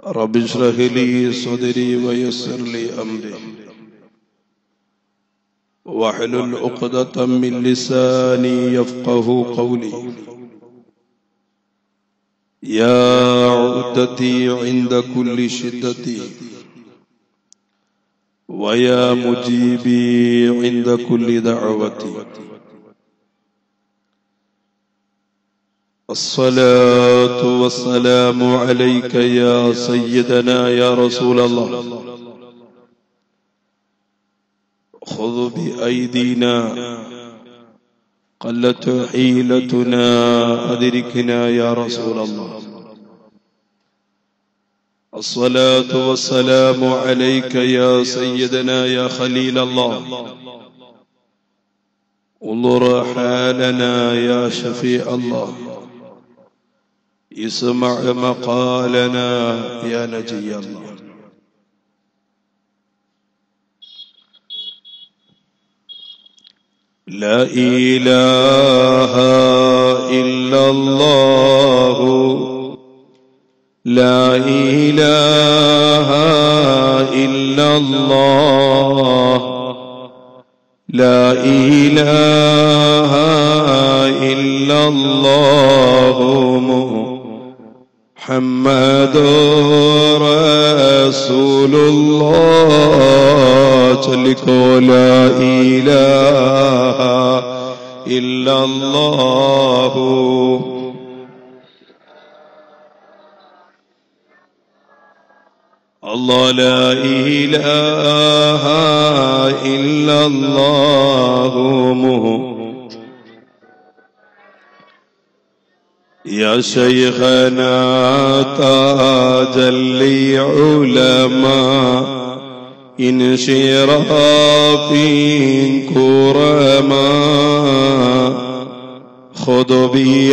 رب اشرح لي صدري ويسر لي أمري واحلل عقدة من لساني يفقه قولي يا عدتي عند كل شدتي ويا مجيبي عند كل دعوتي الصلاة والسلام عليك يا سيدنا يا رسول الله خذ بأيدينا قلت حيلتنا أدركنا يا رسول الله الصلاة والسلام عليك يا سيدنا يا خليل الله انظر حالنا يا شفيع الله اسمع مقالنا يا نجي الله لا إله إلا الله لا إله إلا الله لا إله إلا الله محمد رسول الله تلك لا إله إلا الله الله لا إله إلا الله يا شيخنا تاج العلماء انشراف كرما خذ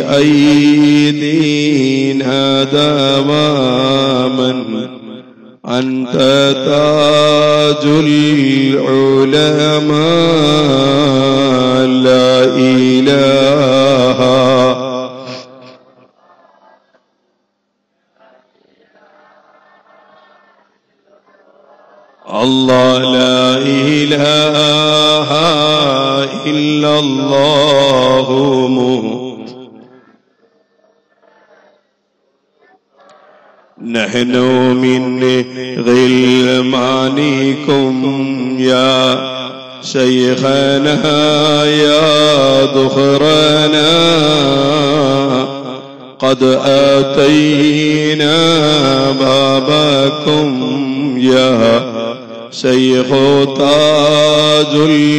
بأيدينا دواما أنت تاج العلماء لا إله الله لا إله إلا الله نحن من غلمانكم يا شيخنا يا ذخرنا قد آتينا بابكم يا شيخ تاج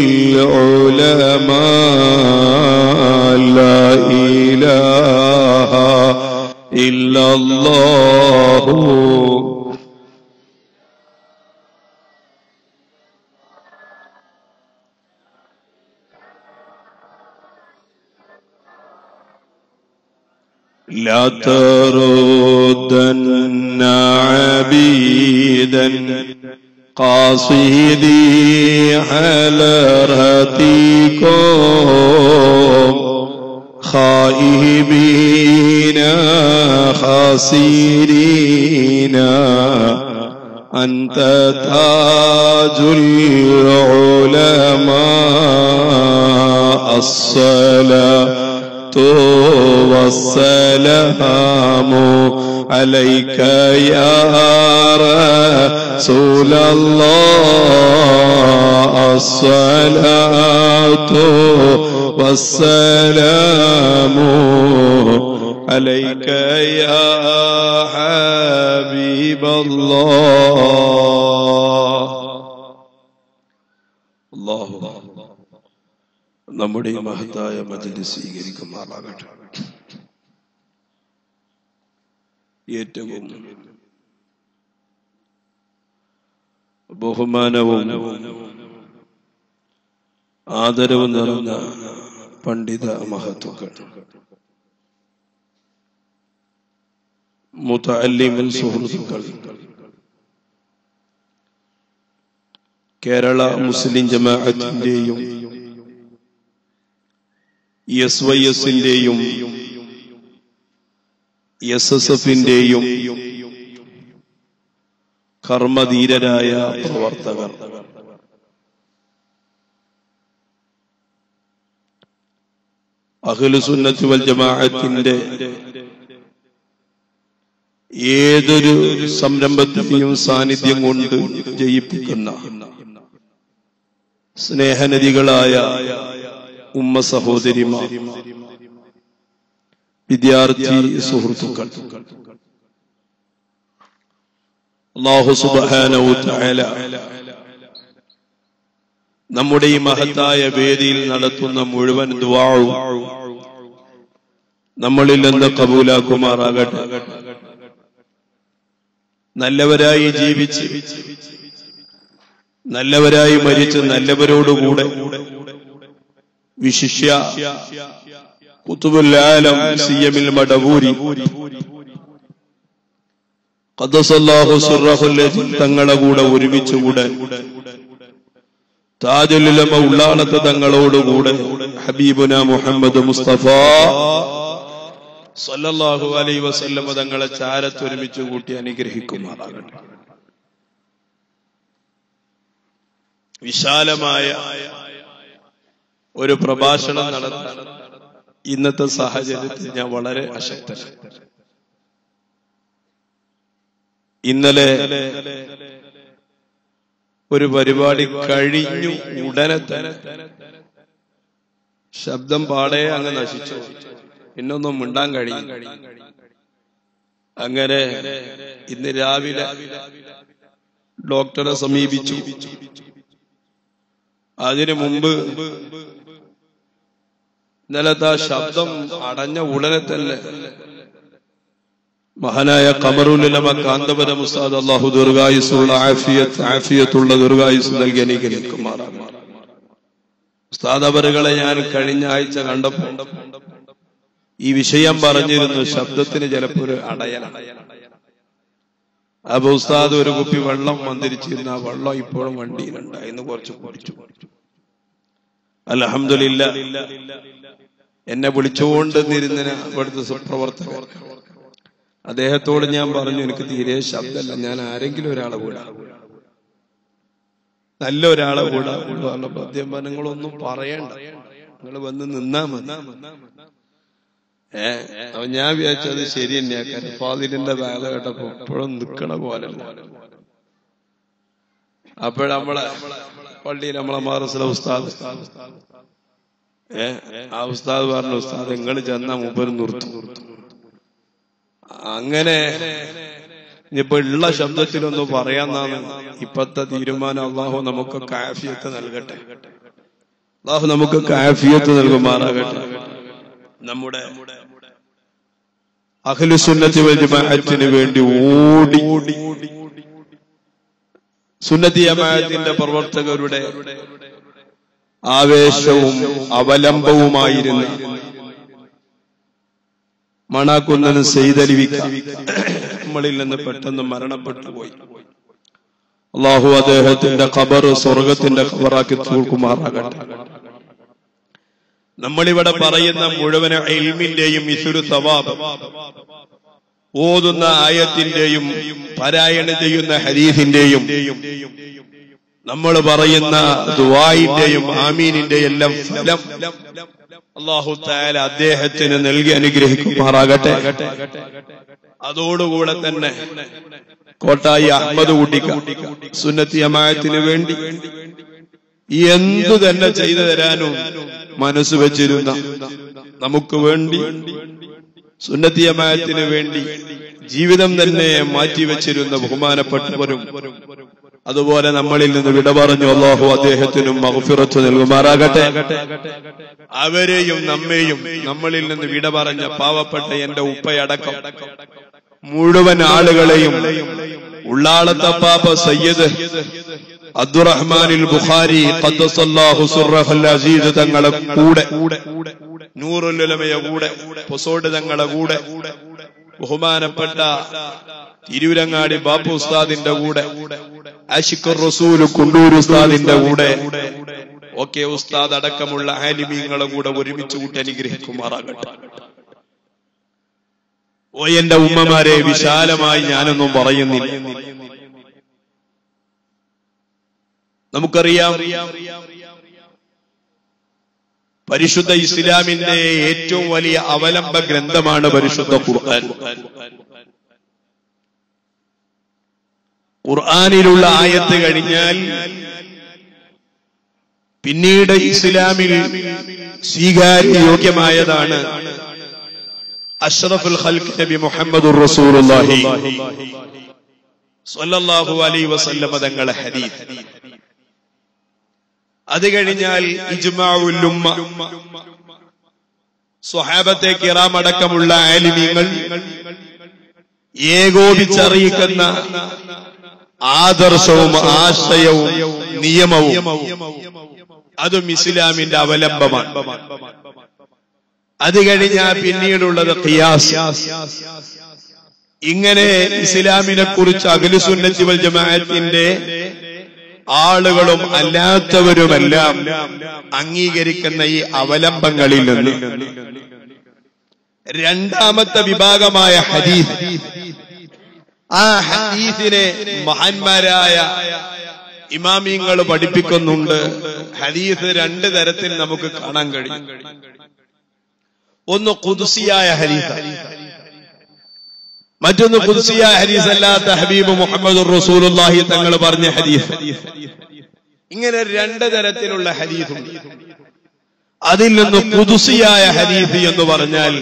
العلماء لا إله إلا الله لا تردن عبيدا قاصدي حلرتكم خائبين خاسرين أنت تاج العلماء الصلاة والسلام عليك يا رسول الله الصلاة والسلام عليك يا حبيب الله الله നമ്മുടെ ഈ മഹത്തായ മജലി സ്വീകരിക്കുമാറാകട്ടെ ഏറ്റവും ബഹുമാനവും ആദരവും നിറഞ്ഞ പണ്ഡിത മഹത്വങ്ങൾ മുത്തല്ലിമൽ സുഹൃത്തുക്കൾ കേരള മുസ്ലിം ജമാഅത്തിന്റെയും എസ് വൈ എസിന്റെയും എസ് എസ് എഫിന്റെയും കർമ്മധീരരായ പ്രവർത്തകർ അഖിലുസുന്നത്ത് വൽ ജമാഅത്തിന്റെ ഏതൊരു സംരംഭത്തിന്റെയും സാന്നിധ്യം കൊണ്ട് ജയിപ്പിക്കുന്ന സ്നേഹനദികളായ ഉമ്മ സഹോദരിമാർ വിദ്യാർത്ഥി സുഹൃത്തുക്കൾ അള്ളാഹു സുബ്ഹാനഹു തആല നമ്മുടെ ഈ മഹത്തായ വേദിയിൽ നടത്തുന്ന മുഴുവൻ ദുആവും നമ്മളിൽ നിന്ന് കബൂലാക്കുമാറാകട്ടെ നല്ലവരായി ജീവിച്ച് നല്ലവരായി മരിച്ച് നല്ലവരോടുകൂടെ വിശിഷ്യ കുത്തുബുല്ലാലം സിയമിൽ മടവൂരി ഖദ്ദസല്ലാഹു സിർറഹുൽ ലദീ തങ്ങളെ കൂടെ ഒരുമിച്ചുകൂടെ താജുലുലമ ഉള്ളാളത്തെ തങ്ങളോടുകൂടെ ഹബീബുന മുഹമ്മദ് മുസ്തഫ സല്ലല്ലാഹു അലൈഹി വസല്ലമ തങ്ങളെ ചാരത്തൊരുമിച്ച് കൂട്ടി അനുഗ്രഹിക്കുമാറാകട്ടെ വിശാലമായ ഒരു പ്രഭാഷണം നടത്താൻ ഇന്നത്തെ സാഹചര്യത്തിൽ ഞാൻ വളരെ അശക്തനാണ് ഇന്നലെ ഒരു പരിപാടി കഴിഞ്ഞു ഉടനെ തന്നെ ശബ്ദം പാടെ അങ്ങ് നശിച്ചു പിന്നൊന്നും മിണ്ടാൻ കഴിയും അങ്ങനെ ഇന്ന് രാവിലെ ഡോക്ടറെ സമീപിച്ചു അതിനു മുമ്പ് ഇന്നലത്തെ ആ ശബ്ദം അടഞ്ഞ ഉടനെ തന്നെ മഹാനായ കമറുലമ കാന്തപുരം ഉസ്താദ് അള്ളാഹു ദീർഘായുസുള്ള ആഫിയത്ത് ആഫിയത്തുള്ള ദീർഘായുസ് നൽകി അനുഗ്രഹിക്കുമാറാണ് ഉസ്താദവറുകളെ ഞാൻ കഴിഞ്ഞ ആഴ്ച കണ്ടപ്പോ ഈ വിഷയം പറഞ്ഞിരുന്നു ശബ്ദത്തിന് ചിലപ്പോ ഒരു അടയലാണ് അപ്പൊ ഉസ്താദ് ഒരു കുപ്പി വെള്ളം മന്ദിരിച്ചിരുന്ന ആ വെള്ളം ഇപ്പോഴും വണ്ടിയിലുണ്ട് ഇന്ന് കുറച്ച് കുടിച്ചു അലഹമില്ല എന്നെ വിളിച്ചുകൊണ്ട് നിരുന്ന ഇവിടുത്തെ സുപ്രവർത്തകർ അദ്ദേഹത്തോട് ഞാൻ പറഞ്ഞു എനിക്ക് തീരെ ശബ്ദമല്ല ഞാൻ ആരെങ്കിലും ഒരാളെ കൂടാ നല്ല ഒരാളെ കൂടാ അദ്ദേഹം പറഞ്ഞു നിങ്ങളൊന്നും പറയണ്ട നിങ്ങൾ വന്ന് നിന്നാ മതി ഏ അപ്പൊ ഞാൻ വിചാരിച്ചത് ശരി തന്നെയാ കാരണം ഫാദിലിന്റെ വേല കേട്ടപ്പോ ഇപ്പോഴും നിക്കണ പോലെ അപ്പോഴമ്മളെ പള്ളിയിൽ നമ്മളെ മാറസിലെ ഉസ്താദ് ഏ ആ ഉസ്താദ് പറഞ്ഞു ഉസ്താദ് നിങ്ങൾ ചെന്ന മൂപ്പര് നിർത്തും അങ്ങനെ ഇനിയിപ്പോ ഉള്ള ശബ്ദത്തിലൊന്ന് പറയാന്നാണ് ഇപ്പത്തെ തീരുമാനം അള്ളാഹു നമുക്ക് കാഫിയത്ത് നൽകട്ടെ അള്ളാഹു നമുക്ക് കാഫിയത്ത് നൽകുമാറാകട്ടെ നമ്മുടെ അഖിലുസുന്നത്തി ജമാഅത്തിന് വേണ്ടി ഓടി സുന്നത്തി ജമാഅത്തിന്റെ പ്രവർത്തകരുടെ ആവേശവും അവലംബവുമായിരുന്നു മണാക്കുന്നനും സെയ്തലിവിക്ക നമ്മളിൽ നിന്ന് പെട്ടെന്ന് മരണപ്പെട്ടു പോയി അള്ളാഹു അദ്ദേഹത്തിന്റെ ഖബർ സ്വർഗത്തിന്റെ ഖബറാക്കി തീർക്കുമാറാകട്ടെ നമ്മളിവിടെ പറയുന്ന മുഴുവൻ എൽമിന്റെയും ഇസുരു സവാബ് ഓതുന്ന ആയത്തിന്റെയും പാരായണം ചെയ്യുന്ന ഹരീഫിന്റെയും നമ്മൾ പറയുന്ന ദുവായിന്റെയും ആമീനിന്റെയും എല്ലാം ഫലം അള്ളാഹു താല അദ്ദേഹത്തിന് നൽകി അനുഗ്രഹിക്കുമാറാകട്ടെ അതോടുകൂടെ തന്നെ കോട്ടായി അഹമ്മദ് കുട്ടിക്ക സുന്നത്തി അമായത്തിന് വേണ്ടി എന്തു തന്നെ ചെയ്തു തരാനും മനസ്സ് വെച്ചിരുന്ന നമുക്ക് വേണ്ടി സുന്നത്തിയമായത്തിന് വേണ്ടി ജീവിതം തന്നെ മാറ്റിവെച്ചിരുന്ന ബഹുമാനപ്പെട്ടവരും അതുപോലെ നമ്മളിൽ നിന്ന് വിട പറഞ്ഞു അള്ളാഹു അദ്ദേഹത്തിനും മഹഫിറത്ത് നൽകുമാറാകട്ടെ അവരെയും നമ്മെയും നമ്മളിൽ നിന്ന് വിട പറഞ്ഞ പാവപ്പെട്ട എന്റെ ഉപ്പയടക്കം മുഴുവൻ ആളുകളെയും ഉള്ളാളത്ത പാപ്പ സയ്യദ് അബ്ദുറഹ്മാനിൽ ബുഖാരി ഖദ്ദസല്ലാഹു സുറഹൽ അസീസ് തങ്ങളെ കൂടെ നൂറുലുലമയ കൂടെ പൊസോട് തങ്ങളെ കൂടെ ബഹുമാനപ്പെട്ട തിരൂരങ്ങാടി ബാപ്പു ഉസ്താദിന്റെ കൂടെ ആഷിഖർ റസൂൽ കുണ്ടൂർ ഉസ്താദിന്റെ കൂടെ ഓക്കെ ഉസ്താദ് അടക്കമുള്ള ആലിമീങ്ങളെ കൂടെ ഒരുമിച്ച് കൂട്ടി അനുഗ്രഹിക്കുമാറാകട്ടെ ഓ എന്റെ ഉമ്മമാരെ വിശാലമായി ഞാനൊന്നും പറയുന്നില്ല നമുക്കറിയാം പരിശുദ്ധ ഇസ്ലാമിന്റെ ഏറ്റവും വലിയ അവലംബ ഗ്രന്ഥമാണ് പരിശുദ്ധ ഖുർആൻ ഖുർആനിലുള്ള ആയത്ത് കഴിഞ്ഞാൽ പിന്നീട് ഇസ്ലാമിൽ സ്വീകാര്യോഗ്യമായതാണ് അഷ്റഫുൽ ഖൽഖ് നബി മുഹമ്മദുർ റസൂലുള്ളാഹി സ്വല്ലല്ലാഹു അലൈഹി വസല്ലമ തങ്ങളെ ഹദീസ് അത് കഴിഞ്ഞാൽ ഇജ്മാഉൽ ഉമ്മ സ്വഹാബത്തെ കിറാം അടക്കമുള്ള ആലിമീങ്ങൾ ഏകോപിച്ചറിയിക്കുന്ന ആദർശവും ആശയവും നിയമവും അതും ഇസ്ലാമിന്റെ അവലംബമാണ് അത് കഴിഞ്ഞാൽ പിന്നീടുള്ളത് ഖിയാസ് ഇങ്ങനെ ഇസ്ലാമിനെ കുറിച്ച് അഖിലുസുന്നത്തി വൽ ജമാഅത്തിന്റെ ആളുകളും അല്ലാത്തവരുമെല്ലാം അംഗീകരിക്കുന്ന ഈ അവലംബങ്ങളിൽ നിന്ന് രണ്ടാമത്തെ വിഭാഗമായ ഹദീസ് ആ ഹദീസിനെ മഹാന്മാരായ ഇമാമിങ്ങൾ പഠിപ്പിക്കുന്നുണ്ട് ഹദീസ് രണ്ട് തരത്തിൽ നമുക്ക് കാണാൻ കഴിയും ഒന്ന് കുതുസിയായ ഹദീസ് മറ്റൊന്ന് കുതുസിയായ ഹദീസ് അല്ലാത്ത ഹബീബ് മുഹമ്മദ് റസൂലുള്ളാഹി തങ്ങൾ പറഞ്ഞ ഹദീസ് ഇങ്ങനെ രണ്ട് തരത്തിലുള്ള ഹദീസുണ്ട് അതിൽ നിന്ന് കുതുസിയായ ഹദീസ് എന്ന് പറഞ്ഞാൽ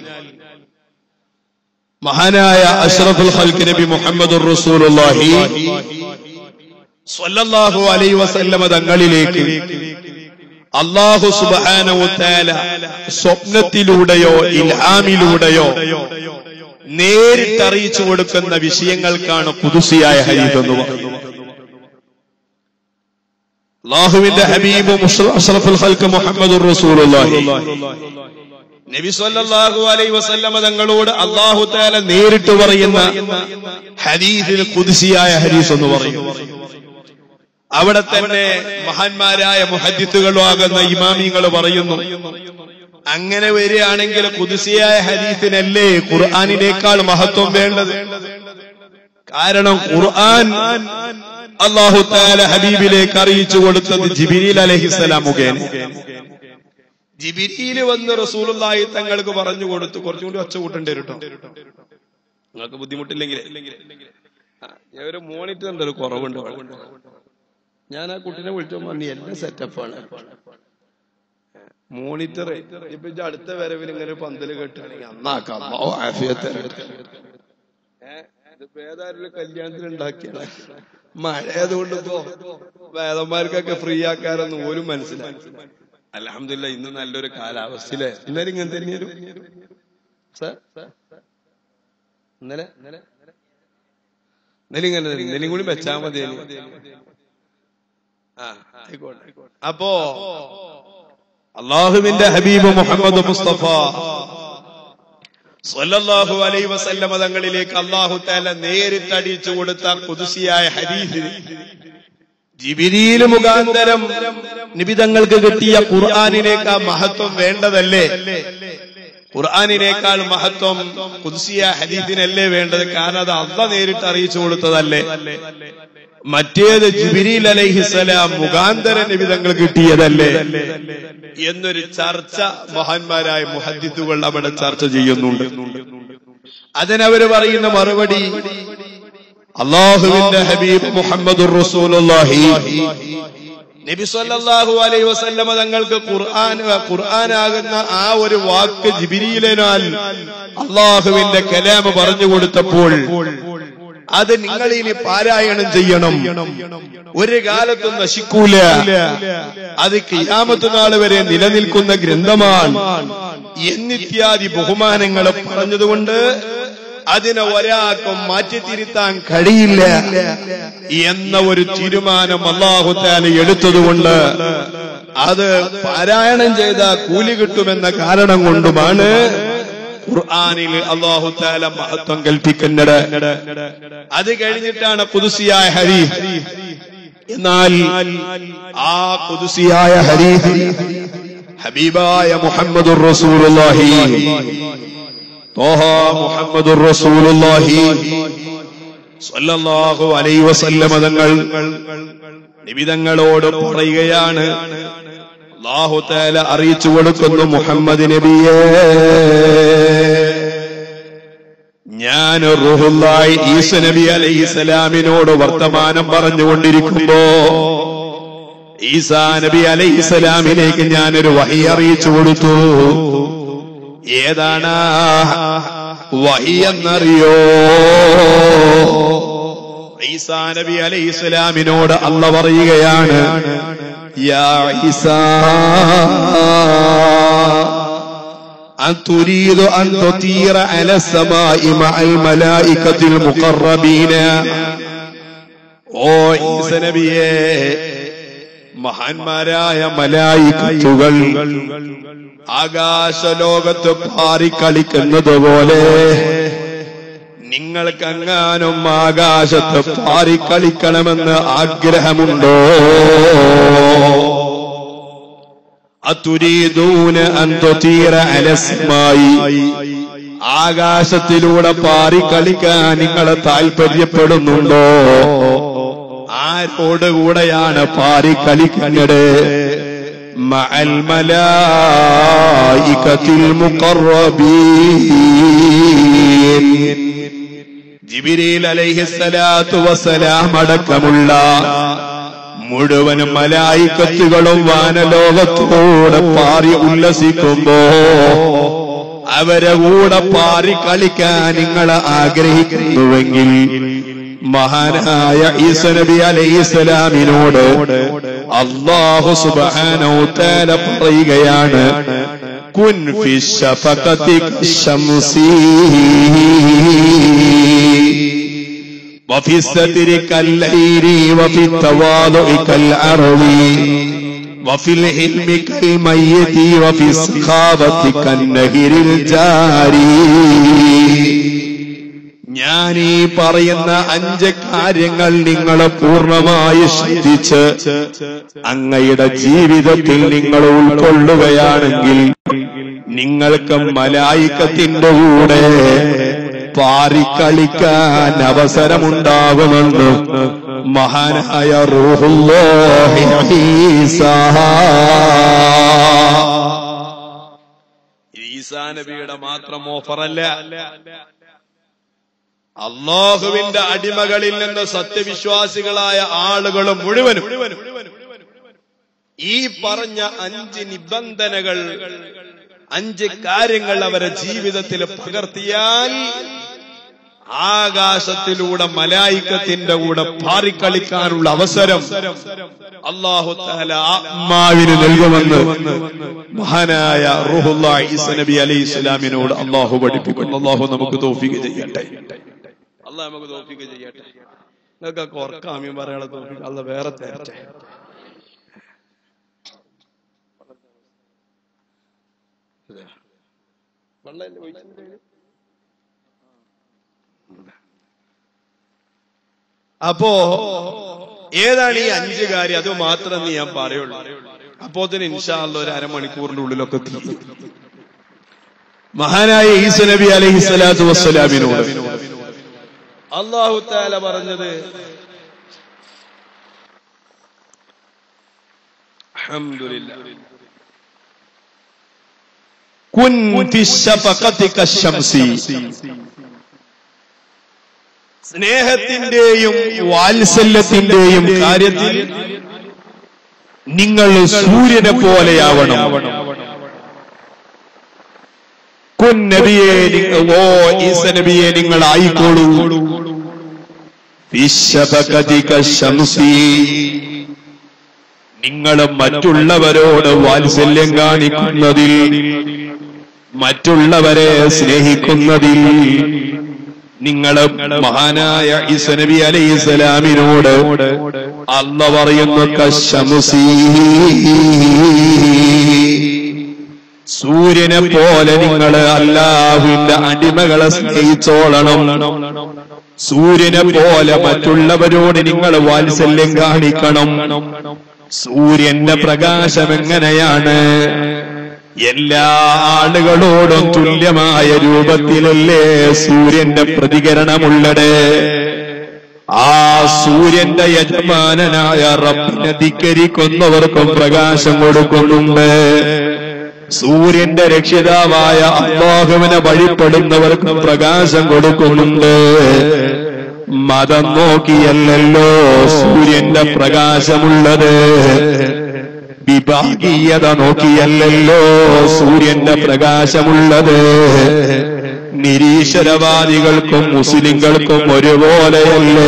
മഹാനായ അഷ്റഫുൽ ഖൽക്ക് നബി മുഹമ്മദ് റസൂലുള്ളാഹി സ്വല്ലല്ലാഹു അലൈഹി വസല്ലമ തങ്ങളിലേക്ക് അള്ളാഹു സുബ്ഹാനഹു തആല സ്വപ്നത്തിലൂടെയോ ഇൽഹാമിലൂടെയോ നേരിട്ട് അറിയിച്ചു കൊടുക്കുന്ന വിഷയങ്ങൾക്കാണ് കുതുസിയായ ഹദീസ് എന്ന് പറയുന്നത് അള്ളാഹുവിന്റെ ഹബീബ് അഷ്റഫുൽ ഖൽക്ക് മുഹമ്മദ് റസൂലുള്ളാഹി നബി സല്ലല്ലാഹു അലൈഹി വസല്ലമ തങ്ങളോട് അള്ളാഹു തആല നേരിട്ട് പറയുന്ന ഹദീസിൽ കുദ്സിയായ ഹദീസ് എന്ന് പറയും അവിടെ തന്നെ മഹാന്മാരായ മുഹദ്ദിത്തുകളാകുന്ന ഇമാമിങ്ങൾ പറയുന്നു അങ്ങനെ വരികയാണെങ്കിൽ കുതിസിയായ ഹദീസിനല്ലേ ഖുർആാനിനേക്കാൾ മഹത്വം വേണ്ടത് കാരണം ഖുർആൻ അള്ളാഹു താല ഹബീബിലേക്ക് അറിയിച്ചു കൊടുത്തത് ജിബിരിൽ അലഹിസ്സലാം മുഖേന ജിബിരിയിൽ വന്ന് റസൂലുള്ളാഹി തങ്ങൾക്ക് പറഞ്ഞു കൊടുത്തു കുറച്ചും കൂടി ഒച്ച കൂട്ടേണ്ടി വരും കേട്ടോ നിങ്ങൾക്ക് ബുദ്ധിമുട്ടില്ലെങ്കിൽ ആ, ഞാൻ ഒരു മോണിറ്റർ ഉണ്ട് ഒരു കുറവുണ്ട് ഞാൻ ആ കുട്ടിനെ വിളിച്ചു പറഞ്ഞു എല്ലാം സെറ്റപ്പാണ് മോണിറ്റർ ഇപ്പൊ ഇത് അടുത്ത വരവിൽ ഇങ്ങനെ ഒരു പന്തല് കെട്ടുകയാണെങ്കിൽ അന്നാക്കാം അല്ലാഹു ആഫിയത്ത് തരട്ടെ. ഏ, ഇതിപ്പോ ഏതായാലും കല്യാണത്തിന് ഉണ്ടാക്കിയാണ് മഴ ആയതുകൊണ്ട് ഇപ്പോ വേദന്മാർക്കൊക്കെ ഫ്രീ ആക്കാറൊന്നും പോലും മനസ്സിലായി അലഹമില്ല ഇന്ന് നല്ലൊരു കാലാവസ്ഥയിലെ ഇന്നലെ ഇങ്ങനെ തന്നെയായിരുന്നു സാർ ഇന്നലെ ഇന്നലെ ഇങ്ങനെ തന്നെ. ഇന്നലെയും കൂടി വെച്ചാൽ മതിയായിരുന്നു ആ, ആയിക്കോട്ടെ, ആയിക്കോട്ടെ. അപ്പോ അള്ളാഹുവിന്റെ ഹബീബ് മുഹമ്മദ് മുസ്തഫ സ്വല്ലല്ലാഹു അലൈഹി വസല്ലമ തങ്ങളിലേക്ക് അള്ളാഹു താല നേരിട്ട് അടിച്ചു കൊടുത്ത കുതിസിയായ ഹദീസ് ജിബിരിയിൽ മുഖാന്തരം നിബിതങ്ങൾക്ക് കിട്ടിയ ഖുർആാനിനേക്കാൾ മഹത്വം വേണ്ടതല്ലേ ഖുർആാനിനേക്കാൾ മഹത്വം കുതിസിയ ഹദീസിനല്ലേ വേണ്ടത് കാരണം അത് അള്ള നേരിട്ട് അറിയിച്ചു കൊടുത്തതല്ലേ മറ്റേത് ജിബിരിൽ അലൈഹിസലാം മുഖാന്തര നിബിതങ്ങൾ കിട്ടിയതല്ലേ എന്നൊരു ചർച്ച മഹാന്മാരായ മുഹദ്ദിത്തുകൾ അവിടെ ചർച്ച ചെയ്യുന്നുണ്ട് അതിനവര് പറയുന്ന മറുപടി അള്ളാഹുവിന്റെ ഹബീബ് മുഹമ്മദ് റസൂലുള്ളാഹി നബി സല്ലല്ലാഹു അലൈഹി വസല്ലമ തങ്ങൾക്ക് ഖുർആൻ ഖുർആനാകുന്ന ആ ഒരു വാക്ക് ജിബിരിയിലിനാൽ അള്ളാഹുവിന്റെ കലാമ് പറഞ്ഞു കൊടുത്തപ്പോൾ അത് നിങ്ങൾ ഇനി പാരായണം ചെയ്യണം ഒരു കാലത്തും നശിക്കൂല അത് കിയാമത്ത് നാൾ വരെ നിലനിൽക്കുന്ന ഗ്രന്ഥമാണ് എന്നിത്യാദി ബഹുമാനങ്ങൾ പറഞ്ഞതുകൊണ്ട് അതിനെ ഒരാൾക്കും മാറ്റിത്തിരുത്താൻ കഴിയില്ല എന്ന ഒരു തീരുമാനം അള്ളാഹുത്താല എടുത്തതുകൊണ്ട് അത് പാരായണം ചെയ്ത കൂലി കിട്ടുമെന്ന കാരണം കൊണ്ടുമാണ് ഖുർആാനിൽ അള്ളാഹു താല മഹത്വം കൽപ്പിക്കുന്നത് അത് കഴിഞ്ഞിട്ടാണ് കുതുസിയായ ഹരീഫ് എന്നാൽ ആ കുതുസിയായ ഹരീഫ് ഹബീബായ മുഹമ്മദുർ റസൂലുള്ളാഹി തോഹ മുഹമ്മദുർ റസൂലുള്ളാഹി സ്വല്ലല്ലാഹു അലൈഹി വസല്ലമ തങ്ങൾ നിബിതങ്ങളോട് പറയുകയാണ് അള്ളാഹു താല അറിയിച്ചു കൊടുക്കുന്നു മുഹമ്മദ് നബിയെ ഞാൻ റുഹുല്ലായി ഈസ നബി അലൈഹിസ്സലാമിനോട് വർത്തമാനം പറഞ്ഞുകൊണ്ടിരിക്കുമ്പോ ഈസാ നബി അലൈഹിസ്സലാമിലേക്ക് ഞാനൊരു വഹി അറിയിച്ചു കൊടുത്തു ഏതാണ് വഹി എന്നറിയോ ഈസാ നബി അലൈഹിസ്സലാമിനോട് അല്ല പറയുകയാണ് യാ ഈസാ أن تريد أن تطير على السماء مع الملائكة المقربين ഓ ഈസ നബിയെ മഹാന്മാരായ മലായിക്കത്തുകൾ ആകാശലോകത്ത് പാറിക്കളിക്കുന്നത് പോലെ നിങ്ങൾക്കെങ്ങാനും ആകാശത്ത് പാറിക്കളിക്കണമെന്ന് ആഗ്രഹമുണ്ടോ അതുരീദൂന അൻ തുതീറ അലസ്മായി ആകാശത്തിലൂടെ പാറിക്കളിക്കാൻ നിങ്ങൾ താല്പര്യപ്പെടുന്നുണ്ടോ ആരോട് കൂടെയാണ് പാറിക്കളിക്കുന്നത് മഅൽ മലായികത്തിൽ മുഖറബീൻ ജിബിരിൽ അലൈഹിസ്സലാത്തു വസ്സലാം അടക്കമുള്ള മുഴുവനും മലായിക്കത്തുകളും വാനലോകത്തോടെ പാറി ഉല്ലസിക്കുമ്പോ അവരെ കൂടെ പാറി കളിക്കാൻ നിങ്ങൾ ആഗ്രഹിക്കുന്നുവെങ്കിൽ മഹാനായ ഈസനബി അലൈഹിസ്സലാമിനോട് അള്ളാഹു സുബ്ഹാനഹു തആല പറയുകയാണ് കുൻ ഫി ശഫഖതി ശംസി وفي الستر كالليل وفي التواضع كالعرض وفي الحلم كالميت وفي السخابة كالنهر الجاري ഞാൻ ഈ പറയുന്ന അഞ്ച് കാര്യങ്ങൾ നിങ്ങൾ പൂർണ്ണമായി ശ്രദ്ധിച്ച് അങ്ങയുടെ ജീവിതത്തിൽ നിങ്ങൾ ഉൾക്കൊള്ളുകയാണെങ്കിൽ നിങ്ങൾക്ക് മലായിക്കത്തിന്റെ കൂടെ പാറിക്കളിക്കാൻ അവസരമുണ്ടാകുമെന്ന് മഹാനായ റൂഹുല്ലാഹി ഈസാ ഈസാ നബിയുടെ മാത്രം ഓഫറല്ല അള്ളാഹുവിന്റെ അടിമകളിൽ നിന്ന് സത്യവിശ്വാസികളായ ആളുകൾ മുഴുവനും ഈ പറഞ്ഞ അഞ്ച് നിബന്ധനകൾ അഞ്ച് കാര്യങ്ങൾ അവരെ ജീവിതത്തിൽ പകർത്തിയാൽ ആകാശത്തിലൂടെ മലായിക്കത്തിന്റെ കൂടെ പാറിക്കളിക്കാനുള്ള അവസരം അള്ളാഹു തആല ആത്മാവിന് നൽകുമെന്ന് മഹാനായ റൂഹുല്ലാ ഈസ നബി അലൈഹി ഇസ്ലാമിനോട് അള്ളാഹു പഠിപ്പിക്കുന്നു അള്ളാഹു നമുക്ക് തോഫിക്ക് ചെയ്യട്ടെ അള്ളാഹ് നമുക്ക് തോഫിക്ക് ചെയ്യട്ടെ നിങ്ങൾക്ക് ഓർക്കാമ്യം പറയാനുള്ള തോഫിക്ക് അല്ല വേറെ തരട്ടെ അപ്പോ ഏതാണ് ഈ അഞ്ച് കാര്യം അത് മാത്രം നീ ഞാൻ പറയുള്ളൂ അപ്പോ അതിന് ഇൻഷാല്ല ഒരു അരമണിക്കൂറിന്റെ ഉള്ളിലൊക്കെ തീരും മഹാനായ ഈസ നബി അലൈഹി സ്വലാത്തു വസ്സലാമിനോട് അള്ളാഹു താല പറഞ്ഞത് അൽഹംദുലില്ലാ കുൻ ഫി ശഫഖതി കശംസി സ്നേഹത്തിന്റെയും വാത്സല്യത്തിന്റെയും കാര്യത്തിൽ നിങ്ങൾ സൂര്യനെ പോലെയാവണം കുൻ നബിയെ നി- ഓ ഈസ നബിയെ നിങ്ങൾ ആയിക്കോളൂ ഫിശ്ശഫഖതി കശംസി. നിങ്ങൾ മറ്റുള്ളവരോട് വാത്സല്യം കാണിക്കുന്നതിൽ മറ്റുള്ളവരെ സ്നേഹിക്കുന്നതിൽ നിങ്ങൾ മഹാനായ ഇസനബി അലൈഹി സ്വലാമിനോട് അല്ല പറയുന്നു കശമുസി സൂര്യനെ പോലെ നിങ്ങൾ അല്ലാഹുവിന്റെ അടിമകളെ സ്നേഹിച്ചോളണം സൂര്യനെ പോലെ മറ്റുള്ളവരോട് നിങ്ങൾ വാത്സല്യം കാണിക്കണം സൂര്യന്റെ പ്രകാശം എങ്ങനെയാണ് എല്ലാ ആളുകളോടും തുല്യമായ രൂപത്തിലല്ലേ സൂര്യന്റെ പ്രതികരണമുള്ളത് ആ സൂര്യന്റെ യജമാനനായ റബ്ബിനെ ധിക്കരിക്കുന്നവർക്കും പ്രകാശം കൊടുക്കുന്നുണ്ട് സൂര്യന്റെ രക്ഷിതാവായ അള്ളാഹുവിനെ വഴിപ്പെടുന്നവർക്കും പ്രകാശം കൊടുക്കുന്നുണ്ട് മതം നോക്കിയല്ലല്ലോ സൂര്യന്റെ പ്രകാശമുള്ളത് വിഭാഗീയത നോക്കിയല്ലല്ലോ സൂര്യന്റെ പ്രകാശമുള്ളത് നിരീശ്വരവാദികൾക്കും മുസ്ലിങ്ങൾക്കും ഒരുപോലെയല്ലേ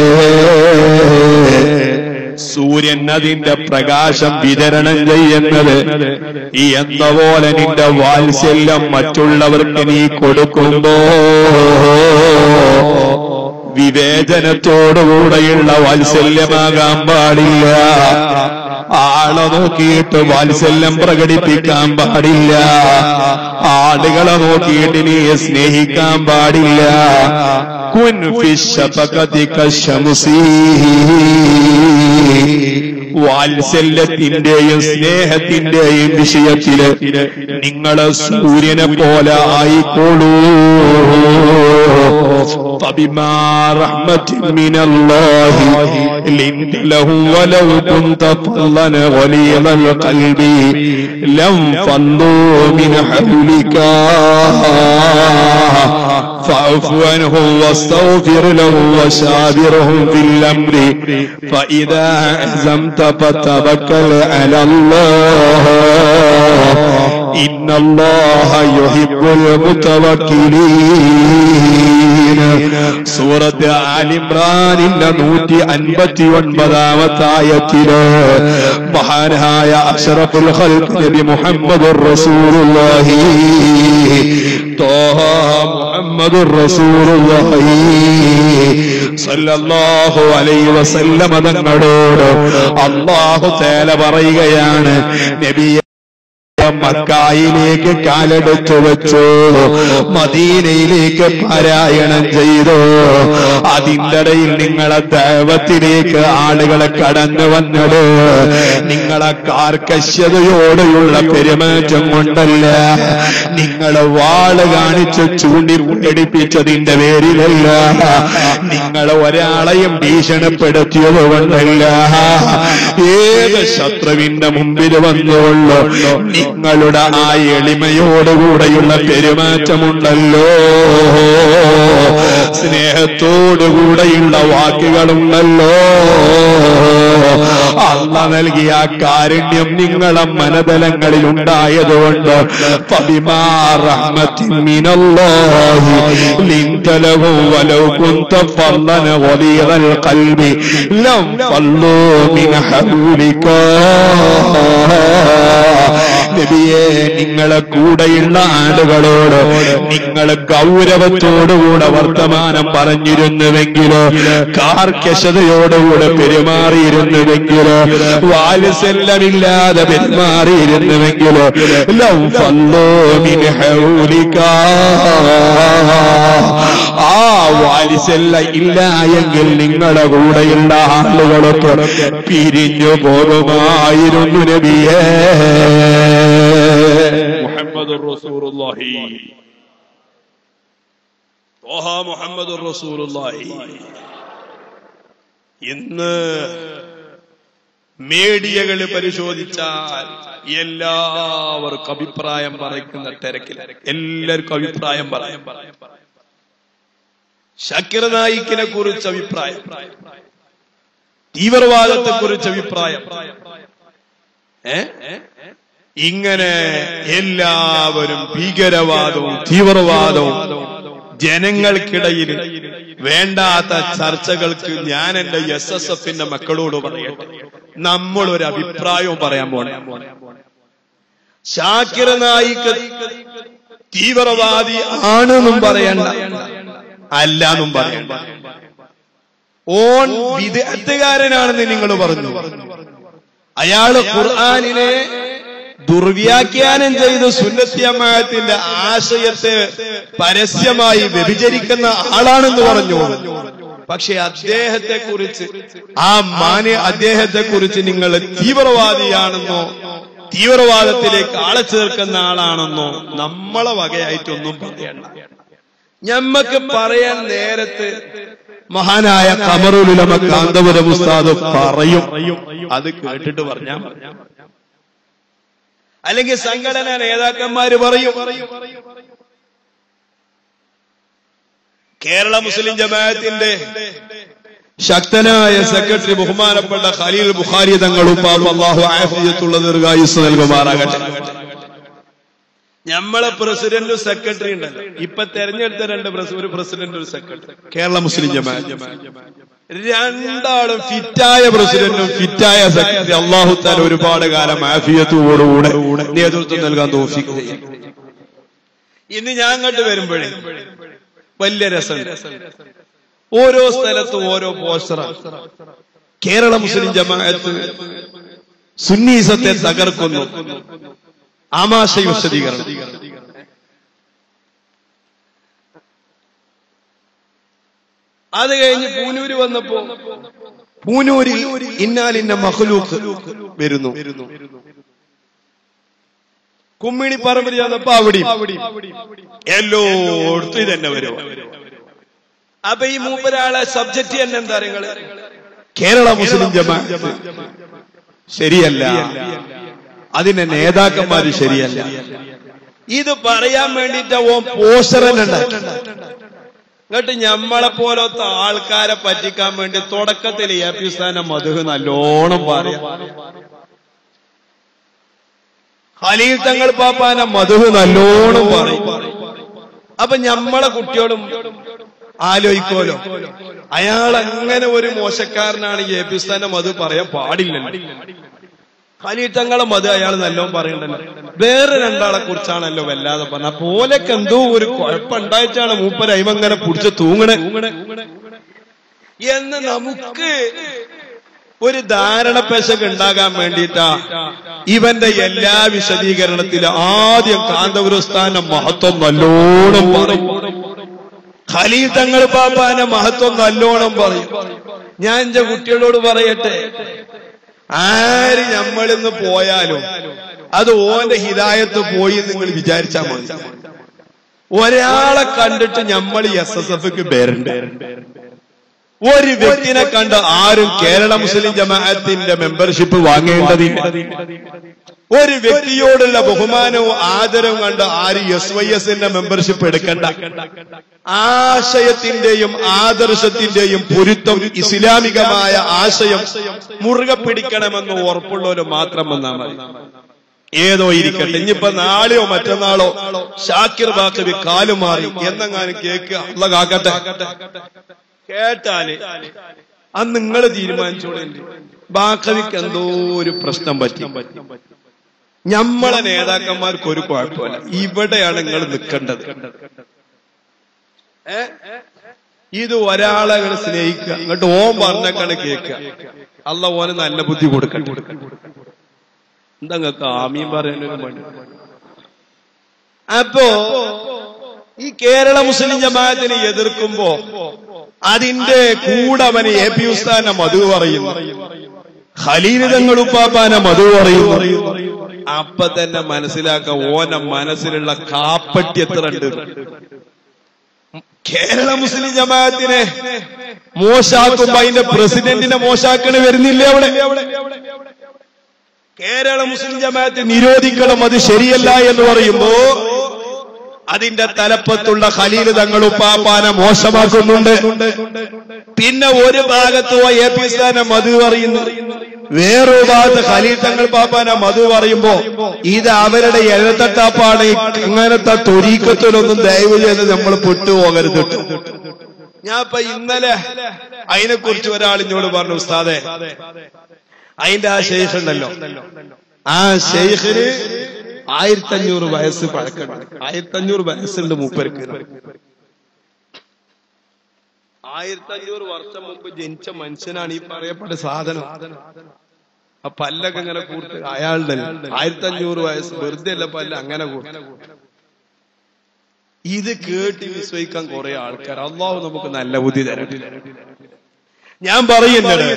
സൂര്യൻ അതിന്റെ പ്രകാശം വിതരണം ചെയ്യുന്നത് ഈ എന്ന പോലെ നിന്റെ വാത്സല്യം മറ്റുള്ളവർക്ക് നീ കൊടുക്കുമ്പോ വിവേചനത്തോടുകൂടെയുള്ള വാത്സല്യമാകാൻ പാടില്ല ആളെ നോക്കിയിട്ട് വാത്സല്യം പ്രകടിപ്പിക്കാൻ പാടില്ല ആളുകളെ നോക്കിയിട്ട് നീ സ്നേഹിക്കാൻ പാടില്ല കുൻ ശമസീ വാത്സല്യത്തിന്റെയും സ്നേഹത്തിന്റെയും വിഷയത്തില് നിങ്ങള് സൂര്യനെ പോലെ ആയിക്കോളൂ فبما رحمة من الله لنت له ولو كنت فظا غليظ القلب لم فضوا من حولك فاعف عنهم واستغفر لهم وشاورهم في الامر فاذا عزمت فتوكل على الله إن الله يحب المتوكلين സൂറത്ത് ആലിമ്രാനിന്റെ നൂറ്റി അൻപത്തി ഒൻപതാമത്തെ ആയത്തില് മഹാനായ അഷറഫുൽ ഖൽഖ് നബി മുഹമ്മദ് റസൂലുള്ളാഹി തോഹ മുഹമ്മദ് റസൂലുള്ളാഹി സല്ലല്ലാഹു അലൈഹി വസല്ലമ തങ്ങളോട് അല്ലാഹു തആല പറയുകയാണ് നബിയെ മക്കായിലേക്ക് കാലെടുത്തു വെച്ചു മദീനയിലേക്ക് പാരായണം ചെയ്തു അതിൻ്റെ ഇടയിൽ നിങ്ങളെ ദൈവത്തിലേക്ക് ആളുകളെ കടന്നു വന്നത് നിങ്ങളെ കാർക്കശ്യതയോടെയുള്ള പെരുമാറ്റം കൊണ്ടല്ല നിങ്ങളെ വാള് കാണിച്ച് ചൂണ്ടി പേടിപ്പിച്ചതിന്റെ പേരിലല്ല നിങ്ങളെ ഒരാളെയും ഭീഷണിപ്പെടുത്തിയത് കൊണ്ടല്ല ഏത് ശത്രുവിന്റെ മുമ്പിൽ വന്നുകൊള്ളു നിങ്ങളുടെ ആ എളിമയോടുകൂടെയുള്ള പെരുമാറ്റമുണ്ടല്ലോ സ്നേഹത്തോടുകൂടെയുള്ള വാക്കുകളുണ്ടല്ലോ അള്ള നൽകിയ ആ കാരുണ്യം നിങ്ങളെ മനതലങ്ങളിൽ ഉണ്ടായതുകൊണ്ട് ഫബിമാ റഹ്മത്തിൻ മിനല്ലാഹി ലിൻതലഹു വലൗ കുന്ത ഫല്ലന ഗലീദൽ ഖൽബി ലം ഫല്ലൂ മിൻ ഹൗലിക നബിയെ നിങ്ങളെ കൂടെയുള്ള ആളുകളോട് നിങ്ങൾ ഗൗരവത്തോടുകൂടെ വർത്തമാനം പറഞ്ഞിരുന്നുവെങ്കിലോ കാർക്കശതയോടുകൂടെ പെരുമാറിയിരുന്നുവെങ്കിലോ വാത്സല്യമില്ലാതെ പെരുമാറിയിരുന്നുവെങ്കിലോ ലൗ ഫല്ലോ മിൻ ഹൗലിക ആ വാത്സല്യ ഇല്ല എങ്കിൽ നിങ്ങളുടെ കൂടെയുള്ള ആളുകളൊക്കെ പിരിഞ്ഞു പോകുമായിരുന്നു നബിയേ മുഹമ്മദ് റസൂലുള്ളാഹി ഓഹ മുഹമ്മദ് റസൂലുള്ളാഹി ഇന്ന് മീഡിയകൾ പരിശോധിച്ചാൽ എല്ലാവർക്കും അഭിപ്രായം പറയുന്ന തിരക്കിൽ എല്ലാവർക്കും അഭിപ്രായം പറയാം ഷക്കിർ നായിക്കിനെ കുറിച്ച് അഭിപ്രായം തീവ്രവാദത്തെ കുറിച്ച് അഭിപ്രായം ഏ ഇങ്ങനെ എല്ലാവരും ഭീകരവാദവും തീവ്രവാദവും ജനങ്ങൾക്കിടയിൽ വേണ്ടാത്ത ചർച്ചകൾക്ക് ഞാൻ എന്റെ എസ് എസ് എഫിന്റെ മക്കളോട് പറയട്ടെ നമ്മൾ ഒരു അഭിപ്രായവും പറയാൻ പോണേ ഷാക്കിർ നായിക്ക് തീവ്രവാദി ആണെന്നും പറയണ്ട അല്ലാന്നും പറയണ്ട ഓൺ വിദഗ്ധകാരനാണെന്ന് നിങ്ങൾ പറഞ്ഞു അയാള് ഖുർആാനിനെ ദുർവ്യാഖ്യാനം ചെയ്ത് സുന്നത്യമായത്തിന്റെ ആശയത്തെ പരസ്യമായി വ്യഭിചരിക്കുന്ന ആളാണെന്ന് പറഞ്ഞു പക്ഷെ അദ്ദേഹത്തെ കുറിച്ച് ആ മാന്യ അദ്ദേഹത്തെ കുറിച്ച് നിങ്ങൾ തീവ്രവാദിയാണെന്നോ തീവ്രവാദത്തിലേക്ക് ആളെ ചേർക്കുന്ന ആളാണെന്നോ നമ്മളെ വകയായിട്ടൊന്നും പറയണ്ട ഞമ്മക്ക് പറയാൻ നേരത്ത് മഹാനായ കമറുലുലമ കാന്തപുരം ഉസ്താദ് പറയും അത് കേട്ടിട്ട് പറഞ്ഞാൽ മതി. അല്ലെങ്കിൽ സംഘടനാ നേതാക്കന്മാര് പറയും കേരള മുസ്ലിം ജമാഅത്തിന്റെ ശക്തനായ സെക്രട്ടറി ബഹുമാനപ്പെട്ട ഖലീൽ ബുഖാരി തങ്ങളും പാപം അള്ളാഹു ആഫിയത്തുള്ള ദീർഘായുസ് നൽകുമാറാകട്ടെ നമ്മളെ പ്രസിഡന്റും സെക്രട്ടറി ഉണ്ടല്ലോ ഇപ്പൊ തെരഞ്ഞെടുത്ത രണ്ട് പ്രസി- ഒരു പ്രസിഡന്റ് ഒരു സെക്രട്ടറി കേരള മുസ്ലിം ജമാഅത്ത് രണ്ടാളും ഫിറ്റായ പ്രസിഡന്റും ഫിറ്റായ സെക്രട്ടറി അള്ളാഹു താല ഒരുപാട് കാലം ആഫിയത്തോടുകൂടെ നേതൃത്വം നൽകാൻ തോഫിക്കുക ഇന്ന് ഞാൻ അങ്ങോട്ട് വരുമ്പോഴേ വലിയ രസമുണ്ട് ഓരോ സ്ഥലത്തും ഓരോ പോസ്റ്ററാണ് കേരള മുസ്ലിം ജമാഅത്ത് സുന്നീസത്തെ തകർക്കുന്നു ആമാശയ വിശദീകരണം അത് കഴിഞ്ഞ് പൂനൂര് വന്നപ്പോ പൂനൂരിൽ ഇന്നാലിന്ന മഹ്ലൂക്ക് വരുന്നു കുമ്മിണി പറമ്പിൽ ചെന്നപ്പോ അവിടെ എല്ലായിടത്തും ഇതന്നെ വരും അപ്പൊ ഈ മൂപ്പരാളെ സബ്ജക്റ്റ് തന്നെ എന്താ നിങ്ങള് കേരള മുസ്ലിം ജമാഅത്ത് ശരിയല്ല അതിന്റെ നേതാക്കന്മാര് ശരിയല്ല ഇത് പറയാൻ വേണ്ടിട്ട് ഓൻ പോസ്റ്ററന്നുണ്ട് എന്നിട്ട് ഞമ്മളെ പോലത്തെ ആൾക്കാരെ പറ്റിക്കാൻ വേണ്ടി തുടക്കത്തിൽ എ പി സ്ഥാനം മധു നല്ലോണം പറയാം ഖലീൽ തങ്ങൾ പാപ്പാന മധു നല്ലോണം പറയും അപ്പൊ ഞമ്മളെ കുട്ടികളും ആലോചിക്കോലോ അയാൾ അങ്ങനെ ഒരു മോശക്കാരനാണ് എ പി സ്ഥാനം മധു പറയാൻ പാടില്ലല്ലോ ഖലീൽ തങ്ങളെ മധു അയാൾ നല്ലോണം പറയണ്ടല്ലോ വേറെ രണ്ടാളെ കുറിച്ചാണല്ലോ വല്ലാതെ പറഞ്ഞ പോലൊക്കെ എന്തോ ഒരു കുഴപ്പമുണ്ടായിട്ടാണ് മൂപ്പര് അയിമങ്ങനെ പിടിച്ച് തൂങ്ങണേ എന്ന് നമുക്ക് ഒരു ധാരണ പെശക് ഉണ്ടാകാൻ വേണ്ടിയിട്ടാ ഇവന്റെ എല്ലാ വിശദീകരണത്തിലും ആദ്യം കാന്തപുരസ്ഥാനം മഹത്വം നല്ലോണം പറയും ഖലീൽ തങ്ങൾ പാപ്പാന്റെ മഹത്വം നല്ലോണം പറയും ഞാൻ എന്റെ കുട്ടികളോട് പറയട്ടെ ആര് നമ്മളിന്ന് പോയാലും അത് ഓന്റെ ഹിതായത്ത് പോയി നിങ്ങൾ വിചാരിച്ചാൽ മതി ഒരാളെ കണ്ടിട്ട് നമ്മൾ എസ് എസ് എഫ്ക്ക് പേരുണ്ട് ഒരു വ്യക്തിനെ കണ്ട് ആരും കേരള മുസ്ലിം ജമാഅത്തിന്റെ മെമ്പർഷിപ്പ് വാങ്ങേണ്ടതില്ല ഒരു വ്യക്തിയോടുള്ള ബഹുമാനവും ആദരവും കണ്ട് ആരും എസ് വൈ എസിന്റെ മെമ്പർഷിപ്പ് എടുക്കണ്ട ആശയത്തിന്റെയും ആദർശത്തിന്റെയും പൊരുത്തം ഇസ്ലാമികമായ ആശയം മുറുകെ പിടിക്കണമെന്ന് ഉറപ്പുള്ളവര് മാത്രം വന്നാൽ മതി ഏതോ ഇരിക്കട്ടെ ഇനിയിപ്പോ നാളെയോ മറ്റന്നാളോ ഷാക്കിർ ബാക്കബി കാലുമാറി എന്നെങ്ങാനും കേൾക്കുക ഉള്ള കാക്കട്ടെ കേട്ടാല് അന്ന് നിങ്ങൾ തീരുമാനിച്ചോളെ ബാക്കവിക്ക് എന്തോ ഒരു പ്രശ്നം പറ്റി ഞമ്മളെ നേതാക്കന്മാർക്ക് ഒരു കുഴപ്പമില്ല ഇവിടെയാണ് നിങ്ങൾ നിൽക്കേണ്ടത് ഏ ഇത് ഒരാളെ നിങ്ങൾ സ്നേഹിക്കുക എന്നിട്ട് ഓൻ പറഞ്ഞേക്കാണ് കേൾക്കുക അല്ല ഓന് നല്ല ബുദ്ധി കൊടുക്കട്ടെ എന്താ നിങ്ങൾക്ക് ആമീൻ പറയാനൊരു മണി അപ്പോ ഈ കേരള മുസ്ലിം ജമാഅത്തിനെ എതിർക്കുമ്പോ അതിന്റെ കൂടെ അവന് എ പി ഉസ്താനെ മധു പറയുന്നു ഖലീല് തങ്ങൾ ഉപ്പാപ്പാനെ മധു പറയുന്നു അപ്പൊ തന്നെ മനസ്സിലാക്ക ഓന മനസ്സിലുള്ള കാപ്പട്ടി എത്ര ഉണ്ട് കേരള മുസ്ലിം ജമാഅത്തിനെ മോശാക്കുമ്പോ അതിന്റെ പ്രസിഡന്റിനെ മോശാക്കണ വരുന്നില്ലേ അവിടെ കേരള മുസ്ലിം ജമാഅത്ത് നിരോധിക്കണം അത് ശരിയല്ല എന്ന് പറയുമ്പോ അതിന്റെ തലപ്പത്തുള്ള ഖലീൽ തങ്ങൾ ഉപ്പാപ്പാനെ മോശമാക്കുന്നുണ്ട് പിന്നെ ഒരു ഭാഗത്ത് പോയി എ പി സ്ഥാനെ മധു പറയുന്നു വേറൊരു ഭാഗത്ത് ഖലീൽ തങ്ങൾ പാപ്പാനെ മധു പറയുമ്പോ ഇത് അവരുടെ എഴുത്തട്ടാപ്പാണ് അങ്ങനത്തെ തൊരീക്കത്തിലൊന്നും ദയവ് ചെയ്ത് നമ്മൾ പൊട്ടുപോകരുത് ഞാൻ ഇപ്പൊ ഇന്നലെ അതിനെ കുറിച്ച് ഒരാൾ ഇങ്ങോട് പറഞ്ഞു ഉസ്താദെ അതിന്റെ ആ ഷെയ്ഖ് ഉണ്ടല്ലോ ആ ഷെയ്ഖിന് ആയിരത്തി അഞ്ഞൂറ് വയസ്സ് പഴക്കമുണ്ട് ആയിരത്തി അഞ്ഞൂറ് വയസ്സുണ്ട് മൂപ്പർക്ക് ആയിരത്തി അഞ്ഞൂറ് വർഷം മുമ്പ് ജനിച്ച മനുഷ്യനാണ് ഈ പറയപ്പെട്ട സാധനം ആ പല്ലൊക്കെ ഇങ്ങനെ കൂട്ട് അയാളുടെ ആയിരത്തി അഞ്ഞൂറ് വയസ്സ് വെറുതെ അല്ല പല്ല അങ്ങനെ കൂട്ട് ഇത് കേട്ട് വിശ്വസിക്കാൻ കുറെ ആൾക്കാർ അള്ളാഹു നമുക്ക് നല്ല ബുദ്ധി തരട്ടെ ഞാൻ പറയുന്നത്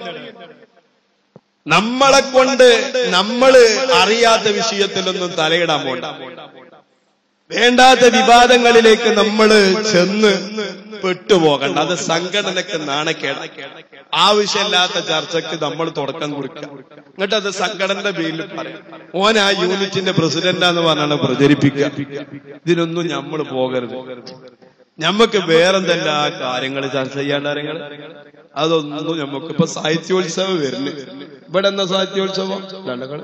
നമ്മളെ കൊണ്ട് നമ്മള് അറിയാത്ത വിഷയത്തിലൊന്നും തലയിടാൻ പോണ്ട വേണ്ടാത്ത വിവാദങ്ങളിലേക്ക് നമ്മൾ ചെന്ന് പെട്ടുപോകണ്ട അത് സംഘടനക്ക് നാണക്കേട ആവശ്യമില്ലാത്ത ചർച്ചയ്ക്ക് നമ്മൾ തുടക്കം കൊടുക്കുക എന്നിട്ട് അത് സംഘടനയുടെ പേരിൽ പറയാം ഓൻ ആ യൂണിറ്റിന്റെ പ്രസിഡന്റാന്ന് പറഞ്ഞാണ് പ്രചരിപ്പിക്കുക ഇതിനൊന്നും നമ്മൾ പോകരുത് ഞമ്മക്ക് വേറെന്തെല്ലാ കാര്യങ്ങൾ ചർച്ച ചെയ്യേണ്ട കാര്യങ്ങൾ അതൊന്നും നമുക്ക് ഇപ്പൊ സാഹിത്യോത്സവം വരുന്നു ഇവിടെ എന്താ സാഹിത്യോത്സവം രണ്ടകൾ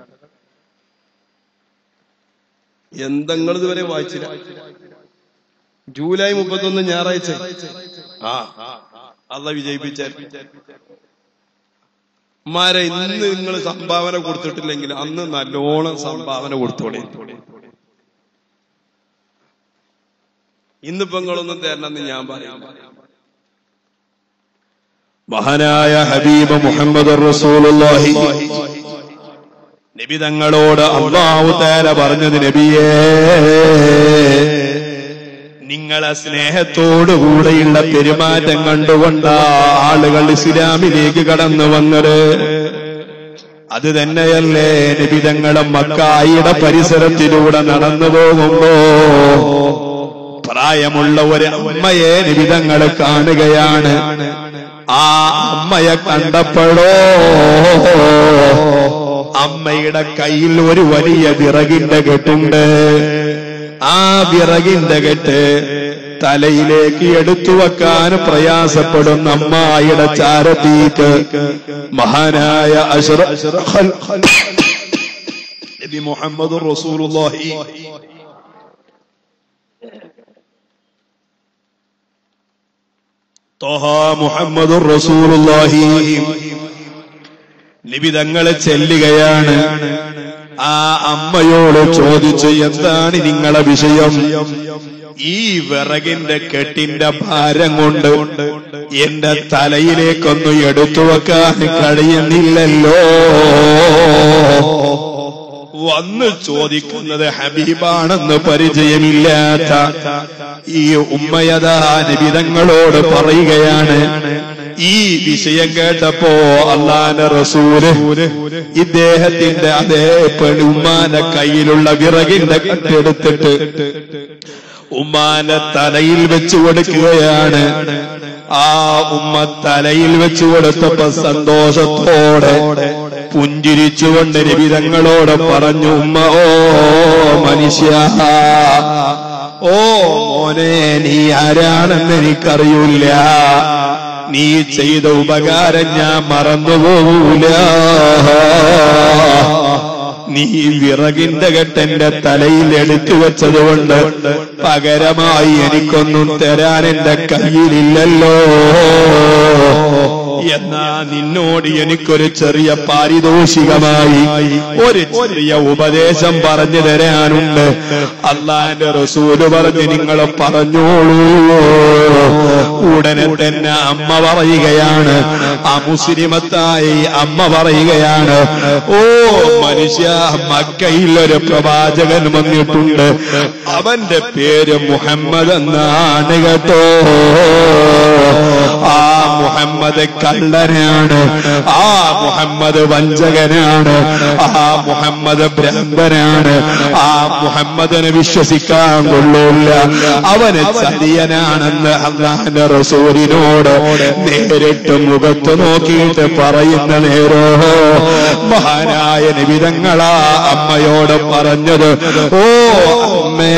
എന്തെങ്ങൾ ഇതുവരെ വായിച്ചില്ല ജൂലൈ മുപ്പത്തൊന്ന് ഞായറാഴ്ച ആ അല്ല വിജയിപ്പിച്ച മാരെ ഇന്ന് നിങ്ങൾ സംഭാവന കൊടുത്തിട്ടില്ലെങ്കിൽ അന്ന് നല്ലോണം സംഭാവന കൊടുത്തോളെ ഇന്നിപ്പോ നിങ്ങളൊന്നും തരണമെന്ന് ഞാൻ പറയാം മഹാനായ ഹബീബ് മുഹമ്മദ് റസൂലുള്ളാഹി നബി തങ്ങളോട് അള്ളാഹു തആല പറഞ്ഞത് നബിയേ നിങ്ങളെ സ്നേഹത്തോടുകൂടെയുള്ള പെരുമാറ്റം കണ്ടുകൊണ്ട ആളുകൾ ഇസ്ലാമിലേക്ക് കടന്നു വന്നത് അത് തന്നെയല്ലേ നിബിതങ്ങളും മക്കായിയുടെ പരിസരത്തിലൂടെ നടന്നു പോകുമ്പോ പ്രായമുള്ള ഒരു അമ്മയെ നിബിതങ്ങൾ കാണുകയാണ് ആ അമ്മയെ കണ്ടപ്പോഴോ അമ്മയുടെ കയ്യിൽ ഒരു വലിയ വിറകിന്റെ കെട്ടുണ്ട് ആ വിറകിന്റെ കെട്ട് തലയിലേക്ക് എടുത്തു വെക്കാൻ പ്രയാസപ്പെടുന്ന അമ്മായിയുടെ ചാരത്തീക്ക് മഹാനായ അഷ്റ നബി മുഹമ്മദ് റസൂലുള്ളാഹി ത്വഹ മുഹമ്മദ് റസൂലുള്ളാഹി നബി തങ്ങളെ ചെല്ലുകയാണ് ആ അമ്മയോട് ചോദിച്ചു എന്താണ് നിങ്ങളെ വിഷയം ഈ വിറകിന്റെ കെട്ടിന്റെ ഭാരം കൊണ്ട് എന്റെ തലയിലേക്കൊന്നും എടുത്തു വെക്കാൻ കഴിയുന്നില്ലല്ലോ വന്ന് ചോദിക്കുന്നത് ഹബീബാണെന്ന് പരിചയമില്ലാത്ത ഈ ഉമ്മയതാ നിബിതങ്ങളോട് പറയുകയാണ് ഈ വിഷയം കേട്ടപ്പോ അള്ളാന്റെ റസൂല് ഇദ്ദേഹത്തിന്റെ അതേ പെണ്ണുമ്മാന്റെ കയ്യിലുള്ള വിറകിന്റെ കട്ടെടുത്തിട്ട് ഉമ്മാന്റെ തലയിൽ വെച്ചു കൊടുക്കുകയാണ് ആ ഉമ്മ തലയിൽ വെച്ചു കൊടുത്തപ്പോ സന്തോഷത്തോടെ പുഞ്ചിരിച്ചുകൊണ്ട് രവിതങ്ങളോട് പറഞ്ഞു ഉമ്മ ഓ മനുഷ്യ ഓ മോനെ നീ ആരാണെന്ന് എനിക്കറിയൂല നീ ചെയ്ത ഉപകാരം ഞാൻ മറന്നുപോകൂല നീ വിറകിന്റെ കെട്ടെന്റെ തലയിൽ എടുത്തു വെച്ചതുകൊണ്ട് പകരമായി എനിക്കൊന്നും തരാൻ എന്റെ കയ്യിലില്ലല്ലോ എന്നാ നിന്നോട് എനിക്കൊരു ചെറിയ പാരിതോഷികമായി ഒരു ചെറിയ ഉപദേശം പറഞ്ഞു തരാനുണ്ട് അള്ളാന്റെ റസൂല് പറഞ്ഞ് നിങ്ങൾ പറഞ്ഞോളൂ ഉടനെ തന്നെ അമ്മ പറയുകയാണ് ആ മുസ്ലിമത്തായി അമ്മ പറയുകയാണ് ഓ മനുഷ്യ മക്കയിൽ ഒരു പ്രവാചകൻ വന്നിട്ടുണ്ട് അവന്റെ പേര് മുഹമ്മദ് എന്നാണ് കേട്ടോ ആ മുഹമ്മദ് കള്ളനാണ് ആ മുഹമ്മദ് വഞ്ചകനാണ് ആ മുഹമ്മദ് ബ്രഹ്മനാണ് ആ മുഹമ്മദിനെ വിശ്വസിക്കാൻ കൊള്ളൂല്ല അവന് ചതിയനാണെന്ന് അള്ളാന്റെ റസൂലിനോട് നേരിട്ട് മുഖത്ത് നോക്കിയിട്ട് പറയുന്ന നേരോ മഹാനായ നിബിതങ്ങളാ അമ്മയോട് പറഞ്ഞത് ഓ അമ്മേ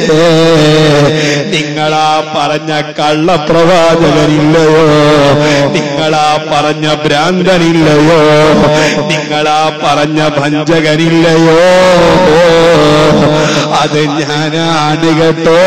നിങ്ങളാ പറഞ്ഞ കള്ളപ്രവാചകനില്ലയോ നിങ്ങളാ പറഞ്ഞ ഭ്രാന്തനില്ലയോ നിങ്ങളാ പറഞ്ഞ ഭഞ്ചകനില്ലയോ അത് ഞാനാണ് കേട്ടോ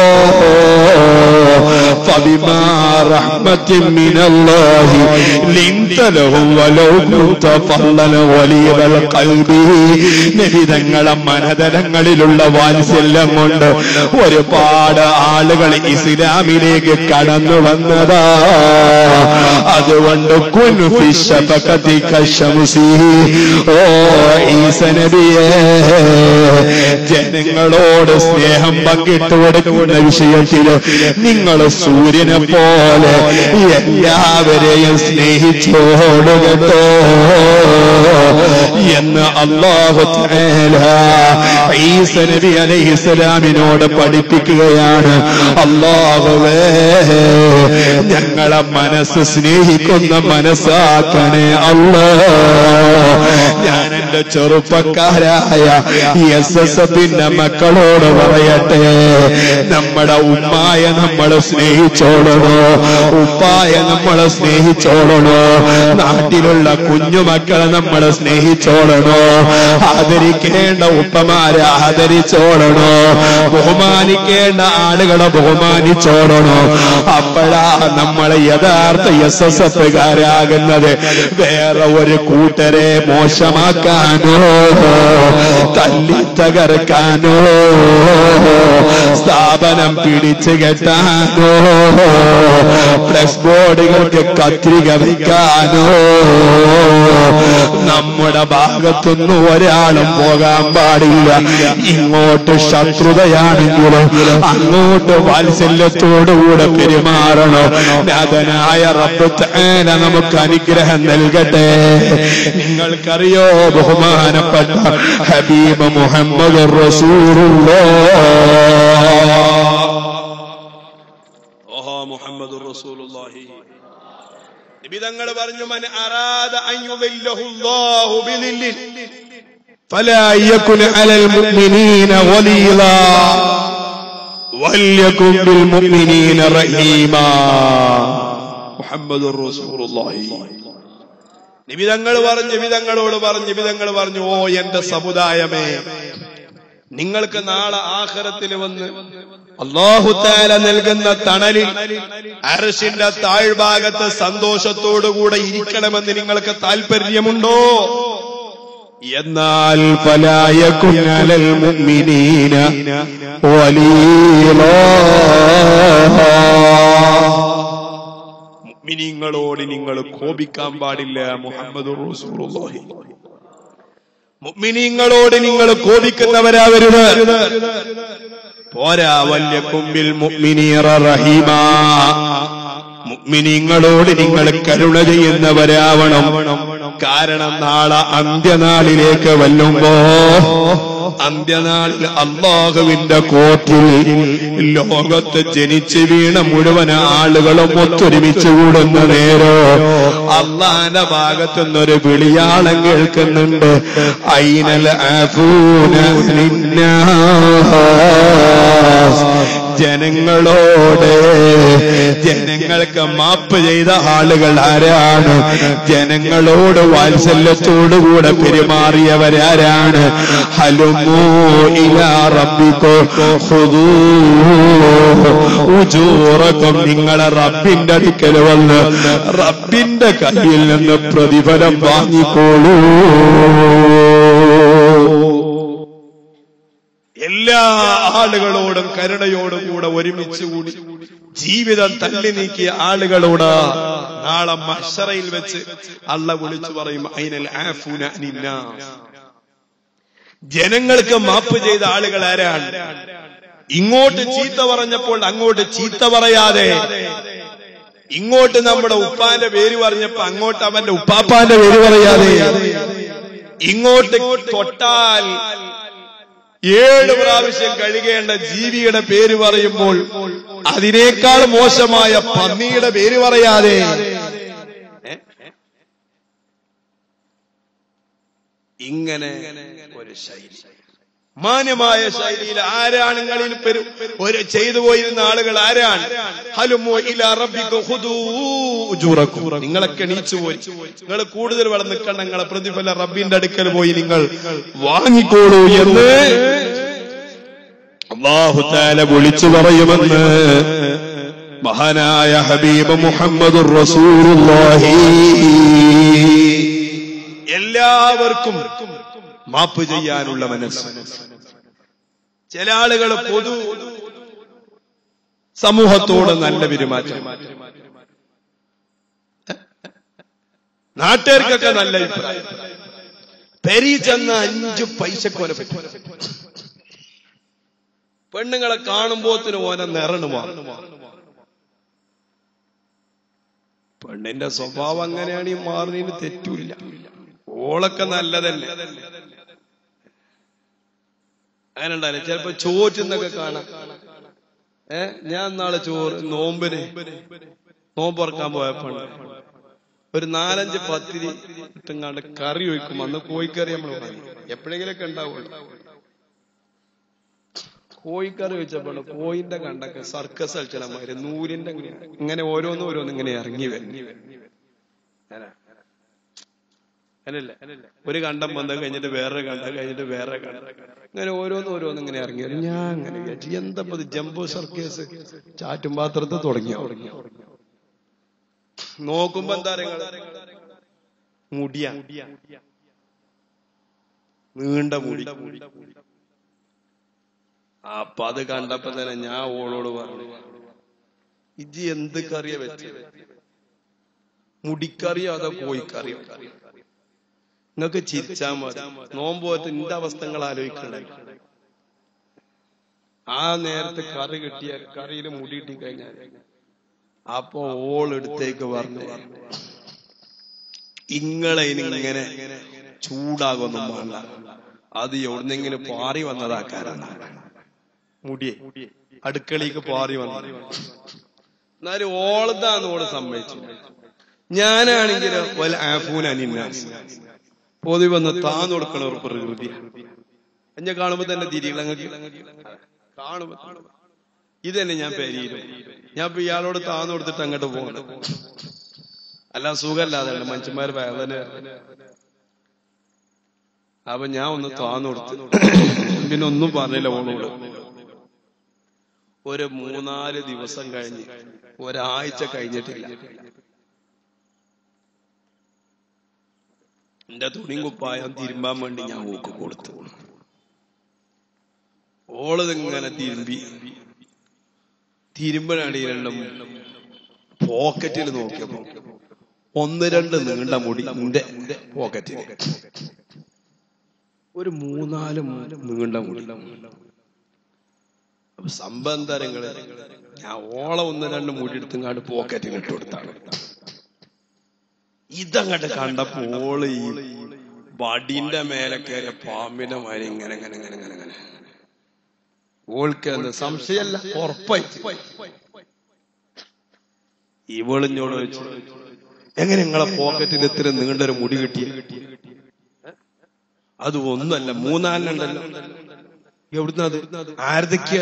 فبما رحمة من الله لنت لهم ولو كنت فضلا غليظ القلب നബിതങ്ങളെ മനതലങ്ങളിലുള്ള വാത്സല്യം കൊണ്ട് ഒരുപാട് ആളുകൾ ഇസ്ലാമിലേക്ക് കടന്നു വന്നതാ അതുകൊണ്ട് കുൻഫിഷപകതി കശംസി ഓ ഈസ നബിയേ ജനങ്ങളോട് സ്നേഹം പങ്കിട്ട് കൊടുക്കുന്ന വിഷയത്തിൽ നിങ്ങൾ സൂര്യനെ പോലെ എല്ലാവരെയും സ്നേഹിച്ചോടുകട്ടോ എന്ന് അള്ളാഹു ഈസ നബി അലൈഹിസ്സലാമിന് ഇസ്ലാമിനോട് പഠിപ്പിക്കുകയാണ് അള്ളാഹുവേ ഞങ്ങളെ മനസ്സ് സ്നേഹിക്കുന്ന മനസ്സാക്കണേ അല്ലാ ഞാൻ എന്റെ ചെറുപ്പക്കാരായ എസ് എസ് എഫിന്റെ മക്കളോട് പറയട്ടെ നമ്മുടെ ഉമ്മായ നമ്മൾ സ്നേഹിച്ചോളണോ ഉപ്പായ നമ്മളെ സ്നേഹിച്ചോളണോ നാട്ടിലുള്ള കുഞ്ഞുമക്കളെ നമ്മൾ സ്നേഹിച്ചോളണോ ആദരിക്കേണ്ട ഉപ്പമാരെ ആദരിച്ചോളണോ ബഹുമാനിക്കേണ്ട ആളുകളെ ബഹുമാനിച്ചോളണോ അപ്പോഴാ നമ്മളെ യഥാർത്ഥ എസ് എസ് എഫുകാരാകുന്നത് വേറെ ഒരു കൂട്ടരെ മോശമാക്കാനോ തല്ലി തകർക്കാനോ സ്ഥാപനം പിടിച്ചു കെട്ടാനോ ഫ്ലക്സ് ബോർഡുകൾക്ക് കത്രിക വയ്ക്കാനോ നമ്മുടെ ഭാഗത്തുനിന്ന് ഒരാളും പോകാൻ പാടില്ല ഇങ്ങോട്ട് ശത്രുതയാണെങ്കിലും അങ്ങോട്ട് വാത്സല്യത്തോടുകൂടെ പെരുമാറണം നാഥനായ റബ്ബ് തആല നമുക്ക് അനുഗ്രഹം നൽകട്ടെ നിങ്ങൾക്കറിയോ ബഹുമാനപ്പെട്ട ഹബീബ് മുഹമ്മദ് ഓഹോ മുഹമ്മദ് റസൂലുള്ളാഹി നിബിതങ്ങൾ പറഞ്ഞു മൻ അറാദ അൻ യുദില്ലഹുല്ലാഹു ബിദില്ലിൻ فلا يكن على المؤمنين غليظا وليكن بالمؤمنين رحيما മുഹമ്മദ് റസൂലുള്ളാഹി നിബിതങ്ങൾ പറഞ്ഞു നിബിതങ്ങളോട് പറഞ്ഞു നിബിതങ്ങൾ പറഞ്ഞു ഓ എന്റെ സമുദായമേ നിങ്ങൾക്ക് നാളെ ആഖിറത്തിൽ വന്ന് അള്ളാഹുത്താല നൽകുന്ന തണലിൽ അരശിന്റെ താഴ്ഭാഗത്ത് സന്തോഷത്തോടുകൂടെ ഇരിക്കണമെന്ന് നിങ്ങൾക്ക് താല്പര്യമുണ്ടോ എന്നാൽ ഫലായകുൻ അലൽ മുഅ്മിനീന വലീലാ മുഅ്മിനീങ്ങളോട് നിങ്ങൾ കോപിക്കാൻ പാടില്ല മുഹമ്മദ് റസൂലുള്ളാഹി മുഅ്മിനീങ്ങളോട് നിങ്ങൾ കോപിക്കുന്നവരാവരുത് പോരാ വല്യ കുമ്പിൽ മുഅ്മിനീറ റഹീമാ മുഅ്മിനീങ്ങളോട് നിങ്ങൾ കരുണ ചെയ്യുന്നവരാവണം കാരണം നാളെ അന്ത്യനാളിലേക്ക് വല്ലുമ്പോ അന്ത്യനാളിൽ അള്ളാഹുവിന്റെ കോർട്ടിൽ ലോകത്ത് ജനിച്ച് വീണ മുഴുവൻ ആളുകളും ഒത്തൊരുമിച്ച് കൂടുന്ന നേരോ അള്ളാന്റെ ഭാഗത്തുനിന്നൊരു വിളിയാളം കേൾക്കുന്നുണ്ട് ഐനൽ ആഫൂന ലിന്നാസ്. ജനങ്ങളോട് ജനങ്ങൾക്ക് മാപ്പ് ചെയ്ത ആളുകൾ ആരാണ് ജനങ്ങളോട് വാത്സല്യത്തോടുകൂടെ പെരുമാറിയവരാരാണ് ഹലുമോ ഇലാ റബ്ബിക്കോ ഖുദൂ ഉജൂറക്കും നിങ്ങളെ റബ്ബിന്റെ അടുക്കൽ വന്ന് റബ്ബിന്റെ കയ്യിൽ നിന്ന് പ്രതിഫലം വാങ്ങിക്കോളൂ എല്ലാ ആളുകളോടും കരുണയോടും കൂടെ ഒരുമിച്ച് കൂടി ജീവിതം തള്ളി നീക്കിയ ആളുകളോട് നാളെ മഷറയിൽ വെച്ച് അള്ള വിളിച്ചു പറയും അയിനൽ ആഫൂന അനിന്നാസ്. ജനങ്ങൾക്ക് മാപ്പ് ചെയ്ത ആളുകൾ ആരാണ് ഇങ്ങോട്ട് ചീത്ത പറഞ്ഞപ്പോൾ അങ്ങോട്ട് ചീത്ത പറയാതെ ഇങ്ങോട്ട് നമ്മുടെ ഉപ്പാന്റെ പേര് പറഞ്ഞപ്പോ അങ്ങോട്ട് അവന്റെ ഉപ്പാപ്പാന്റെ പേര് പറയാതെ ഇങ്ങോട്ട് തൊട്ടാൽ ഏഴ് പ്രാവശ്യം കഴുകേണ്ട ജീവിയുടെ പേര് പറയുമ്പോൾ അതിനേക്കാൾ മോശമായ പന്നിയുടെ പേര് പറയാതെ ഏ? ഇങ്ങനെ ഒരു ശൈലി മാന്യമായ ശൈലിയിൽ ആരാണുങ്ങളിൽ പെരു ഒരു ചെയ്തു പോയിരുന്ന ആളുകൾ ആരാണ് ഹലുമോ ഇല റബ്ബിക ഖുദൂ ഉജൂറക്കും. നിങ്ങളൊക്കെ എണീച്ചു പോയി നിങ്ങൾ കൂടുതൽ വളർന്ന് നിൽക്കണം നിങ്ങളെ പ്രതിഫല റബ്ബിന്റെ അടുക്കൽ പോയി നിങ്ങൾ വാങ്ങിക്കോളൂ എന്ന് അള്ളാഹു താല വിളിച്ചു പറയുമെന്ന് മഹാനായ ഹബീബ് മുഹമ്മദ് റസൂലുള്ളാഹി എല്ലാവർക്കും മാപ്പ് ചെയ്യാനുള്ള മനസ്സ് ചില ആളുകൾ പൊതു സമൂഹത്തോട് നല്ല പെരുമാറ്റം നാട്ടുകാർക്കൊക്കെ നല്ല അഭിപ്രായം പെരി ചെന്ന അഞ്ചു പൈസക്കോനെ പറ്റും പെണ്ണുങ്ങളെ കാണുമ്പോത്തിന് ഓനെ നിറണുമാ പെണ്ണിന്റെ സ്വഭാവം അങ്ങനെയാണ് ഈ മാറുന്നതിന് തെറ്റൂല ഓളൊക്കെ നല്ലതല്ലേ അങ്ങനെ ഉണ്ടാവില്ല ചിലപ്പോ ചോറ്റുന്നൊക്കെ കാണാം ഏ ഞാൻ നാളെ ചോറ് നോമ്പിന് നോമ്പുറക്കാൻ പോയപ്പോ ഒരു നാലഞ്ച് പത്തിരി ഇട്ടുങ്ങാണ്ട് കറി ഒഴിക്കും അന്ന് കോഴിക്കറി നമ്മൾ എപ്പോഴെങ്കിലൊക്കെ ഉണ്ടാവുള്ളൂ കോഴിക്കറി വെച്ചപ്പോൾ കോയിന്റെ കണ്ടൊക്കെ സർക്കസ് കളിച്ചമാര് നൂലിന്റെ ഇങ്ങനെ ഇങ്ങനെ ഓരോന്നും ഓരോന്നും ഇങ്ങനെ ഇറങ്ങി വരും അങ്ങനല്ലേ ഒരു കണ്ടം വന്നത് കഴിഞ്ഞിട്ട് വേറെ കണ്ടം കഴിഞ്ഞിട്ട് വേറെ കണ്ടം ഇങ്ങനെ ഓരോന്നും ഓരോന്നും ഇങ്ങനെ ഇറങ്ങി വരും ഞാൻ അങ്ങനെ വിചാരിച്ചു എന്താ ഇത് ജംബോ സർക്കേസ് ചാറ്റും പാത്രത്തിൽ തുടങ്ങിയോ നോക്കുമ്പോ എന്താ മുടിയ നീണ്ട മുടി അപ്പൊ അത് കണ്ടപ്പോ തന്നെ ഞാൻ ഓളോട് പറഞ്ഞു ഇജി എന്ത് കറിയ വെച്ചത് മുടിക്കറിയോ അതോ കോഴിക്കറിയോ നിങ്ങക്ക് ചിരിച്ചാ മതി നോമ്പോത്ത് ഇന്റെ അവസ്ഥകൾ ആലോചിക്കണേ ആ നേരത്തെ കറി കിട്ടിയ കറിയിൽ മുടി കിട്ടി കഴിഞ്ഞാൽ അപ്പൊ ഓൾ എടുത്തേക്ക് പറഞ്ഞു ഇങ്ങളെ ഇങ്ങനെ ചൂടാകൊന്നും വേണ്ട അത് എവിടുന്നെങ്കിലും പാറി വന്നതാക്കാരാണ് മുടിയെ അടുക്കളയ്ക്ക് പാറി വന്നു എന്നാലും ഓളതാന്ന് ഓള് സമ്മതിച്ചു ഞാനാണെങ്കിൽ വല്ല ആഫൂൻ അനിന്നാസ് പൊതി വന്ന് താന്നു കൊടുക്കണ ഒരു പ്രകൃതി എന്നെ കാണുമ്പോ തന്നെ തിരികൾ കാണുമ്പോ ഇതന്നെ ഞാൻ പെരിയിലും ഞാൻ ഇപ്പൊ ഇയാളോട് താന്നു കൊടുത്തിട്ട് അങ്ങോട്ട് പോകണം അല്ല സുഖമല്ലാതെ മനുഷ്യന്മാർ വേദന അപ്പൊ ഞാൻ ഒന്ന് താന്നു കൊടുത്തു പിന്നെ ഒന്നും പറഞ്ഞില്ല ഓളോട് ഒരു മൂന്നാല് ദിവസം കഴിഞ്ഞ് ഒരാഴ്ച കഴിഞ്ഞിട്ടില്ല എന്റെ തുണിയും കുപ്പായം തിരുമ്പാൻ വേണ്ടി ഞാൻ ഊക്ക് കൊടുത്തു ഓളതിങ്ങനെ തിരുമ്പി തിരുമ്പനടിയിലുള്ള പോക്കറ്റിൽ നോക്കിയപ്പോ ഒന്ന് രണ്ട് നീണ്ട മുടി എന്റെ പോക്കറ്റിൽ ഒരു മൂന്നാല് നീണ്ട മുടി അപ്പൊ സംബന്ധരങ്ങള് ഞാൻ ഓളം ഒന്ന് രണ്ട് മുടി എടുത്തുങ്ങാണ്ട് പോക്കറ്റിൽ ഇട്ട് കൊടുത്താണ് ഇതങ്ങോട്ട് കണ്ടപ്പോ ഓള് ഈ വടിന്റെ മേലെ കയറിയ പാമ്പിന്റെ മാതിരി ഇങ്ങനെ ഇങ്ങനെ ഇങ്ങനെ ഇങ്ങനെ ഇങ്ങനെ ഓൾക്ക് എന്ത് സംശയമല്ല ഉറപ്പായി ഇവളിഞ്ഞോട് വെച്ചു എങ്ങനെ നിങ്ങളെ പോക്കറ്റിൽ ഇത്ര നീണ്ടൊരു മുടി കിട്ടി അത് ഒന്നല്ല മൂന്നാലുണ്ടല്ലോ എവിടുന്ന അത് ആരതൊക്കെയാ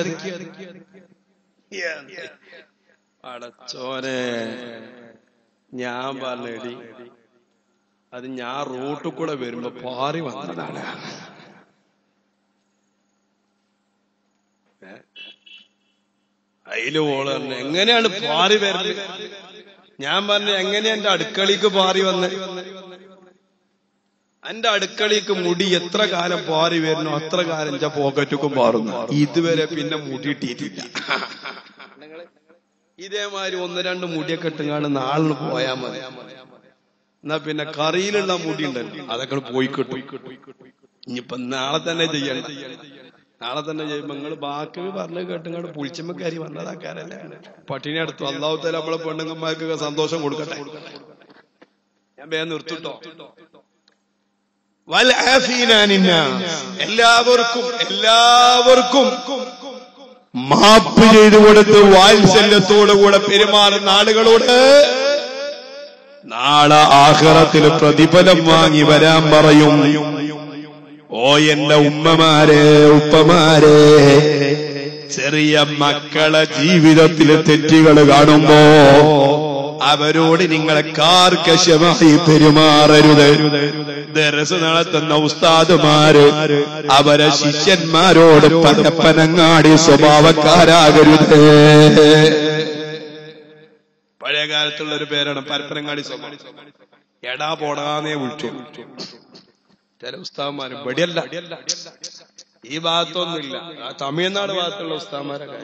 അടച്ചോനെ ഞാൻ പറഞ്ഞടി അത് ഞാൻ റോട്ടിൽ കൂടെ വരുമ്പോ പാറി വന്നതാണ് അതില് ഓള് പറഞ്ഞു എങ്ങനെയാണ് പാറി വരുന്നത് ഞാൻ പറഞ്ഞു എങ്ങനെയാ എന്റെ അടുക്കളയ്ക്ക് പാറി വന്ന് എന്റെ അടുക്കളയ്ക്ക് മുടി എത്ര കാലം പാറി വരുന്നു അത്ര കാലം എന്റെ പോക്കറ്റുക്കും പാറുന്നു ഇതുവരെ പിന്നെ മുടി ഇട്ടിട്ടില്ല ഇതേമാതിരി ഒന്ന് രണ്ട് മുടിയൊക്കെ ഇട്ടുങ്ങാണ്ട് നാളിന് പോയാ മതി എന്നാ പിന്നെ കറിയിലുള്ള മുടി ഉണ്ടല്ലോ അതൊക്കെ പോയി കിട്ടും ഇനിയിപ്പൊ നാളെ തന്നെ ചെയ്യണം നാളെ തന്നെ ചെയ്യുമ്പോ നിങ്ങൾ ബാക്കി പറഞ്ഞു കേട്ടുങ്ങാണ്ട് പുളിച്ചമ്മ കയറി വന്നതാക്കാരല്ലേ പട്ടിണി അടുത്തു അള്ളാഹുത്തല നമ്മളെ പെണ്ണുങ്ങന്മാർക്കൊക്കെ സന്തോഷം കൊടുക്കട്ടെ ഞാൻ വേഗം നിർത്തിട്ടോ എല്ലാവർക്കും എല്ലാവർക്കും മാപ്പ് ചെയ്തു കൊടുത്ത് വാത്സല്യത്തോടുകൂടെ പെരുമാറുന്ന ആളുകളോട് നാളെ ആഹ്റത്തിൽ പ്രതിഫലം വാങ്ങി വരാൻ പറയും ഓ എന്റെ ഉമ്മമാരെ ഉപ്പമാരെ ചെറിയ മക്കളെ ജീവിതത്തിലെ തെറ്റുകൾ കാണുമ്പോ അവരോട് നിങ്ങളെ കാർക്കശമായി പെരുമാറരുത് ദരസ് നടത്തുന്ന ഉസ്താദുമാര് അവരെ ശിഷ്യന്മാരോട് പരപ്പനങ്ങാടി സ്വഭാവക്കാരാകരുത് പഴയ കാലത്തുള്ള ഒരു പേരാണ് പരപ്പനങ്ങാടി സ്വഭാവം എടാ പോടാന്നേ വിളിച്ചു ചില ഉസ്താവന്മാര് ഇവിടെയല്ല ഈ ഭാഗത്തൊന്നുമില്ല ആ തമിഴ്നാട് ഭാഗത്തുള്ള ഉസ്താവന്മാരൊക്കെ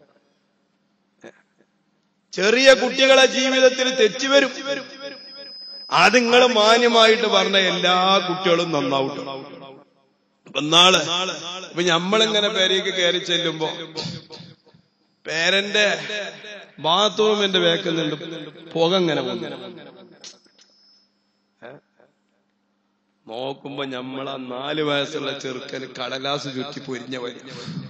ചെറിയ കുട്ടികളെ ജീവിതത്തിൽ തെറ്റ് വരും അത് നിങ്ങൾ മാന്യമായിട്ട് പറഞ്ഞ എല്ലാ കുട്ടികളും നന്നാവട്ടെ ഇപ്പൊ നാളെ ഇപ്പൊ നമ്മളിങ്ങനെ പേരേക്ക് കയറി ചെല്ലുമ്പോ പേരന്റെ ബാത്റൂമിന്റെ വേക്കുന്നുണ്ട് പുക ഇങ്ങനെ പോകുന്നു നോക്കുമ്പോ ഞമ്മളാ നാല് വയസ്സുള്ള ചെറുക്കന് കടലാസ് ചുറ്റി പൊരിഞ്ഞ വരി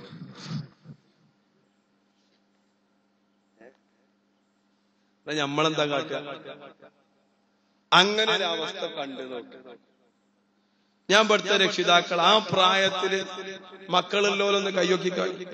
എന്നാ ഞമ്മളെന്താ കാട്ടുക അങ്ങനെ ഒരു അവസ്ഥ കണ്ടു നോക്ക് ഞാൻ പഠിച്ച രക്ഷിതാക്കൾ ആ പ്രായത്തില് മക്കളുള്ളവരൊന്ന് കയ്യൊക്കി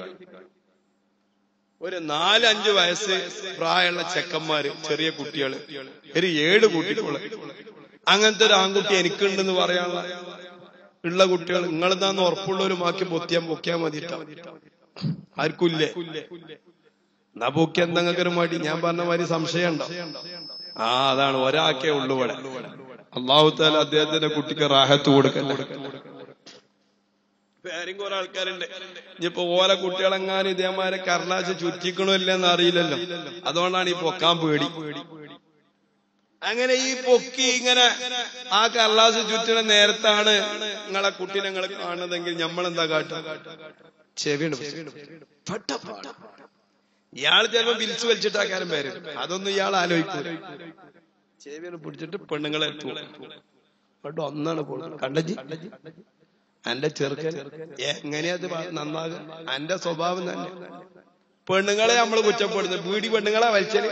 ഒരു നാലഞ്ച് വയസ്സ് പ്രായമുള്ള ചെക്കന്മാര് ചെറിയ കുട്ടികള് ഒരു ഏഴ് കുട്ടികള് അങ്ങനത്തെ ഒരു ആൺകുട്ടി എനിക്കുണ്ടെന്ന് പറയാനുള്ള ഉള്ള കുട്ടികൾ നിങ്ങളെന്താന്ന് ഉറപ്പുള്ളവരും ആക്കി പൊത്തിയാൻ പൊക്കിയാ മതി ആർക്കുമില്ലേ എന്നാ പൊക്കി എന്തെങ്കിലും ഒരു മടി ഞാൻ പറഞ്ഞ മാതിരി സംശയമുണ്ടോ ആ അതാണ് ഒരാൾക്കേ ഉള്ളൂ ഇവിടെ അള്ളാഹുത്താല അദ്ദേഹത്തിന്റെ കുട്ടിക്ക് റാഹത്ത് കൊടുക്കല്ലേ വേറെയും കുറെ ആൾക്കാരുണ്ട് ഇനിയിപ്പോ ഓല കുട്ടികളെങ്ങാനും ഇതേമാരെ കർലാശ ചുറ്റിക്കണോ ഇല്ലെന്ന് അറിയില്ലല്ലോ അതുകൊണ്ടാണ് ഈ പൊക്കാൻ പേടി അങ്ങനെ ഈ പൊക്കി ഇങ്ങനെ ആ കർലാസ് ചുറ്റണ നേരത്താണ് നിങ്ങളെ കുട്ടീനെ നിങ്ങൾ കാണുന്നതെങ്കിൽ നമ്മളെന്താ കാട്ടുക ചെവിയാണ് പട്ടപ്പാട് ഇയാൾ ചിലപ്പോ വിളിച്ചു വലിച്ചിട്ടാക്കാനും വരും അതൊന്നും ഇയാൾ ആലോചിക്കൂല ചെവിയാണ് പിടിച്ചിട്ട് പെണ്ണുങ്ങളെ എത്തും കേട്ടോ ഒന്നാണ് പോകുന്നത് കണ്ടജി എന്റെ ചെറുക്കൻ എങ്ങനെയാ അത് നന്നാകുക എന്റെ സ്വഭാവം തന്നെ പെണ്ണുങ്ങളെ നമ്മൾ കുറ്റപ്പെടുന്നു വീടി പെണ്ണുങ്ങളെ വലിച്ചല്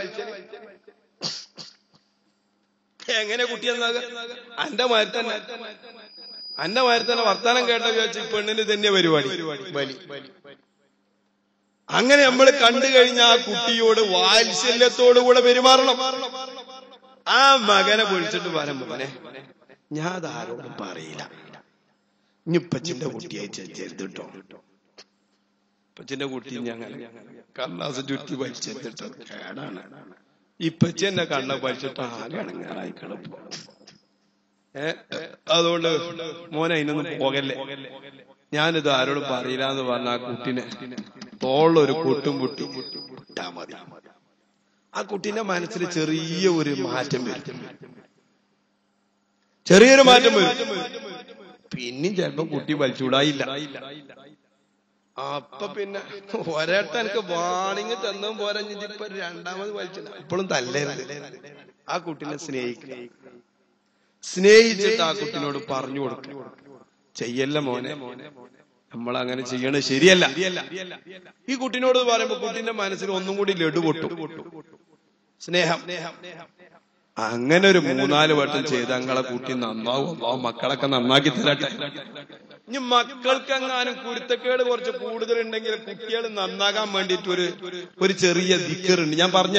എങ്ങനെ കുട്ടി എന്നാകുക എന്റെ മാതിരി തന്നെ എന്റെ മാതിരി തന്നെ വർത്താനം കേട്ട വിചാരിച്ചു ഈ പെണ്ണിന് തന്നെ പരിപാടി ബലി അങ്ങനെ നമ്മൾ കണ്ടു കഴിഞ്ഞ ആ കുട്ടിയോട് വാത്സല്യത്തോടുകൂടെ പെരുമാറണം ആ മകനെ വിളിച്ചിട്ട് പറയാൻ മോനെ ഞാൻ അത് ആരോടും പറയില്ല ഇനിപ്പച്ചിന്റെ കുട്ടിയായി ചെറുതിട്ടോ ഇപ്പച്ചിന്റെ കുട്ടി ഞങ്ങൾ കണ്ണാസ് ചുറ്റി വലിച്ചെടുത്തിട്ട് കേടാണ് ഇപ്പച്ചി എന്നെ കണ്ണ വലിച്ചിട്ട് ആകെ അണങ്ങാറായി കിടപ്പോ ഏ അതുകൊണ്ട് മോനെ അതിനൊന്നും പോകല്ലേ ഞാനിത് ആരോടും പറയില്ല എന്ന് പറഞ്ഞ ആ കുട്ടിനെ തോളൊരു കൊട്ടും പൊട്ടി വിട്ടാ മതി ആ കുട്ടീന്റെ മനസ്സിൽ ചെറിയ ഒരു മാറ്റം വരും ചെറിയൊരു മാറ്റം വരും പിന്നെയും ചിലപ്പോ കുട്ടി വലിച്ചൂടായില്ല അപ്പൊ പിന്നെ ഒരേട്ട എനിക്ക് വാണിങ് തന്നും പോരാ ഇപ്പൊ രണ്ടാമത് വലിച്ചില്ല ഇപ്പോഴും തല്ലേരുത് ആ കുട്ടീനെ സ്നേഹിക്കുക സ്നേഹിച്ചിട്ട് ആ കുട്ടിനോട് പറഞ്ഞു കൊടുക്കുക ചെയ്യല്ല മോനെ നമ്മൾ അങ്ങനെ ചെയ്യണത് ശരിയല്ല ഈ കുട്ടിനോട് പറയുമ്പോ കുട്ടിന്റെ മനസ്സിൽ ഒന്നും കൂടി ലഡു പൊട്ടും സ്നേഹം അങ്ങനെ ഒരു മൂന്നാല് വട്ടം ചെയ്ത് അങ്ങളെ കുട്ടി നന്നാവും ആ മക്കളൊക്കെ നന്നാക്കി തരട്ടെ ഇനി മക്കൾക്ക് എങ്ങാനും കുരുത്തക്കേട് കുറച്ച് കൂടുതൽ ഉണ്ടെങ്കിൽ കുട്ടികൾ നന്നാകാൻ വേണ്ടിയിട്ട് ഒരു ഒരു ചെറിയ ദിക്കറുണ്ട് ഞാൻ പറഞ്ഞു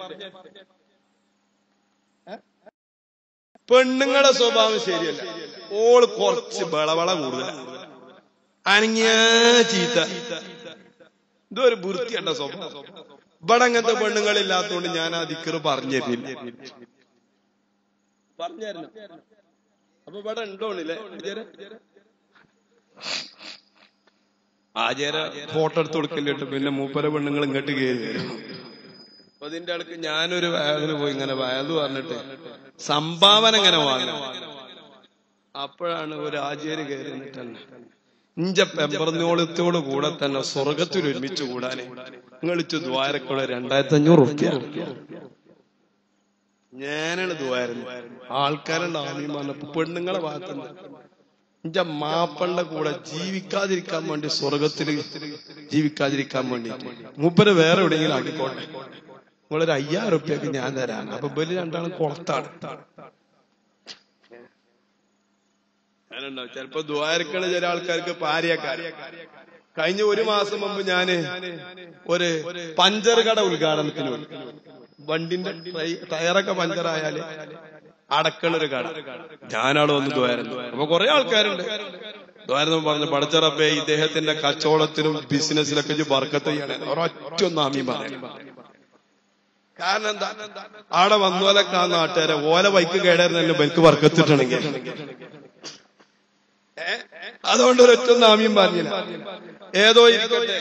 പെണ്ണുങ്ങളുടെ സ്വഭാവം ശരിയല്ല ഓള് കുറച്ച് ബളവള കൂടുതലാണ് അനങ്ങിയ ചീത്ത ഇതൊരു വൃത്തിയണ്ട സ്വഭാവം ഇവിടെ അങ്ങനത്തെ പെണ്ണുങ്ങളില്ലാത്തോണ്ട് ഞാൻ ആ ദിക്കറ് പറഞ്ഞു തരില്ല പറഞ്ഞായിരുന്നു അപ്പൊ ഇവിടെ ഉണ്ടോണില്ലേ ആചാര ഫോട്ടോ എടുത്ത് കൊടുക്കലിട്ട് പിന്നെ മൂപ്പര പെണ്ണുങ്ങൾ ഇങ്ങോട്ട് കയറി വരും അപ്പൊ അതിന്റെ അടുക്ക് ഞാനൊരു വയലിന് പോയി ഇങ്ങനെ വയത് പറഞ്ഞിട്ട് സംഭാവന ഇങ്ങനെ വാങ്ങി അപ്പോഴാണ് ഒരു ആചാര്യ കയറി നിന്നിട്ടെന്നെ ഇഞ്ച പെമ്പറന്നോളത്തോട് കൂടെ തന്നെ സ്വർഗത്തിൽ ഒരുമിച്ച് കൂടാനെ നിങ്ങളിച്ച് ദ്വാരക്കുള്ള രണ്ടായിരത്തി അഞ്ഞൂറ് റുപ്യ ഞാനാണ് ദ്വാരം ആൾക്കാരുടെ ആമീൻ പറഞ്ഞപ്പോ പെണ്ണുങ്ങളെ ഭാഗത്തുനിന്ന് എന്റെ മാപ്പളുടെ കൂടെ ജീവിക്കാതിരിക്കാൻ വേണ്ടി സ്വർഗത്തിൽ ജീവിക്കാതിരിക്കാൻ വേണ്ടി മൂപ്പര് വേറെ എവിടെയെങ്കിലും ആക്കിക്കോട്ടെ നിങ്ങളൊരു അയ്യായിരം റുപ്യക്ക് ഞാൻ തരാണ് അപ്പൊ ബലി രണ്ടാളും കുളത്താണ് ഞാനുണ്ടാവും ചിലപ്പോ ദ്വാരക്കണ ചില ആൾക്കാർക്ക് പാരിയാക്കാർ കഴിഞ്ഞ ഒരു മാസം മുമ്പ് ഞാന് ഒരു പഞ്ചർ കട ഉദ്ഘാടനത്തിന് പോയി വണ്ടിന്റെ ടയ- ടയറൊക്കെ പഞ്ചറായാല് അടക്കണ ഒരു കട ഞാനാള് വന്ന് ദ്വാരുന്നു അപ്പൊ കുറെ ആൾക്കാരുണ്ട് ദ്വാരം പറഞ്ഞു പടച്ചറപ്പേ ഇദ്ദേഹത്തിന്റെ കച്ചവടത്തിനും ബിസിനസ്സിലൊക്കെ ഇജ്ജ് ബർക്കത്ത് ചെയ്യണേ ഒരൊറ്റ നാമി പറയാം കാരണം എന്താ ആടെ വന്നോലൊക്കെ ആ നാട്ടുകാരെ ഓല ബൈക്ക് കേടായിരുന്നു എന്നെ ബൈക്ക് വർക്കത്തിട്ടുണ്ടെങ്കിൽ ഏ? അതുകൊണ്ട് ഒരൊറ്റ നാമ്യം പറഞ്ഞില്ല ഏതോ ഇരിക്കട്ടെ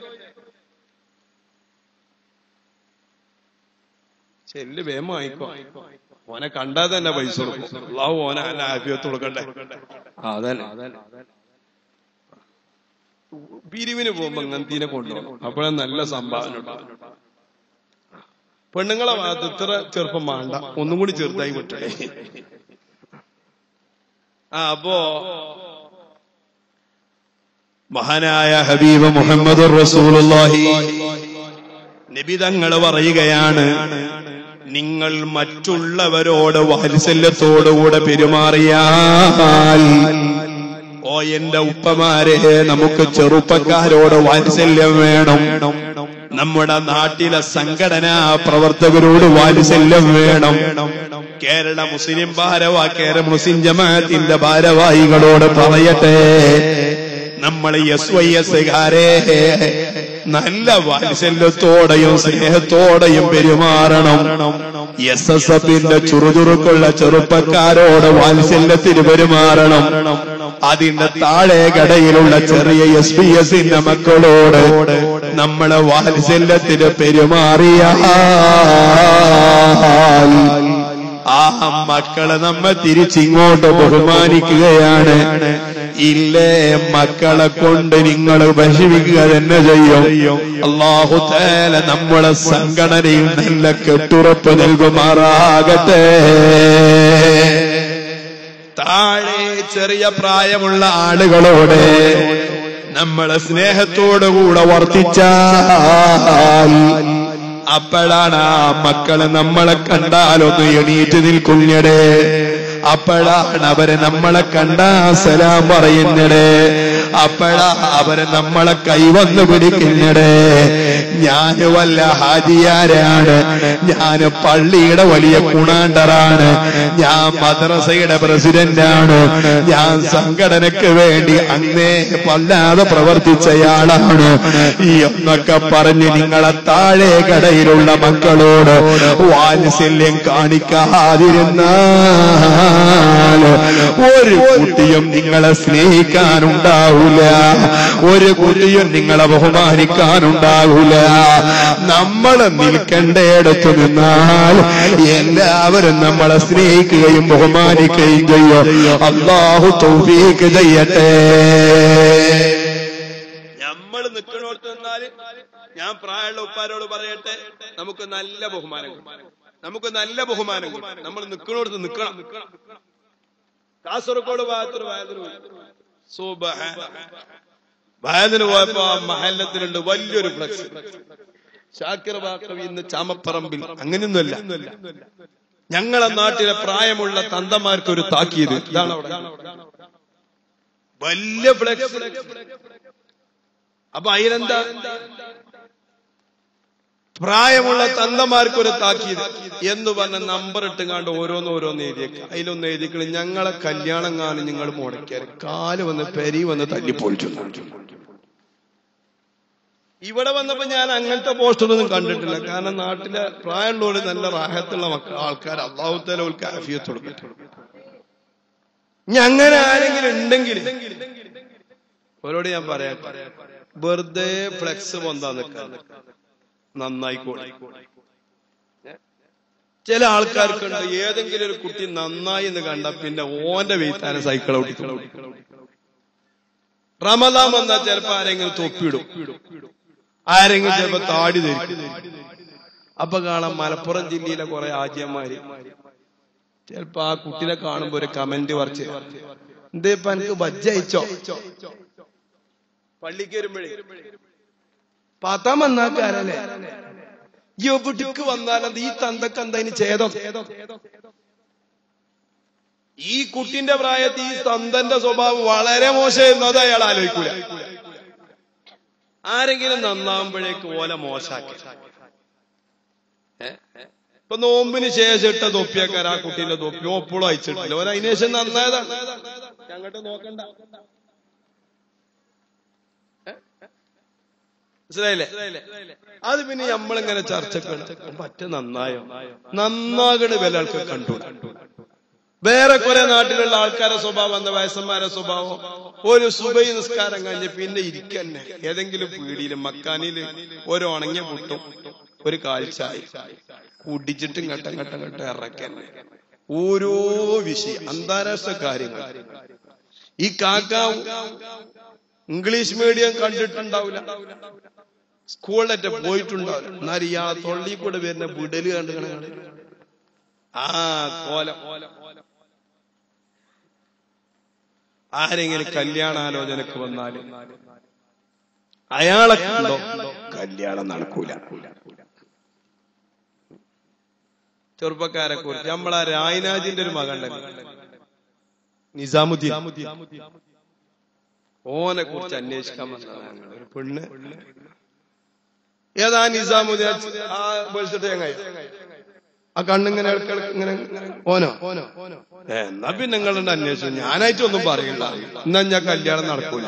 ചെല്ല് വേഗം വാങ്ങിക്കോ ഓനെ കണ്ടാൽ തന്നെ പൈസ കൊടുക്കും അള്ളാഹു ഓനെ അല്ല ആഫിയത്ത് കൊടുക്കട്ടെ ആ, അതന്നെ പിരിവിന് പോകുമ്പോ അങ്ങനത്തീനെ കൊണ്ടുപോകും അപ്പോഴേ നല്ല സംഭാവന ഉണ്ടാവും പെണ്ണുങ്ങളെ ഭാഗത്ത് ഇത്ര ചെറുപ്പം വേണ്ട ഒന്നും കൂടി ചെറുതായി വിട്ടേ ആ അപ്പോ മഹാനായ ഹബീബ് മുഹമ്മദ് റസൂലുള്ളാഹി നബി തങ്ങൾ പറയുകയാണ് നിങ്ങൾ മറ്റുള്ളവരോട് വാത്സല്യത്തോടുകൂടെ പെരുമാറിയാൽ ഓ എന്റെ ഉപ്പമാരെ നമുക്ക് ചെറുപ്പക്കാരോട് വാത്സല്യം വേണം നമ്മുടെ നാട്ടിലെ സംഘടനാ പ്രവർത്തകരോട് വാത്സല്യം വേണം കേരള മുസ്ലിം ഭാരവാ കേരള മുസ്ലിം ജമാഅത്തിന്റെ ഭാരവാഹികളോട് പറയട്ടെ നമ്മൾ എസ് വൈ എസ് നല്ല വാത്സല്യത്തോടെയും സ്നേഹത്തോടെയും പെരുമാറണം എസ് എസ് എഫിന്റെ ചുറുചുറുക്കുള്ള ചെറുപ്പക്കാരോട് വാത്സല്യത്തിന് പെരുമാറണം അതിന്റെ താഴെ കടയിലുള്ള ചെറിയ എസ് പി എസിന്റെ മക്കളോട് നമ്മളെ വാത്സല്യത്തിന് പെരുമാറിയാൽ ആ മക്കളെ നമ്മെ തിരിച്ചിങ്ങോട്ട് ബഹുമാനിക്കുകയാണ് ഇല്ലേ മക്കളെ കൊണ്ട് നിങ്ങൾ വിഷമിക്കുക തന്നെ ചെയ്യും അള്ളാഹു തേല നമ്മളെ സംഘടനയിൽ നല്ല കെട്ടുറപ്പ് നൽകുമാറാകട്ടെ താഴെ ചെറിയ പ്രായമുള്ള ആളുകളോട് നമ്മളെ സ്നേഹത്തോടുകൂടെ വർത്തിച്ചാൽ അപ്പോഴാണ് ആ മക്കള് നമ്മളെ കണ്ടാലൊന്ന് എണീറ്റ് നിൽക്കുഞ്ഞടേ അപ്പോഴാണ് അവരെ നമ്മളെ കണ്ടാ സലാം പറയുന്നടേ അപ്പോഴാ അവരെ നമ്മളെ കൈവന്ന് പിടിക്കുന്നടേ ഞാന് വല്ല ഹാജിയാരാണ് ഞാന് പള്ളിയുടെ വലിയ കുണാണ്ടറാണ് ഞാൻ മദ്രസയുടെ പ്രസിഡന്റാണ് ഞാൻ സംഘടനയ്ക്ക് വേണ്ടി അങ്ങേ വല്ലാതെ പ്രവർത്തിച്ചയാളാണ് ഈ എന്നൊക്കെ പറഞ്ഞ് നിങ്ങളെ താഴെ കടയിലുള്ള മക്കളോട് വാത്സല്യം കാണിക്കാതിരുന്നാൽ ഒരു കുട്ടിയും നിങ്ങളെ സ്നേഹിക്കാനുണ്ടാവില്ല ഒരു കുട്ടിയും നിങ്ങളെ ബഹുമാനിക്കാനുണ്ടാവില്ല നമ്മൾ നിൽക്കേണ്ടയിടത്ത് നിന്നാൽ എല്ലാവരും നമ്മളെ സ്നേഹിക്കുകയും ബഹുമാനിക്കുകയും ചെയ്യും അള്ളാഹു തൗഫീക്ക് ചെയ്യട്ടെ നമ്മൾ നിൽക്കണോടത്ത് നിന്നാല് ഞാൻ പ്രായമുള്ള ഉപ്പാരോട് പറയട്ടെ നമുക്ക് നല്ല ബഹുമാനം കിട്ടും. നമുക്ക് നല്ല ബഹുമാനം കിട്ടും. നമ്മൾ നിൽക്കണോടത്ത് നിൽക്കണം കാസർഗോഡ് ഭാഗത്തൊരു വയതിന് പോയി സുബ്ഹാന. വയതിന് പോയപ്പോ ആ മഹല്ലത്തിലുണ്ട് വലിയൊരു ഫ്ലക്സ് ഷാക്കിർ ബാക്കവി ഇന്ന് ചാമപ്പറമ്പിൽ അങ്ങനെയൊന്നുമല്ല ഞങ്ങളെ നാട്ടിലെ പ്രായമുള്ള തന്തമാർക്ക് ഒരു താക്കീത് ഇതാണ് അവിടെ വലിയ ഫ്ലക്സ് അപ്പൊ അതിനെന്താ പ്രായമുള്ള തന്തമാർക്കൊരു താക്കീത് എന്ന് പറഞ്ഞ നമ്പർ ഇട്ടുകാണ്ട് ഓരോന്ന് ഓരോന്ന് എഴുതിയേക്ക അതിലൊന്ന് എഴുതിക്കളി ഞങ്ങളെ കല്യാണം കാണും നിങ്ങൾ മുടക്കിയാൽ കാല് വന്ന് പെരി വന്ന് തല്ലിപ്പോയിട്ടുണ്ട് ഇവിടെ വന്നപ്പോ ഞാൻ അങ്ങനത്തെ പോസ്റ്ററൊന്നും കണ്ടിട്ടില്ല കാരണം നാട്ടിലെ പ്രായമുള്ളവര് നല്ല റാഹത്തുള്ള മക്കൾ ആൾക്കാർ അള്ളാഹുത്തല ഓൾക്ക് ആഫിയത്ത് കൊടുക്കട്ടെ ഇനി അങ്ങനെ ആരെങ്കിലും ഉണ്ടെങ്കിൽ അവരോട് ഞാൻ പറയാം വെറുതെ ഫ്ലെക്സ് പൊന്താ നിൽക്കാൻ നന്നായിക്കോട്ടെ ചില ആൾക്കാർക്കുണ്ട് ഏതെങ്കിലും ഒരു കുട്ടി നന്നായി എന്ന് കണ്ട പിന്നെ ഓന്റെ വീട്ടാനെ സൈക്കിൾ ഓടിക്കണം റമദാൻ വന്നാൽ ചിലപ്പോ ആരെങ്കിലും തൊപ്പിയിടും ആരെങ്കിലും ചിലപ്പോ താടി ധരിക്കും അപ്പൊ കാണാം മലപ്പുറം ജില്ലയിലെ കുറെ ആജ്യന്മാര് ചിലപ്പോ ആ കുട്ടിനെ കാണുമ്പോ ഒരു കമന്റ് പറിച്ച് എന്തേ ഇപ്പൊ എനിക്ക് ബജ്ജ അയച്ചോ പള്ളിക്ക് വരുമ്പോഴേ പത്താം വന്നാക്കാരല്ലേ എവിടേക്ക് വന്നാലത് ഈ തന്തക്ക് എന്താ ഇനി ചെയ്തോ ഈ കുട്ടിന്റെ പ്രായത്തിൽ ഈ തന്തന്റെ സ്വഭാവം വളരെ മോശമായിരുന്നു അത് അയാൾ ആലോചിക്കൂല ആരെങ്കിലും നന്നാവുമ്പോഴേക്ക് ഓല മോശാക്കി ഏ? ഇപ്പൊ നോമ്പിന് ശേഷം ഇട്ട തൊപ്പിയാക്കാർ ആ കുട്ടീന്റെ തൊപ്പി ഒപ്പോഴും അയച്ചിട്ടില്ല ഓരോ അതിന് ശേഷം നന്നായതാണ് അങ്ങോട്ട് നോക്കണ്ട മനസ്സിലായില്ലേ അത് പിന്നെ നമ്മളിങ്ങനെ ചർച്ചക്ക് പറ്റ നന്നായോ നന്നാകണ വില ആൾക്ക് കണ്ടു വേറെ കുറെ നാട്ടിലുള്ള ആൾക്കാരെ സ്വഭാവം എന്താ വയസ്സന്മാരെ സ്വഭാവം ഒരു സുബൈ നിസ്കാരം കഴിഞ്ഞ് പിന്നെ ഇരിക്കന്നെ ഏതെങ്കിലും പീടിയില് മക്കാനില് ഒരു ഉണങ്ങിയ മുട്ടും ഒരു കാൽച്ചായി കുടിച്ചിട്ടും ഘട്ടം ഘട്ടം ഘട്ടം ഇറക്കന്നെ ഓരോ വിഷയം അന്താരാഷ്ട്ര കാര്യങ്ങൾ ഈ കാക്ക ഇംഗ്ലീഷ് മീഡിയം കണ്ടിട്ടുണ്ടാവില്ല സ്കൂളിലറ്റ പോയിട്ടുണ്ടാവില്ല എന്നാൽ ഈ ആ തൊള്ളി കൂടെ വരുന്ന വിടല് കണ്ടു കാണുക ആ കോലം ആരെങ്കിലും കല്യാണാലോചനക്ക് വന്നാല് അയാളെ കണ്ടോ കല്യാണം നടക്കൂല ചെറുപ്പക്കാരെ കുറിച്ച് നമ്മളെ രായനാജിന്റെ ഒരു മകൻ നിസാമുദ്ദീൻ ഓനെ കുറിച്ച് അന്വേഷിക്കാൻ വന്നതാണ് ഞങ്ങൾ. ഒരു പെണ്ണ് ഏതാ നിസാമുദ്ദീൻ ആ വെളിച്ചിട്ട് ചങ്ങായി ആ കണ്ണിങ്ങനെ ഇടയ്ക്കിടയ്ക്ക് ഇങ്ങനെ ഓനോ ഏ, എന്നാ പിന്നെ നിങ്ങളുടെ അന്വേഷണം ഞാനായിട്ടൊന്നും പറയില്ല എന്നാ ഞാൻ കല്യാണം നടക്കൂല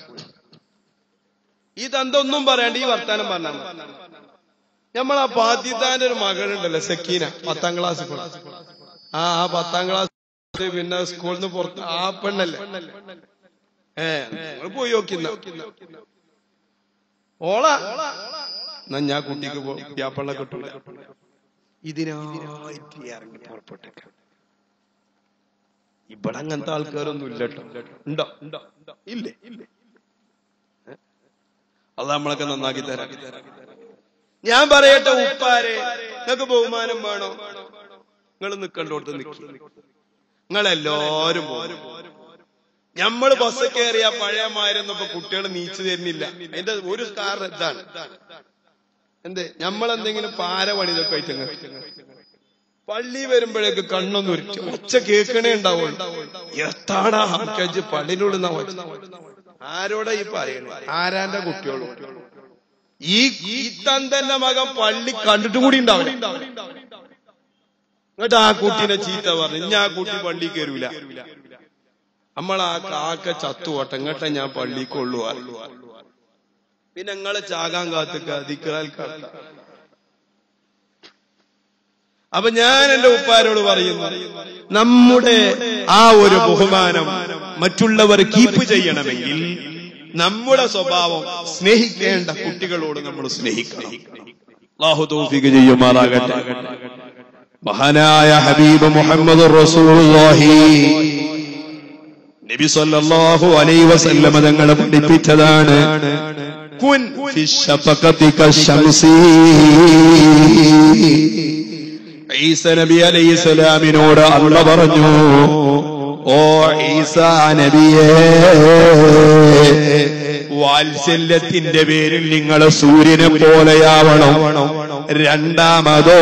ഈ തന്തൊന്നും പറയാണ്ട് ഈ വർത്താനം പറഞ്ഞാൽ മതി. നമ്മളാ പാത്തിത്താന്റെ ഒരു മകളുണ്ടല്ലോ സക്കീന പത്താം ക്ലാസ് ആ ആ പത്താം ക്ലാസ് പിന്നെ സ്കൂളിൽ നിന്ന് പുറത്ത് ആ പെണ്ണല്ലേ ഏ നിങ്ങൾ പോയി നോക്കുന്ന ഓളാ എന്നാ ഞാൻ കുട്ടിക്ക് വ്യാപ്പള്ള കിട്ടൂല ഇതിനായിട്ട് ഇറങ്ങി പുറപ്പെട്ടേക്കാം ഇവിടെ അങ്ങനത്തെ ആൾക്കാരൊന്നും ഇല്ല കേട്ടോ ഉണ്ടോ ഉണ്ടോ ഇല്ലേ ഏ? അത് നമ്മളൊക്കെ നന്നാക്കി തരാം ഞാൻ പറയട്ടെ ഉപ്പാരെ നിങ്ങൾക്ക് ബഹുമാനം വേണോ നിങ്ങൾ നിക്കണ്ടോടത്ത് നിൽക്കി നിങ്ങളെല്ലാരും പോകും നമ്മൾ ബസ് കയറിയ പഴയമായിരുന്നു ഇപ്പൊ കുട്ടികൾ നീച്ചു തരുന്നില്ല അതിന്റെ ഒരു കാരണം ഇതാണ് എന്തേ നമ്മളെന്തെങ്കിലും പാര പണിതൊക്കെ ആയിട്ട് പള്ളി വരുമ്പോഴേക്ക് കണ്ണൊന്നും ഉരുട്ടി ഒച്ച കേൾക്കണേ ഉണ്ടാവുള്ളൂ എത്താടാ കഴിച്ച് പള്ളിയിലുള്ള ആരോടാ ഈ പറയുന്നത് ആരാന്റെ കുട്ടികളും ഈ ഈ തന്തന്റെ മകൻ പള്ളി കണ്ടിട്ടും കൂടി ഉണ്ടാവില്ല എന്നിട്ട് ആ കുട്ടീനെ ചീത്ത പറഞ്ഞു ഇനി ആ കുട്ടി പള്ളി കയറൂല നമ്മൾ ആ കാക്ക ചത്തുപോട്ടെ ഇങ്ങട്ടെ ഞാൻ പള്ളിക്കൊള്ളു പിന്നെ നിങ്ങളെ ചാകാൻ കാത്തുക്ക ദിക്കറാൽ കാത്ത അപ്പൊ ഞാൻ എന്റെ ഉപ്പാരോട് പറയുന്നു നമ്മുടെ ആ ഒരു ബഹുമാനം മറ്റുള്ളവർ കീപ്പ് ചെയ്യണമെങ്കിൽ നമ്മുടെ സ്വഭാവം സ്നേഹിക്കേണ്ട കുട്ടികളോട് നമ്മൾ സ്നേഹിക്കണം അള്ളാഹു തൗഫീഖ് ചെയ്യുമാറാകട്ടെ മഹാനായ ഹബീബ് മുഹമ്മദ് റസൂലുള്ളാഹി നബി സല്ലല്ലാഹു അലൈഹി വസല്ലമ തങ്ങൾ പഠിപ്പിച്ചതാണ് കുൻ ഫി ശഫഖതി കശംസി ഈസ നബി അലൈഹി സലാമിനോട് അല്ല പറഞ്ഞു ഓ ഈസ നബിയേ വാത്സല്യത്തിന്റെ പേരിൽ നിങ്ങൾ സൂര്യനെ പോലെയാവണം രണ്ടാമതോ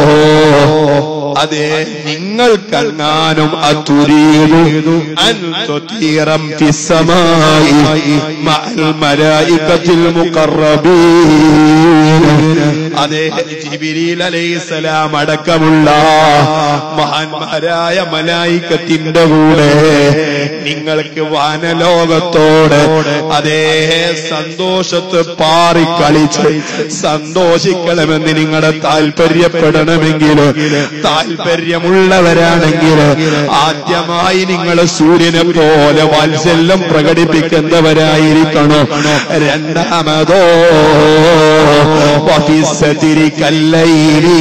അതെ നിങ്ങൾക്കങ്ങാനും അതുരീതു അൻതുതീറം ഫിസ്സമായി മഅൽ മലായികത്തിൽ മുഖറബീൻ അതെ ജിബിരിൽ അലൈഹിസ്സലാം അടക്കമുള്ള മഹാന്മാരായ മലായിക്കത്തിന്റെ കൂടെ നിങ്ങൾക്ക് വാനലോകത്തോട് അതേ സന്തോഷത്ത് പാറിക്കളിച്ച് സന്തോഷിക്കണമെന്ന് നിങ്ങളുടെ താല്പര്യപ്പെടണമെങ്കിൽ താല്പര്യമുള്ളവരാണെങ്കിൽ ആദ്യമായി നിങ്ങൾ സൂര്യനെ പോലെ വാത്സല്യം പ്രകടിപ്പിക്കുന്നവരായിരിക്കണോ രണ്ടാമതോ വഫിസ്സതിരി കല്ലൈലി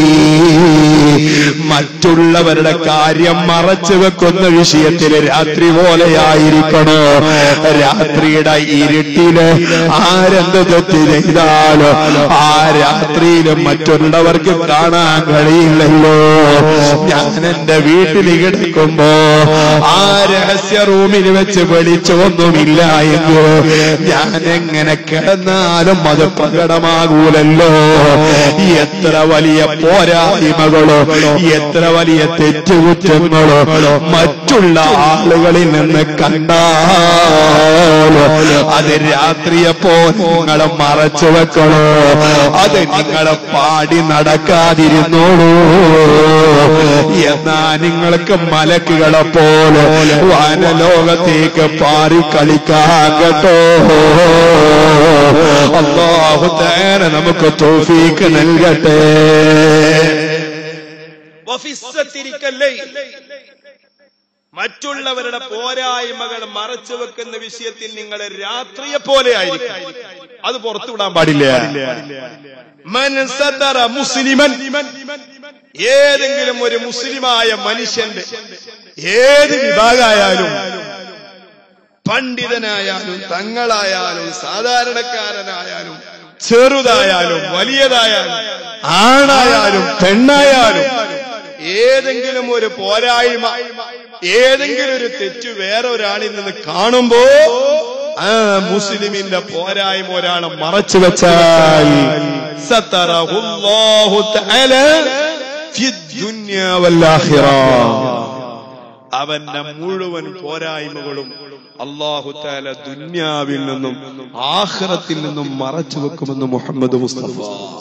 മറ്റുള്ളവരുടെ കാര്യം മറച്ചു വെക്കുന്ന വിഷയത്തിൽ രാത്രി പോലെയായിരിക്കണോ രാത്രിയുടെ ഇരുട്ടില് ആരെന്ത് തെറ്റ് ചെയ്താലോ ആ രാത്രിയിൽ മറ്റുള്ളവർക്ക് കാണാൻ കഴിയില്ലല്ലോ ഞാൻ എന്റെ വീട്ടിൽ കിടക്കുമ്പോ ആ രഹസ്യ റൂമിൽ വെച്ച് വെളിച്ചമൊന്നുമില്ല എങ്കിൽ ഞാൻ എങ്ങനെ കിടന്നാലും അത് പ്രകടമാകൂലല്ലോ എത്ര വലിയ പോരായ്മകളോ എത്ര വലിയ തെറ്റുകുറ്റങ്ങളോ മറ്റുള്ള ആളുകളിൽ നിന്ന് കണ്ടാലോ അത് രാത്രിയപ്പോ നിങ്ങളെ മറച്ചു വെക്കണോ അത് നിങ്ങളെ പാടി നടക്കാതിരുന്നോളൂ എന്നാ നിങ്ങൾക്ക് മലക്കുകളെ പോലെ വാനലോകത്തേക്ക് പാറി കളിക്കാൻ കേട്ടോ അള്ളാഹു തേന നമുക്ക് തോഫീക്ക് നൽകട്ടെ വഫിസ്സത്തിരിക്കല്ലേ മറ്റുള്ളവരുടെ പോരായ്മകൾ മറച്ചു വെക്കുന്ന വിഷയത്തിൽ നിങ്ങൾ രാത്രിയെ പോലെ ആയിരിക്കും അത് പുറത്തുവിടാൻ പാടില്ല മൻ സതറ മുസ്ലിമൻ ഏതെങ്കിലും ഒരു മുസ്ലിമായ മനുഷ്യന്റെ ഏത് വിഭാഗമായാലും പണ്ഡിതനായാലും തങ്ങളായാലും സാധാരണക്കാരനായാലും ചെറുതായാലും വലിയതായാലും ആണായാലും പെണ്ണായാലും ഏതെങ്കിലും ഒരു പോരായ്മ ഏതെങ്കിലും ഒരു തെറ്റ് വേറെ ഒരാളിൽ നിന്ന് കാണുമ്പോ ആ മുസ്ലിമിന്റെ പോരായ്മ ഒരാളെ മറച്ചു വെച്ചാൽ സത്തറഹുല്ലാഹു തആല ഫിദ്ദുന്യാ വല്ലാഖിറ അവന്റെ മുഴുവൻ പോരായ്മകളും അള്ളാഹു താല ദുന്യാവിൽ നിന്നും ആഖിറത്തിൽ നിന്നും മറച്ചു വെക്കുമെന്ന് മുഹമ്മദ് മുസ്തഫ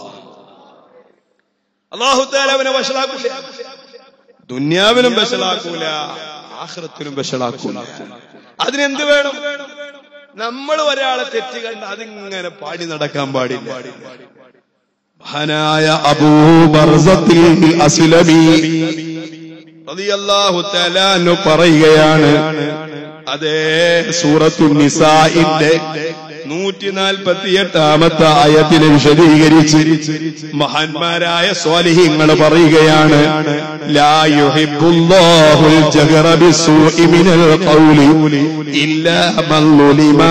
അള്ളാഹു താല അവനെ വഷളാക്കൂല ദുന്യാവിലും വഷളാക്കൂല ആഖിറത്തിലും വഷളാക്കൂല അതിനെന്ത് വേണം നമ്മൾ ഒരാളെ തെറ്റ് കണ്ട് അതിങ്ങനെ പാടി നടക്കാൻ പാടില്ല മഹാനായ അബൂ ബർസത്തിൽ അസ്ലമി റളിയല്ലാഹു തആല അൻഹു പറയുകയാണ് അതേ സൂറത്തു നിസാഇന്റെ നൂറ്റി നാൽപ്പത്തി എട്ടാമത്തെ ആയത്തിനെ വിശദീകരിച്ച് മഹാന്മാരായ സ്വാലിഹ്യങ്ങൾ പറയുകയാണ് ലാ യുഹിബ്ബുല്ലാഹുൽ ജഹറ ബിസ്സൂഇ മിനൽ ഖൗലി ഇല്ലാ മൻ ളുലിമാ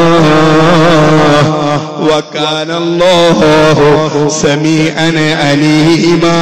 وكان الله سميعا عليما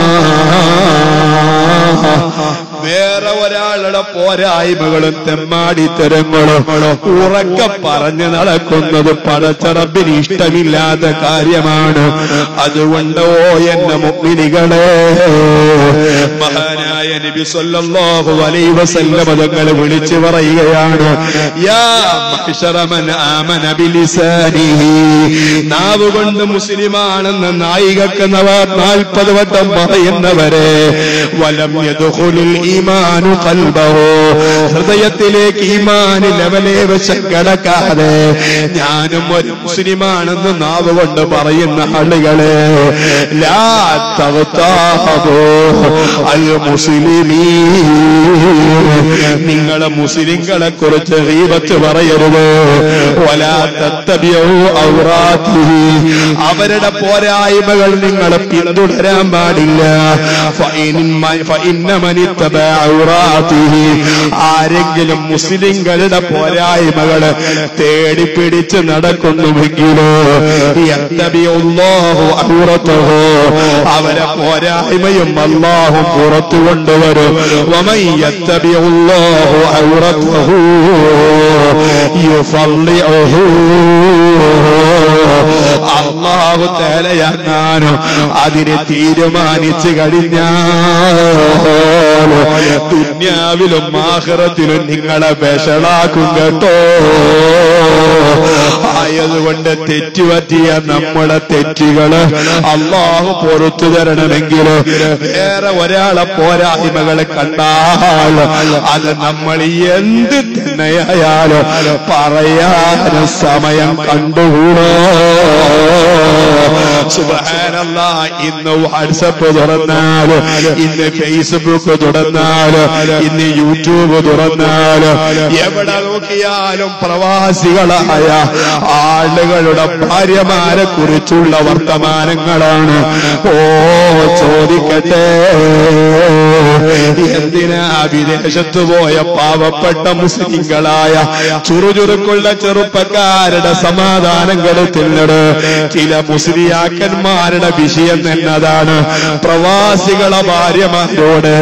വേറെ ഒരാളുടെ പോരായ്മകളും തെമ്മാടിത്തരങ്ങളും ഉറക്കെ പറഞ്ഞു നടക്കുന്നത് പടച്ചറബിന് ഇഷ്ടമില്ലാത്ത കാര്യമാണ് അതുകൊണ്ട് ഓ എന്റെ മുഗ്നികളെ മഹാനായ നബി സല്ലല്ലാഹു അലൈഹി വസല്ലം തങ്ങൾ വിളിച്ചു പറയുകയാണ് യാ മഹ്ശറമൻ ആമന ബിലിസാനിഹി നാവ് കൊണ്ട് മുസ്ലിമാണെന്ന് നായികക്കുന്നവർ നാൽപ്പത് വട്ടം പറയുന്നവരെ വലം യദ്ഖുലുൽ ഈമാനു ഖൽബഹു ഹൃദയത്തിലേക്ക് ഈമാൻ ലെവലേ വശം കിടക്കാതെ ഞാനും ഒരു മുസ്ലിമാണെന്ന് നാവ് കൊണ്ട് പറയുന്ന ആളുകളെ ലാ തഗ്താബു അൽ മുസ്ലിമീ നിങ്ങളെ മുസ്ലിങ്ങളെ കുറിച്ച് ഗീബത്ത് പറയരുത് വലാ തത്തബിയു ഔറാത്തിഹി അവരുടെ പോരായ്മകൾ നിങ്ങൾ പിന്തുടരാൻ പാടില്ല ഫഇൻ- ഫഇന്ന മൻ ഇത്തബഅ ഔറാത്തിഹി ആരെങ്കിലും മുസ്ലിങ്ങളുടെ പോരായ്മകൾ തേടി പിടിച്ച് നടക്കുന്നുവെങ്കിലോ യത്തബിയുല്ലാഹു ഔറത്തഹു അവരെ പോരായ്മയും അല്ലാഹു പുറത്തു കൊണ്ടുവരും വമൻ യത്തബിയുല്ലാഹു ഔറത്തഹു യുഫള്ളിഉഹു അള്ളാഹു തേലയങ്ങാനും അതിനെ തീരുമാനിച്ചു കഴിഞ്ഞാൽ ദുന്യാവിലും ആഹ്റത്തിലും നിങ്ങളെ വിഷളാക്കും കേട്ടോ ആയതുകൊണ്ട് തെറ്റുപറ്റിയ നമ്മുടെ തെറ്റുകള് അള്ളാഹു പുറത്തു തരണമെങ്കിൽ വേറെ ഒരാളെ പോരായ്മകൾ കണ്ടാൽ അത് നമ്മൾ എന്ത് തന്നെയായാലും പറയാൻ സമയം കണ്ടുകൂടോ സുബഹാനല്ല ഇന്ന് വാട്സപ്പ് തുറന്നാല് ഇന്ന് ഫേസ്ബുക്ക് തുറന്നാല് ഇന്ന് യൂട്യൂബ് തുറന്നാല് എവിടെ നോക്കിയാലും പ്രവാസികളായ ആളുകളുടെ ഭാര്യമാരെ കുറിച്ചുള്ള വർത്തമാനങ്ങളാണ് ഓ ചോദിക്കട്ടെ എന്തിനാ വിദേശത്ത് പോയ പാവപ്പെട്ട മുസ്ലിങ്ങളായ ചുറുചുറുക്കുള്ള ചെറുപ്പക്കാരുടെ സമാധാനങ്ങൾ തിന്നത് ചില മുസ്ലിയാക്കന്മാരുടെ വിഷയം എന്നതാണ് പ്രവാസികളെ ഭാര്യമാരോട്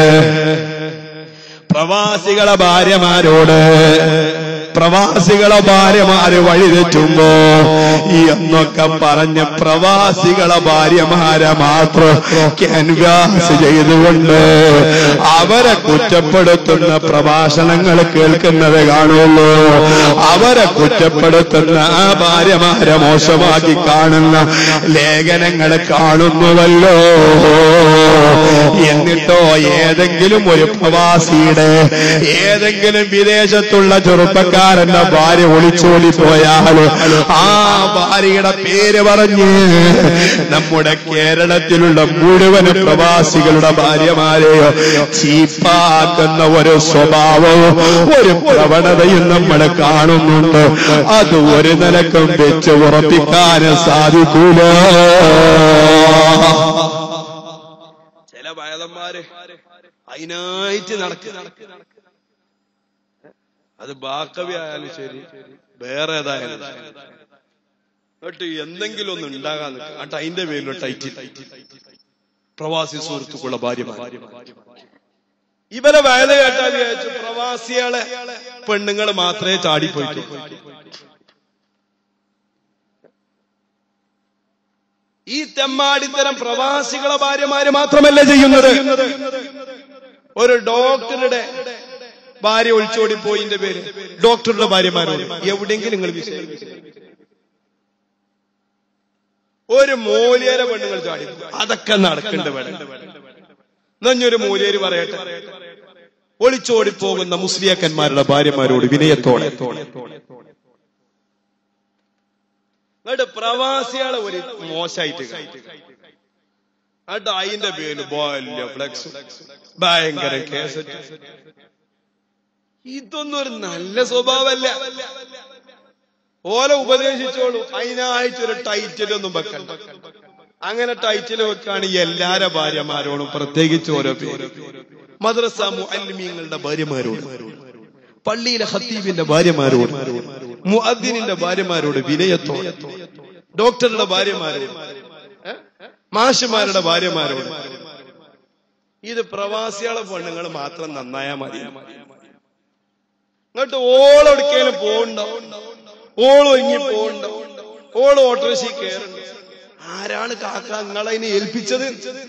പ്രവാസികളെ ഭാര്യമാരോട് പ്രവാസികളെ ഭാര്യമാര് വഴിതെറ്റുമ്പോ എന്നൊക്കെ പറഞ്ഞ് പ്രവാസികളെ ഭാര്യമാരെ മാത്രം ക്യാൻവാസ് ചെയ്തുകൊണ്ട് അവരെ കുറ്റപ്പെടുത്തുന്ന പ്രഭാഷണങ്ങൾ കേൾക്കുന്നത് കാണുള്ളൂ അവരെ കുറ്റപ്പെടുത്തുന്ന ആ ഭാര്യമാരെ മോശമാക്കി കാണുന്ന ലേഖനങ്ങൾ കാണുന്നുവല്ലോ എന്നിട്ടോ ഏതെങ്കിലും ഒരു പ്രവാസിയുടെ ഏതെങ്കിലും വിദേശത്തുള്ള ചെറുപ്പക്കാരന്റെ ഭാര്യ ഒളിച്ചോടി പോയാൽ ആ ഭാര്യയുടെ പേര് പറഞ്ഞ് നമ്മുടെ കേരളത്തിലുള്ള മുഴുവൻ പ്രവാസികളുടെ ഭാര്യമാരെയോ ചീപ്പാക്കുന്ന ഒരു സ്വഭാവവും ഒരു പ്രവണതയും നമ്മൾ കാണുന്നുണ്ട് അത് ഒരു നിലക്കും വെച്ച് ഉറപ്പിക്കാൻ സാധിക്കൂല ചില ഭേദന്മാര് അതിനായിട്ട് നടക്കുക അത് ബാക്കവി ആയാലും ശരി വേറെ ഏതായാലും ശരി. എന്നിട്ട് എന്തെങ്കിലും ഒന്ന് ഉണ്ടാകാൻ നിൽക്കുക എന്നിട്ട് അതിന്റെ പേരിൽ ടൈറ്റിൽ പ്രവാസി സുഹൃത്തുക്കളുടെ ഭാര്യമാർ ഇവരെ വയല് കേട്ടാൽ വിചാരിച്ചു പ്രവാസികളെ പെണ്ണുങ്ങൾ മാത്രമേ ചാടിപ്പോയിട്ടു ഈ തെമ്മാടിത്തരം പ്രവാസികളെ ഭാര്യമാര് മാത്രമല്ല ചെയ്യുന്നത് ഒരു ഡോക്ടറുടെ ഭാര്യ ഒളിച്ചോടി പോയിന്റെ പേര് ഡോക്ടറുടെ ഭാര്യമാരോട് എവിടെയെങ്കിലും നിങ്ങൾ വിഷയം ഒരു മൂലിയരെ പെണ്ണുങ്ങൾ ചാടി അതൊക്കെ നടക്കണ്ട് വേണം എന്നൊരു മൂലിയര് പറയട്ടെ ഒളിച്ചോടി പോകുന്ന മുസ്ലിയാക്കന്മാരുടെ ഭാര്യമാരോട് വിനയത്തോടെ എന്നിട്ട് പ്രവാസികളെ ഒരു മോശമായിട്ട് എന്നിട്ട് അതിന്റെ പേര് വലിയ ഫ്ലെക്സ് ഭയങ്കര കേസ് ഇതൊന്നും ഒരു നല്ല സ്വഭാവമല്ല ഓല ഉപദേശിച്ചോളൂ അതിനായിട്ട് ഒരു ടൈറ്റിൽ ഒന്നും വെക്കണ്ട അങ്ങനെ ടൈറ്റിൽ വെക്കുകയാണെങ്കിൽ എല്ലാരെ ഭാര്യമാരോടും പ്രത്യേകിച്ച് ഓരോ പേര് മദ്രസ മുഅല്ലിമീങ്ങളുടെ ഭാര്യമാരോട് പള്ളിയിലെ ഹത്തീബിന്റെ ഭാര്യമാരോട് മുഅദ്ദിനിന്റെ ഭാര്യമാരോട് വിനയത്തോടെ ഡോക്ടറുടെ ഭാര്യമാരോട് ഏ? മാഷുമാരുടെ ഭാര്യമാരോട് ഇത് പ്രവാസികളെ പെണ്ണുങ്ങൾ മാത്രം നന്നായാ മതി എന്നിട്ട് ഓളൊടുക്കലും പോകണ്ടോ ഓൾ ഒരുങ്ങി പോകണ്ടോ ഓൾ ഓട്ടോറിക്ഷയിൽ കയറണ്ട ആരാണ് കാക്ക നിങ്ങളതിനെ ഏൽപ്പിച്ചത്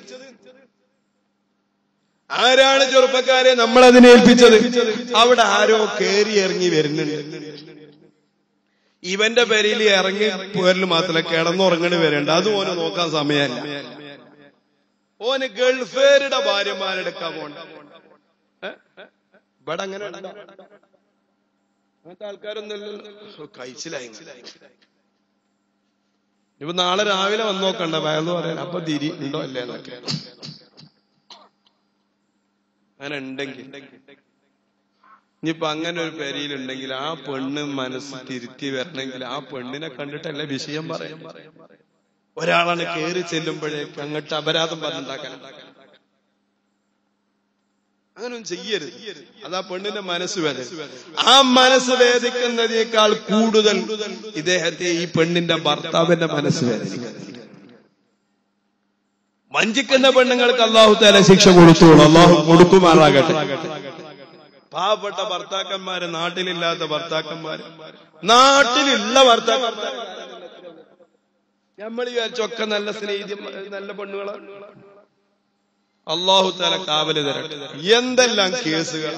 ആരാണ് ചെറുപ്പക്കാരെ നമ്മളതിനെ ഏൽപ്പിച്ചത് അവിടെ ആരോ കയറി ഇറങ്ങി വരുന്നുണ്ട് ഇവന്റെ പേരിൽ ഇറങ്ങി പോരല് മാത്രമല്ല കിടന്നുറങ്ങണി വരണ്ട അത് ഓന് നോക്കാൻ സമയമല്ല ഓന് ഗൾഫേരുടെ ഭാര്യമാരെടുക്കാൻ പോണ്ട ഏ? ഇവിടെ അങ്ങനെ ഉണ്ടോ? അങ്ങനത്തെ ആൾക്കാരൊന്നുമില്ലല്ലോ കഴിച്ചിലായി ഇപ്പൊ നാളെ രാവിലെ വന്ന് നോക്കണ്ട വയലു പറയാൻ അപ്പൊ തിരി ഉണ്ടോ അല്ലേ എന്നൊക്കെ അങ്ങനെ ഉണ്ടെങ്കിൽ ഇനിയിപ്പൊ അങ്ങനെ ഒരു പെരിയിലുണ്ടെങ്കിൽ ആ പെണ്ണ് മനസ്സ് തിരുത്തി വരണമെങ്കിൽ ആ പെണ്ണിനെ കണ്ടിട്ടല്ല വിഷയം പറയാം ഒരാളാണ് കയറി ചെല്ലുമ്പോഴേക്ക് അങ്ങോട്ട് അപരാധം പറഞ്ഞുണ്ടാക്കാൻ അങ്ങനൊന്നും ചെയ്യരുത് അതാ പെണ്ണിന്റെ മനസ്സ് വേദന ആ മനസ്സ് വേദിക്കുന്നതിനേക്കാൾ കൂടുതൽ ഇദ്ദേഹത്തെ ഈ പെണ്ണിന്റെ ഭർത്താവിന്റെ മനസ്സ് വേദനിക്കും വഞ്ചിക്കുന്ന പെണ്ണുങ്ങൾക്ക് അള്ളാഹു തല ശിക്ഷ കൊടുത്തോളൂ അള്ളാഹു കൊടുക്കുമാറാകട്ടെ പാവപ്പെട്ട ഭർത്താക്കന്മാര് നാട്ടിലില്ലാത്ത ഭർത്താക്കന്മാര് നാട്ടിലുള്ള ഭർത്താക്കന്മാര് നമ്മൾ വിചാരിച്ചൊക്കെ നല്ല സ്നേഹിതി നല്ല പെണ്ണുങ്ങളാണ് അള്ളാഹു തല കാവല് തരട്ടെ എന്തെല്ലാം കേസുകൾ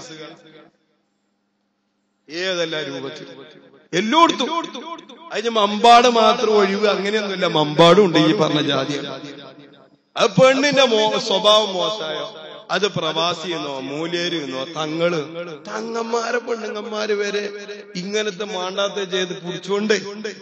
ഏതെല്ലാം രൂപത്തിൽ എല്ലായിടത്തും അതിന് മമ്പാട് മാത്രം ഒഴിവ് അങ്ങനെയൊന്നുമില്ല മമ്പാടും ഉണ്ട് ഈ പറഞ്ഞ ജാതി അത് പെണ്ണിന്റെ മോ സ്വഭാവം മോശമായോ അത് പ്രവാസി എന്നോ മൂലേര് എന്നോ തങ്ങള് തങ്ങന്മാരെ പെണ്ണുങ്ങന്മാര് വരെ ഇങ്ങനത്തെ മാണ്ടാത്ത ചെയ്ത് പിടിച്ചോണ്ട്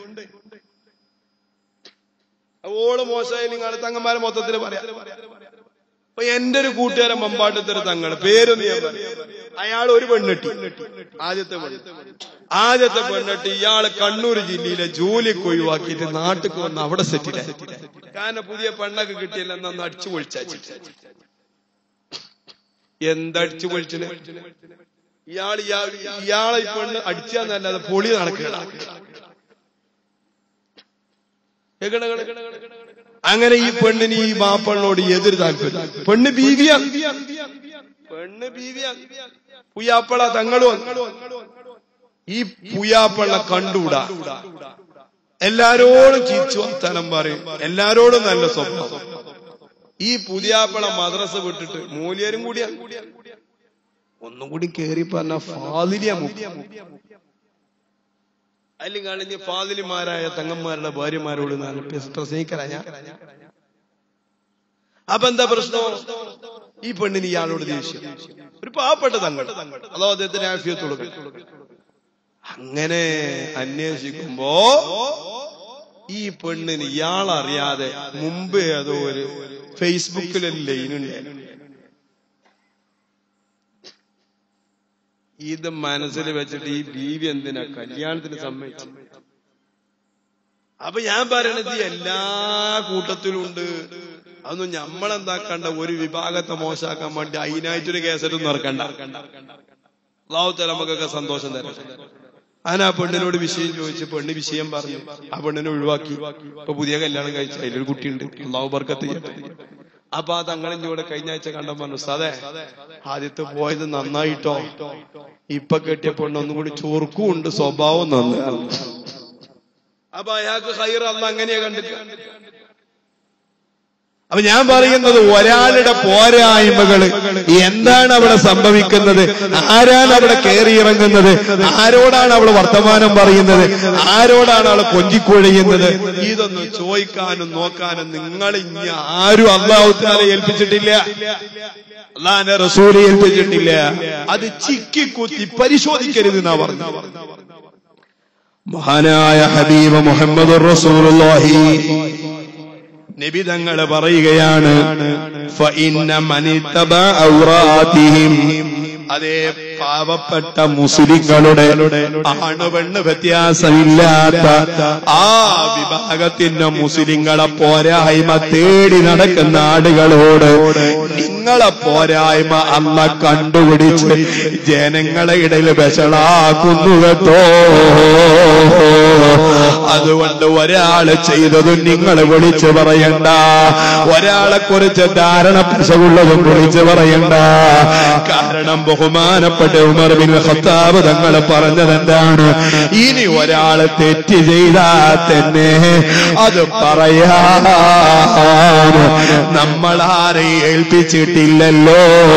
ഓള് മോശമായി നിങ്ങൾ തങ്ങന്മാരെ മൊത്തത്തിൽ പറയാം അപ്പൊ എന്റെ ഒരു കൂട്ടുകാരൻ മമ്പാട്ടത്തൊരു തങ്ങള് പേരൊന്നും ഞാൻ പറയാം. അയാൾ ഒരു പെണ്ണിട്ടി ആദ്യത്തെ പെണ്ണ് ആദ്യത്തെ പെണ്ണിട്ട് ഇയാള് കണ്ണൂർ ജില്ലയിലെ ജോലിക്ക് ഒഴിവാക്കിയിട്ട് നാട്ടിൽ വന്ന് അവിടെ സെറ്റിലായി കാരണം പുതിയ പെണ്ണൊക്കെ കിട്ടിയില്ല എന്നൊന്ന് അടിച്ചു പൊളിച്ചു എന്തടിച്ചു പൊളിച്ചിന് ഇയാൾ ഇയാൾ ഇയാളെ ഈ പെണ്ണ് അടിച്ചാന്നല്ലാതെ പൊളി നടക്കുക അങ്ങനെ ഈ പെണ്ണിന് ഈ മാപ്പണ്ണോട് എതിര് താല്പര്യം പെണ്ണ് ബീവിയ പെണ്ണ് ബീവിയ പുയാപ്പള തങ്ങളും ഈ പുയാപ്പള്ള കണ്ടൂടാ എല്ലാരോടും ചിരിച്ചു വർത്താനം പറയും എല്ലാരോടും നല്ല സ്വപ്നം ഈ പുതിയാപ്പള മദ്രസ വിട്ടിട്ട് മൂല്യരും കൂടിയാ ഒന്നും കൂടി കേറി പറഞ്ഞ ഫാദിലിയ അല്ലെങ്കിൽ കളിഞ്ഞ് ഫാദിലിമാരായ തങ്ങന്മാരുടെ ഭാര്യമാരോട് നല്ല പ്രസംഗിക്കല ഞാൻ അപ്പൊ എന്താ പ്രശ്നം ഈ പെണ്ണിന് ഇയാളോട് ദേഷ്യം ഒരു പാവപ്പെട്ട തങ്ങൾ അതോ അദ്ദേഹത്തിന് ആഫിയത്ത് കൊടുക്കണം അങ്ങനെ അന്വേഷിക്കുമ്പോ ഈ പെണ്ണിന് ഇയാളറിയാതെ മുമ്പേ അതോ ഒരു ഫേസ്ബുക്കിൽ ഒരു ലൈനുണ്ട് ഇത് മനസ്സിൽ വെച്ചിട്ട് ഈ ബീവി എന്തിനാ കല്യാണത്തിന് സമ്മതിച്ചു അപ്പൊ ഞാൻ പറയണത് ഈ എല്ലാ കൂട്ടത്തിലും ഉണ്ട് അതൊന്നും ഞമ്മളെന്താക്കണ്ട ഒരു വിഭാഗത്തെ മോശാക്കാൻ വേണ്ടി അതിനായിട്ടൊരു കേസറ്റൊന്നും ഇറക്കണ്ട അള്ളാഹുത്തല നമുക്കൊക്കെ സന്തോഷം തരാം ഞാൻ ആ പെണ്ണിനോട് വിഷയം ചോദിച്ചു പെണ്ണ് വിഷയം പറഞ്ഞു ആ പെണ്ണിനെ ഒഴിവാക്കി ഇപ്പൊ പുതിയ കല്യാണം കഴിച്ച അതിലൊരു കുട്ടിയുണ്ട് അള്ളാഹു ബർക്കത്ത് ചെയ്യട്ടെ അപ്പൊ ആ തങ്ങളിഞ്ഞൂടെ കഴിഞ്ഞ ആഴ്ച കണ്ട പറഞ്ഞു അതെ ആദ്യത്തെ പോയത് നന്നായിട്ടോ ഇപ്പൊ കെട്ടിയ പെണ്ണ് ഒന്നും കൂടി ചൊറുക്കും ഉണ്ട് സ്വഭാവം നന്നാണ് അപ്പൊ അയാൾക്ക് ഹൈർ അല്ല അങ്ങനെയാ കണ്ടിട്ട് അപ്പൊ ഞാൻ പറയുന്നത് ഒരാളുടെ പോരായ്മകള് എന്താണ് അവിടെ സംഭവിക്കുന്നത് ആരാണ് അവിടെ കയറിയിറങ്ങുന്നത് ആരോടാണ് അവൾ വർത്തമാനം പറയുന്നത് ആരോടാണ് അവൾ കൊഞ്ചിക്കുഴയുന്നത് ഇതൊന്നും ചോദിക്കാനും നോക്കാനും നിങ്ങൾ ഇനി ആരും അള്ളാഹുത്താലെ ഏൽപ്പിച്ചിട്ടില്ല അള്ളാന്റെ റസൂല് ഏൽപ്പിച്ചിട്ടില്ല അത് ചിക്കി കുത്തി പരിശോധിക്കരുത് എന്നാ പറഞ്ഞു മഹാനായ ഹബീബ് മുഹമ്മദ് റസൂലുള്ളാഹി നബി തങ്ങൾ പറയുകയാണ് ഫഇന്ന മനിത്തബ ഔറാതിഹിം അതേ പാവപ്പെട്ട മുസ്ലിങ്ങളുടെ ആണ് പെണ്ണ് വ്യത്യാസമില്ലാത്ത ആ വിഭാഗത്തിന്റെ മുസ്ലിങ്ങളെ പോരായ്മ തേടി നടക്കുന്ന ആളുകളോട് നിങ്ങളെ പോരായ്മ അല്ല കണ്ടുപിടിച്ച് ജനങ്ങളെ ഇടയിൽ വഷളാക്കുന്നു കേട്ടോ അതുകൊണ്ട് ഒരാള് ചെയ്തതും നിങ്ങൾ വിളിച്ചു പറയണ്ട ഒരാളെ കുറിച്ച് ധാരണ പിശകുള്ളതും വിളിച്ചു പറയണ്ട കാരണം ബഹുമാനപ്പെട്ട ഉമർ ബിൻ ഖത്താബ് തങ്ങൾ പറഞ്ഞത് എന്താണ് ഇനി ഒരാള് തെറ്റ് ചെയ്താൽ തന്നെ അത് പറയാ നമ്മൾ ആരെ ഏൽപ്പിച്ചിട്ടില്ലല്ലോ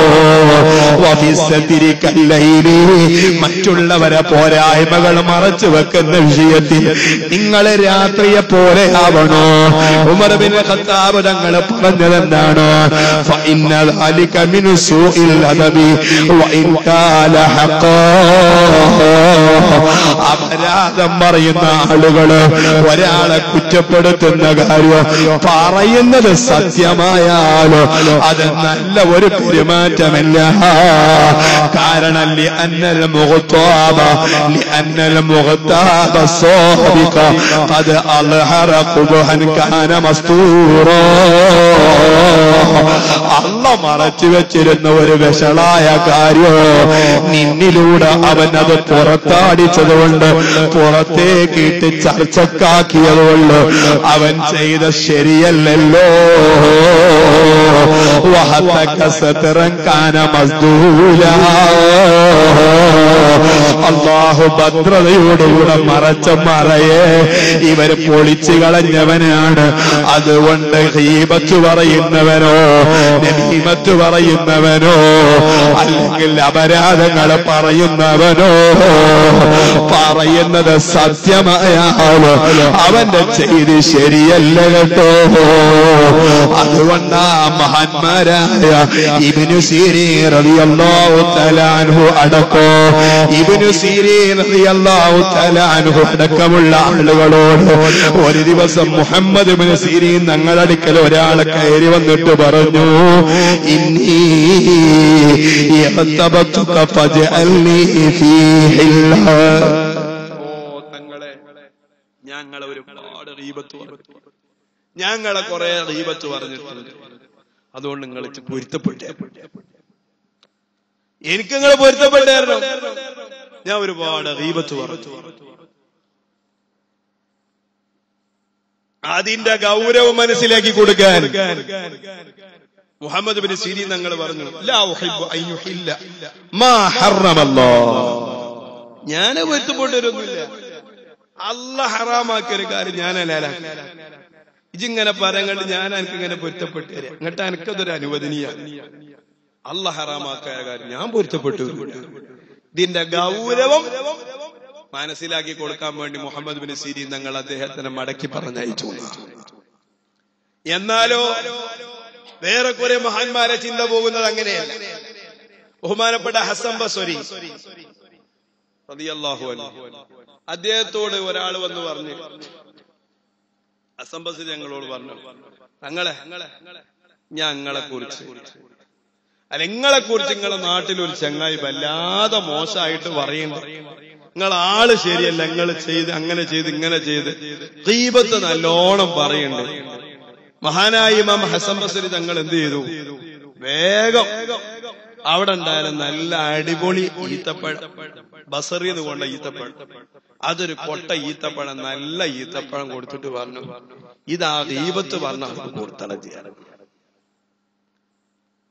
വഫിസ്സത്തിരിക്കല്ലയില് മറ്റുള്ളവരെ പോരായ്മകൾ മറച്ചു വെക്കുന്ന വിഷയത്തിൽ നിങ്ങൾ രാത്രിയെ പോലെ ആവണോ ഉമർ ബിൻ ഖത്താബ് തങ്ങൾ പറഞ്ഞത് എന്താണ് فإن ذلك من سوء الأدب وإن كان حقا അപരാധം പറയുന്ന ആളുകള് ഒരാളെ കുറ്റപ്പെടുത്തുന്ന കാര്യം പറയുന്നത് സത്യമായാലോ അത് നല്ല ഒരു പെരുമാറ്റമല്ല കാരണം لأنل مغتاب لأنل مغتاب الصادق قد أظهر قبحا كان مستورا അള്ള മറച്ചു വെച്ചിരുന്ന ഒരു വിഷളായ കാര്യം നിന്നിലൂടെ അവൻ അത് പുറത്താടിച്ചതുകൊണ്ട് പുറത്തേക്കിട്ട് ചർച്ചക്കാക്കിയതുകൊണ്ട് അവൻ ചെയ്ത ശരിയല്ലല്ലോ വഹത്തക്കസത്തിറങ്ങാന മസ്ദൂല അള്ളാഹു ഭദ്രതയോടുകൂടെ മറച്ച മറയെ ഇവര് പൊളിച്ചു കളഞ്ഞവനാണ് അതുകൊണ്ട് ഹീബത്ത് പറയുന്നവനോ നബീമത്ത് പറയുന്നവനോ അല്ലെങ്കിൽ അപരാധങ്ങൾ പറയുന്നവനോ പറയുന്നത് സത്യമായാലോ അവന്റെ ചെയ്തി ശരിയല്ല കേട്ടോ അതുകൊണ്ടാ മഹാന്മാരായ ഇബിനു സീരീ റളിയല്ലാഹു തലാൻഹു അടക്കോ ഇബിനു സീരീ റളിയല്ലാഹു തലാൻഹു അടക്കമുള്ള ആളുകളോട് ഒരു ദിവസം മുഹമ്മദ് ഇബ്നു സീരീ ഞങ്ങളടുക്കൽ ഒരാളെ കയറി വന്നിട്ട് പറഞ്ഞു ഇന്നീ യഖ്തബതുക ഫജ്അൽനി ഫീ ഹില്ല ഓ തങ്ങളെ ഞങ്ങളെ ഒരുപാട് റീബത്ത് പറഞ്ഞു ഞങ്ങളെ കുറെ റീബത്ത് പറഞ്ഞിട്ടുണ്ട് അതുകൊണ്ട് നിങ്ങൾ പൊരുത്തപ്പെട്ടേ എനിക്ക് നിങ്ങൾ പൊരുത്തപ്പെട്ടായിരുന്നു ഞാൻ ഒരുപാട് റീബത്ത് പറഞ്ഞു അതിന്റെ ഗൗരവം മനസ്സിലാക്കി കൊടുക്കാൻ മുഹമ്മദ് ബിൻ സിരി ഞങ്ങൾ പറഞ്ഞു ലാ ഉഹിബ്ബു അൻ യുഹില്ല മാ ഹറമല്ലാഹ് ഞാൻ പൊരുത്തപ്പെട്ടവരൊന്നുമില്ല അല്ല ഹറാമാക്കിയ ഒരു കാര്യം ഞാൻ അലാലാക്കി ഇജിങ്ങനെ പറയങ്ങണ്ട് ഞാൻ എനിക്ക് ഇങ്ങനെ പൊരുത്തപ്പെട്ടു തരാം എന്നിട്ട് എനിക്കതൊരു അനുവദനീയ അല്ല ഹറാമാക്കിയ കാര്യം ഞാൻ പൊരുത്തപ്പെട്ടു ഇതിന്റെ ഗൗരവം മനസ്സിലാക്കി കൊടുക്കാൻ വേണ്ടി മുഹമ്മദ് ബിൻ സിരി ഞങ്ങൾ അദ്ദേഹത്തിനെ മടക്കി പറഞ്ഞയച്ചു എന്നാലോ വേറെ കുറെ മഹാന്മാരെ ചിന്ത പോകുന്നത് അങ്ങനെയല്ല ബഹുമാനപ്പെട്ട ഹസൻ ബസ്വരി റളിയല്ലാഹു അൻഹു അദ്ദേഹത്തോട് ഒരാൾ വന്ന് പറഞ്ഞു അസംബസ് ഞങ്ങളോട് പറഞ്ഞു തങ്ങളെ ഞങ്ങളെ കുറിച്ച് അല്ല നിങ്ങളെ കുറിച്ച് നിങ്ങളെ നാട്ടിൽ ഒരു ചങ്ങായി വല്ലാതെ മോശമായിട്ട് പറയുന്നു നിങ്ങൾ ആള് ശരിയല്ല നിങ്ങൾ ചെയ്ത് അങ്ങനെ ചെയ്ത് ഇങ്ങനെ ചെയ്ത് ദീപത്ത് നല്ലോണം പറയുന്നുണ്ട് മഹാനായ ഇമാം ഹസൻ ബസരി തങ്ങൾ എന്ത് ചെയ്തു വേഗം അവിടെ ഉണ്ടായാലും നല്ല അടിപൊളി ഈത്തപ്പഴം ബസറി എന്ന് കൊണ്ട ഈത്തപ്പഴം അതൊരു കൊട്ട ഈത്തപ്പഴം നല്ല ഈത്തപ്പഴം കൊടുത്തിട്ട് പറഞ്ഞു ഇതാ ദീപത്ത് പറഞ്ഞ അവർക്ക് കൊടുത്തട ചെയ്യാൻ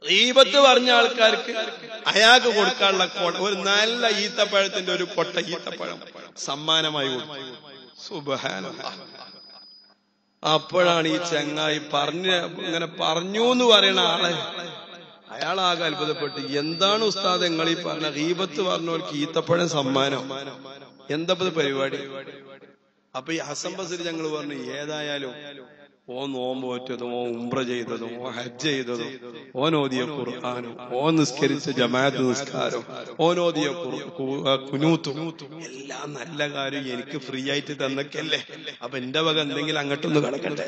ഈപത്ത് പറഞ്ഞ ആൾക്കാർക്ക് അയാൾക്ക് കൊടുക്കാനുള്ള കൊ- ഒരു നല്ല ഈത്തപ്പഴത്തിന്റെ ഒരു കൊട്ട ഈത്തപ്പഴം സമ്മാനമായി കൊടുക്കും സുബ്ഹാനല്ലാഹ്. അപ്പോഴാണ് ഈ ചങ്ങായി പറഞ്ഞ ഇങ്ങനെ പറഞ്ഞു എന്ന് പറയുന്ന ആളെ അയാളാകെ അത്ഭുതപ്പെട്ടു എന്താണ് ഉസ്താദ് നിങ്ങൾ ഈ പറഞ്ഞ റീബത്ത് പറഞ്ഞവർക്ക് ഈത്തപ്പഴം സമ്മാനം എന്താ ഇപ്പൊ ഇത് പരിപാടി അപ്പൊ ഈ ഹസൻ ബസരി ഞങ്ങൾ പറഞ്ഞു ഏതായാലും ഓ നോമ്പ് പറ്റതും ഓ ഉംറ ചെയ്തതും ഓ ഹജ്ജ് ചെയ്തതും ഓൻ ഓതിയ ഖുർആാനും ഓ നിസ്കരിച്ച ജമാഅത്ത് നിസ്കാരം ഓൻ ഓതിയ ഖുർ- കു- ആ, കുനൂത്തും എല്ലാം നല്ല കാര്യം എനിക്ക് ഫ്രീ ആയിട്ട് തന്നൊക്കെയല്ലേ അപ്പൊ എന്റെ വക എന്തെങ്കിലും അങ്ങോട്ടൊന്ന് കിടക്കട്ടെ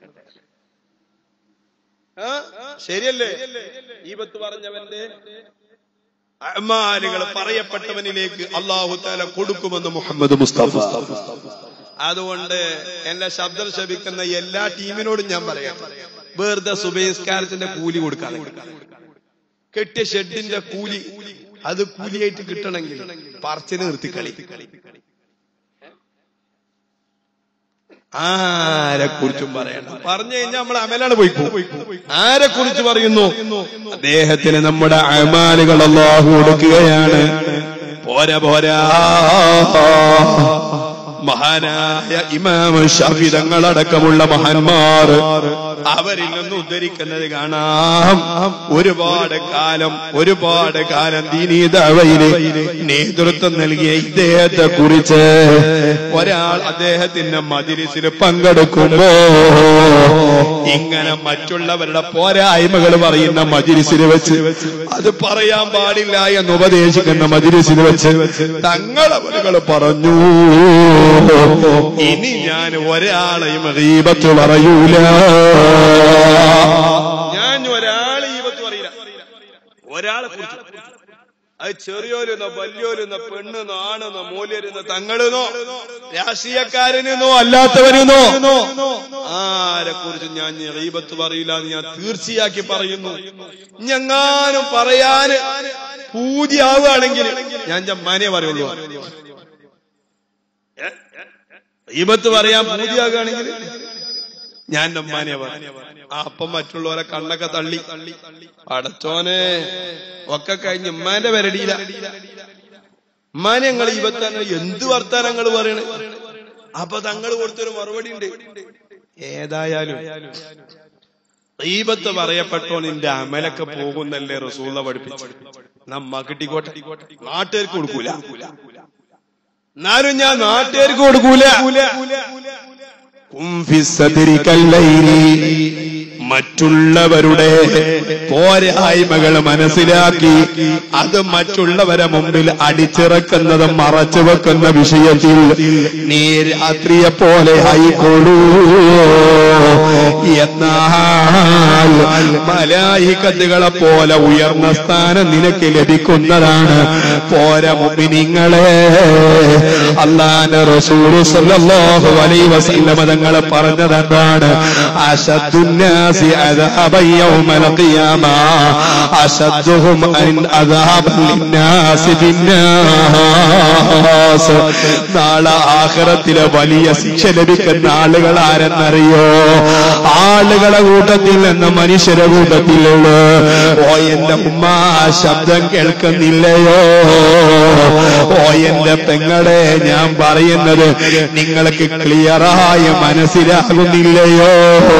ആ? ശരിയല്ലേ ഈ പത്ത് പറഞ്ഞവന്റെ അമാലുകൾ പറയപ്പെട്ടവനിലേക്ക് അള്ളാഹു താല കൊടുക്കുമെന്ന് മുഹമ്മദ് മുസ്തഫ അതുകൊണ്ട് എന്റെ ശബ്ദം ശപിക്കുന്ന എല്ലാ ടീമിനോടും ഞാൻ പറയാം വെറുതെ സുബേസ്കാരത്തിന്റെ കൂലി കൊടുക്കാൻ കെട്ടിയ ഷെഡിന്റെ കൂലി അത് കൂലിയായിട്ട് കിട്ടണമെങ്കിൽ പറച്ചിന് നിർത്തി കളി ആരെ കുറിച്ചും പറയണ്ട പറഞ്ഞു കഴിഞ്ഞാൽ നമ്മൾ അമലാണ് പോയി ആരെ കുറിച്ച് പറയുന്നു അദ്ദേഹത്തിന് നമ്മുടെ അമാലുകൾ അള്ളാഹു കൊടുക്കുകയാണ് പോരാ പോരാ മഹാനായ ഇമാം ഷാഫി തങ്ങളടക്കമുള്ള മഹാന്മാർ അവരിൽ നിന്ന് ഉദ്ധരിക്കുന്നത് കാണാം ഒരുപാട് കാലം ഒരുപാട് കാലം ദീനീതവയില് നേതൃത്വം നൽകിയ ഇദ്ദേഹത്തെ കുറിച്ച് ഒരാൾ അദ്ദേഹത്തിന്റെ മതിരിസിൽ പങ്കെടുക്കുമ്പോ ഇങ്ങനെ മറ്റുള്ളവരുടെ പോരായ്മകൾ പറയുന്ന മജിരിസിൽ വെച്ച് അത് പറയാൻ പാടില്ല എന്ന് ഉപദേശിക്കുന്ന മജിരിസിൽ വെച്ച് തങ്ങളവരുകൾ പറഞ്ഞു ഇനി ഞാൻ ഒരാളെയും ഗീബത്ത് പറയൂല ഞാൻ ഒരാളെ ഈബത്ത് പറയില്ല ഒരാളെ കുറിച്ച് അത് ചെറിയോരെന്നോ വലിയോരെന്നോ പെണ്ണെന്നോ ആണെന്നോ മൂല്യരെന്നോ തങ്ങളെന്നോ രാഷ്ട്രീയക്കാരനെന്നോ അല്ലാത്തവരെന്നോ ആരെ കുറിച്ച് ഞാൻ റീബത്ത് പറയില്ല എന്ന് ഞാൻ തീർച്ചയാക്കി പറയുന്നു ഞങ്ങാനും പറയാന് പൂതിയാവുകയാണെങ്കിൽ ഞാൻ ജമ്മാനെ പറയുള്ളൂ റീബത്ത് പറയാൻ പൂതിയാകുകയാണെങ്കിൽ ഞാൻ ഉമ്മാനെ പറയും ആ അപ്പം മറ്റുള്ളവരെ കണ്ണൊക്കെ തള്ളി അടച്ചോനെ ഒക്കെ കഴിഞ്ഞ് ഉമ്മാന്റെ വരടിയില്ല ഉമ്മാനെ ഞങ്ങൾ ഈ തന്നെ എന്ത് വർത്താനങ്ങൾ പറയണേ അപ്പൊ തങ്ങൾ കൊടുത്തൊരു മറുപടി ഉണ്ട് ഏതായാലും ഈപത്ത് പറയപ്പെട്ടോ നിന്റെ അമലൊക്കെ പോകുന്നല്ലേ റസൂല പഠിപ്പിച്ചു നമ്മ കിട്ടിക്കോട്ടെ നാട്ടുകാർക്ക് കൊടുക്കൂല എന്നാലും ഞാൻ നാട്ടുകാർക്ക് കൊടുക്കൂല കും ഫി സദ്രി കല്ലൈരി. മറ്റുള്ളവരുടെ പോരായ്മകൾ മനസ്സിലാക്കി അത് മറ്റുള്ളവരെ മുമ്പിൽ അടിച്ചിറക്കുന്നത് മറച്ചു വെക്കുന്ന വിഷയത്തിൽ നീ രാത്രിയെ പോലെ ആയിക്കോളൂ എന്നാൽ മലായിക്കത്തുകളെ പോലെ ഉയർന്ന സ്ഥാനം നിനക്ക് ലഭിക്കുന്നതാണ് പോര മുമ്പിനിങ്ങളെ അള്ളാന്റെ റസൂൽ സല്ലല്ലാഹു അലൈഹി വസല്ലമ തങ്ങൾ പറഞ്ഞത് എന്താണ് അശദ്ദുന്നാസി അദാബൻ യൗമൽ ഖിയാമ അശദ്ദുഹും അൻ അദാബൻ ലിന്നാസി ബിന്നാസ് നാളെ ആഖിറത്തിലെ വലിയ ശിക്ഷ ലഭിക്കുന്ന ആളുകൾ ആരെന്നറിയോ ആളുകളെ കൂട്ടത്തിൽ നിന്ന് മനുഷ്യരെ കൂട്ടത്തിലുള്ള ഓ എന്റെ ഉമ്മ ആ ശബ്ദം കേൾക്കുന്നില്ലയോ ഓ എന്റെ പെങ്ങളെ ഞാൻ പറയുന്നത് നിങ്ങൾക്ക് ക്ലിയറായി മനസ്സിലാകുന്നില്ലയോ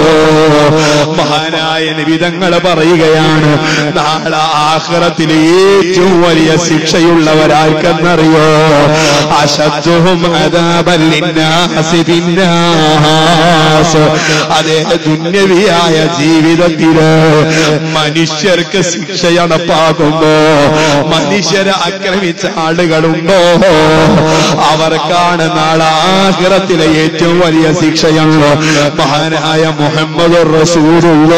മഹാനായ നിവിധങ്ങൾ പറയുകയാണ് നാളെ ആഹ്റത്തിലെ ഏറ്റവും വലിയ ശിക്ഷയുള്ളവരാർക്കെന്നറിയോ അശദ്ദുഹും അദാബല്ലിന്നാസി ബിന്നാസ് അതേ ദുന്യവിയായ ജീവിതത്തില് മനുഷ്യർക്ക് ശിക്ഷ നടപ്പാകുമ്പോ മനുഷ്യരെ ആക്രമിച്ച ആളുകളുണ്ടോ അവർക്കാണ് നാളെ ആഹിറത്തിലെ ഏറ്റവും വലിയ ശിക്ഷയാണ് മഹാനായ മുഹമ്മദ് റസൂലുള്ള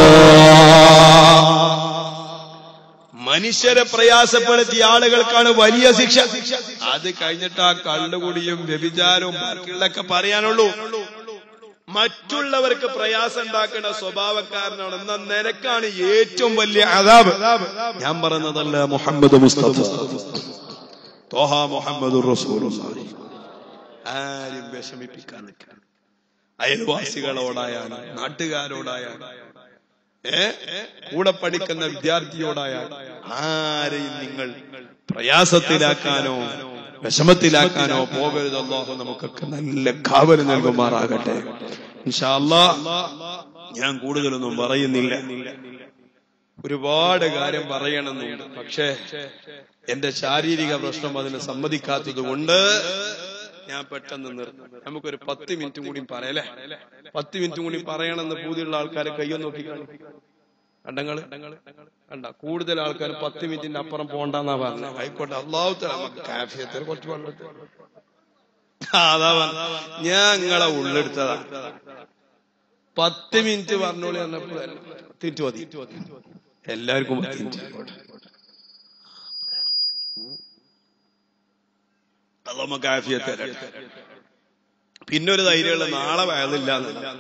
മനുഷ്യരെ പ്രയാസപ്പെടുത്തിയ ആളുകൾക്കാണ് വലിയ ശിക്ഷ അത് കഴിഞ്ഞിട്ട് ആ കള്ളുകുടിയും വ്യഭിചാരവും ബാക്കിയുള്ളൊക്കെ പറയാനുള്ളൂ മറ്റുള്ളവർക്ക് പ്രയാസം ഉണ്ടാക്കുന്ന സ്വഭാവക്കാരനാണ് എന്ന നിനക്കാണ് ഏറ്റവും വലിയ അതാബ് ഞാൻ പറഞ്ഞതല്ല മുഹമ്മദ് മുസ്തഫ തോഹ മുഹമ്മദ് റസൂലുള്ളാഹി ആരും വിഷമിപ്പിക്കാൻ നിൽക്കാൻ അയൽവാസികളോടായാലും നാട്ടുകാരോടായാലും ഏ കൂടെ പഠിക്കുന്ന വിദ്യാർത്ഥിയോടായാൽ ആരെയും നിങ്ങൾ പ്രയാസത്തിലാക്കാനോ വിഷമത്തിലാക്കാനോ പോകരുത് അള്ളാഹു നമുക്കൊക്കെ നല്ല കാവല് നൽകുമാറാകട്ടെ ഇൻഷാ അല്ലാ ഞാൻ കൂടുതലൊന്നും പറയുന്നില്ല ഒരുപാട് കാര്യം പറയണമെന്നുണ്ട് പക്ഷേ എന്റെ ശാരീരിക പ്രശ്നം അതിന് സമ്മതിക്കാത്തത് കൊണ്ട് ഞാൻ പെട്ടെന്ന് നിർത്തും നമുക്കൊരു പത്ത് മിനിറ്റും കൂടി പറയല്ലേ പത്ത് മിനിറ്റും കൂടി പറയണമെന്ന് പൂതിയുള്ള ആൾക്കാരെ കയ്യൊന്ന് നോക്കി കണ്ടങ്ങള് കണ്ട കൂടുതൽ ആൾക്കാർ പത്ത് മിനിറ്റിന്റെ അപ്പുറം പോണ്ടെന്നാ പറഞ്ഞത് ആയിക്കോട്ടെ അള്ളാഹു കാഫിയത്തിൽ കുറച്ച് വെള്ളം അതാ പറഞ്ഞ ഞാൻ നിങ്ങളെ ഉള്ളെടുത്തതാ പത്ത് മിനിറ്റ് പറഞ്ഞോളി പറഞ്ഞപ്പോൾ തിരിച്ചു മതി എല്ലാവർക്കും പത്ത് മിനിറ്റ് അത് നമുക്ക് ആഫിയത്ത് തരട്ടെ. പിന്നെ ഒരു ധൈര്യമുള്ള നാളെ വയലില്ല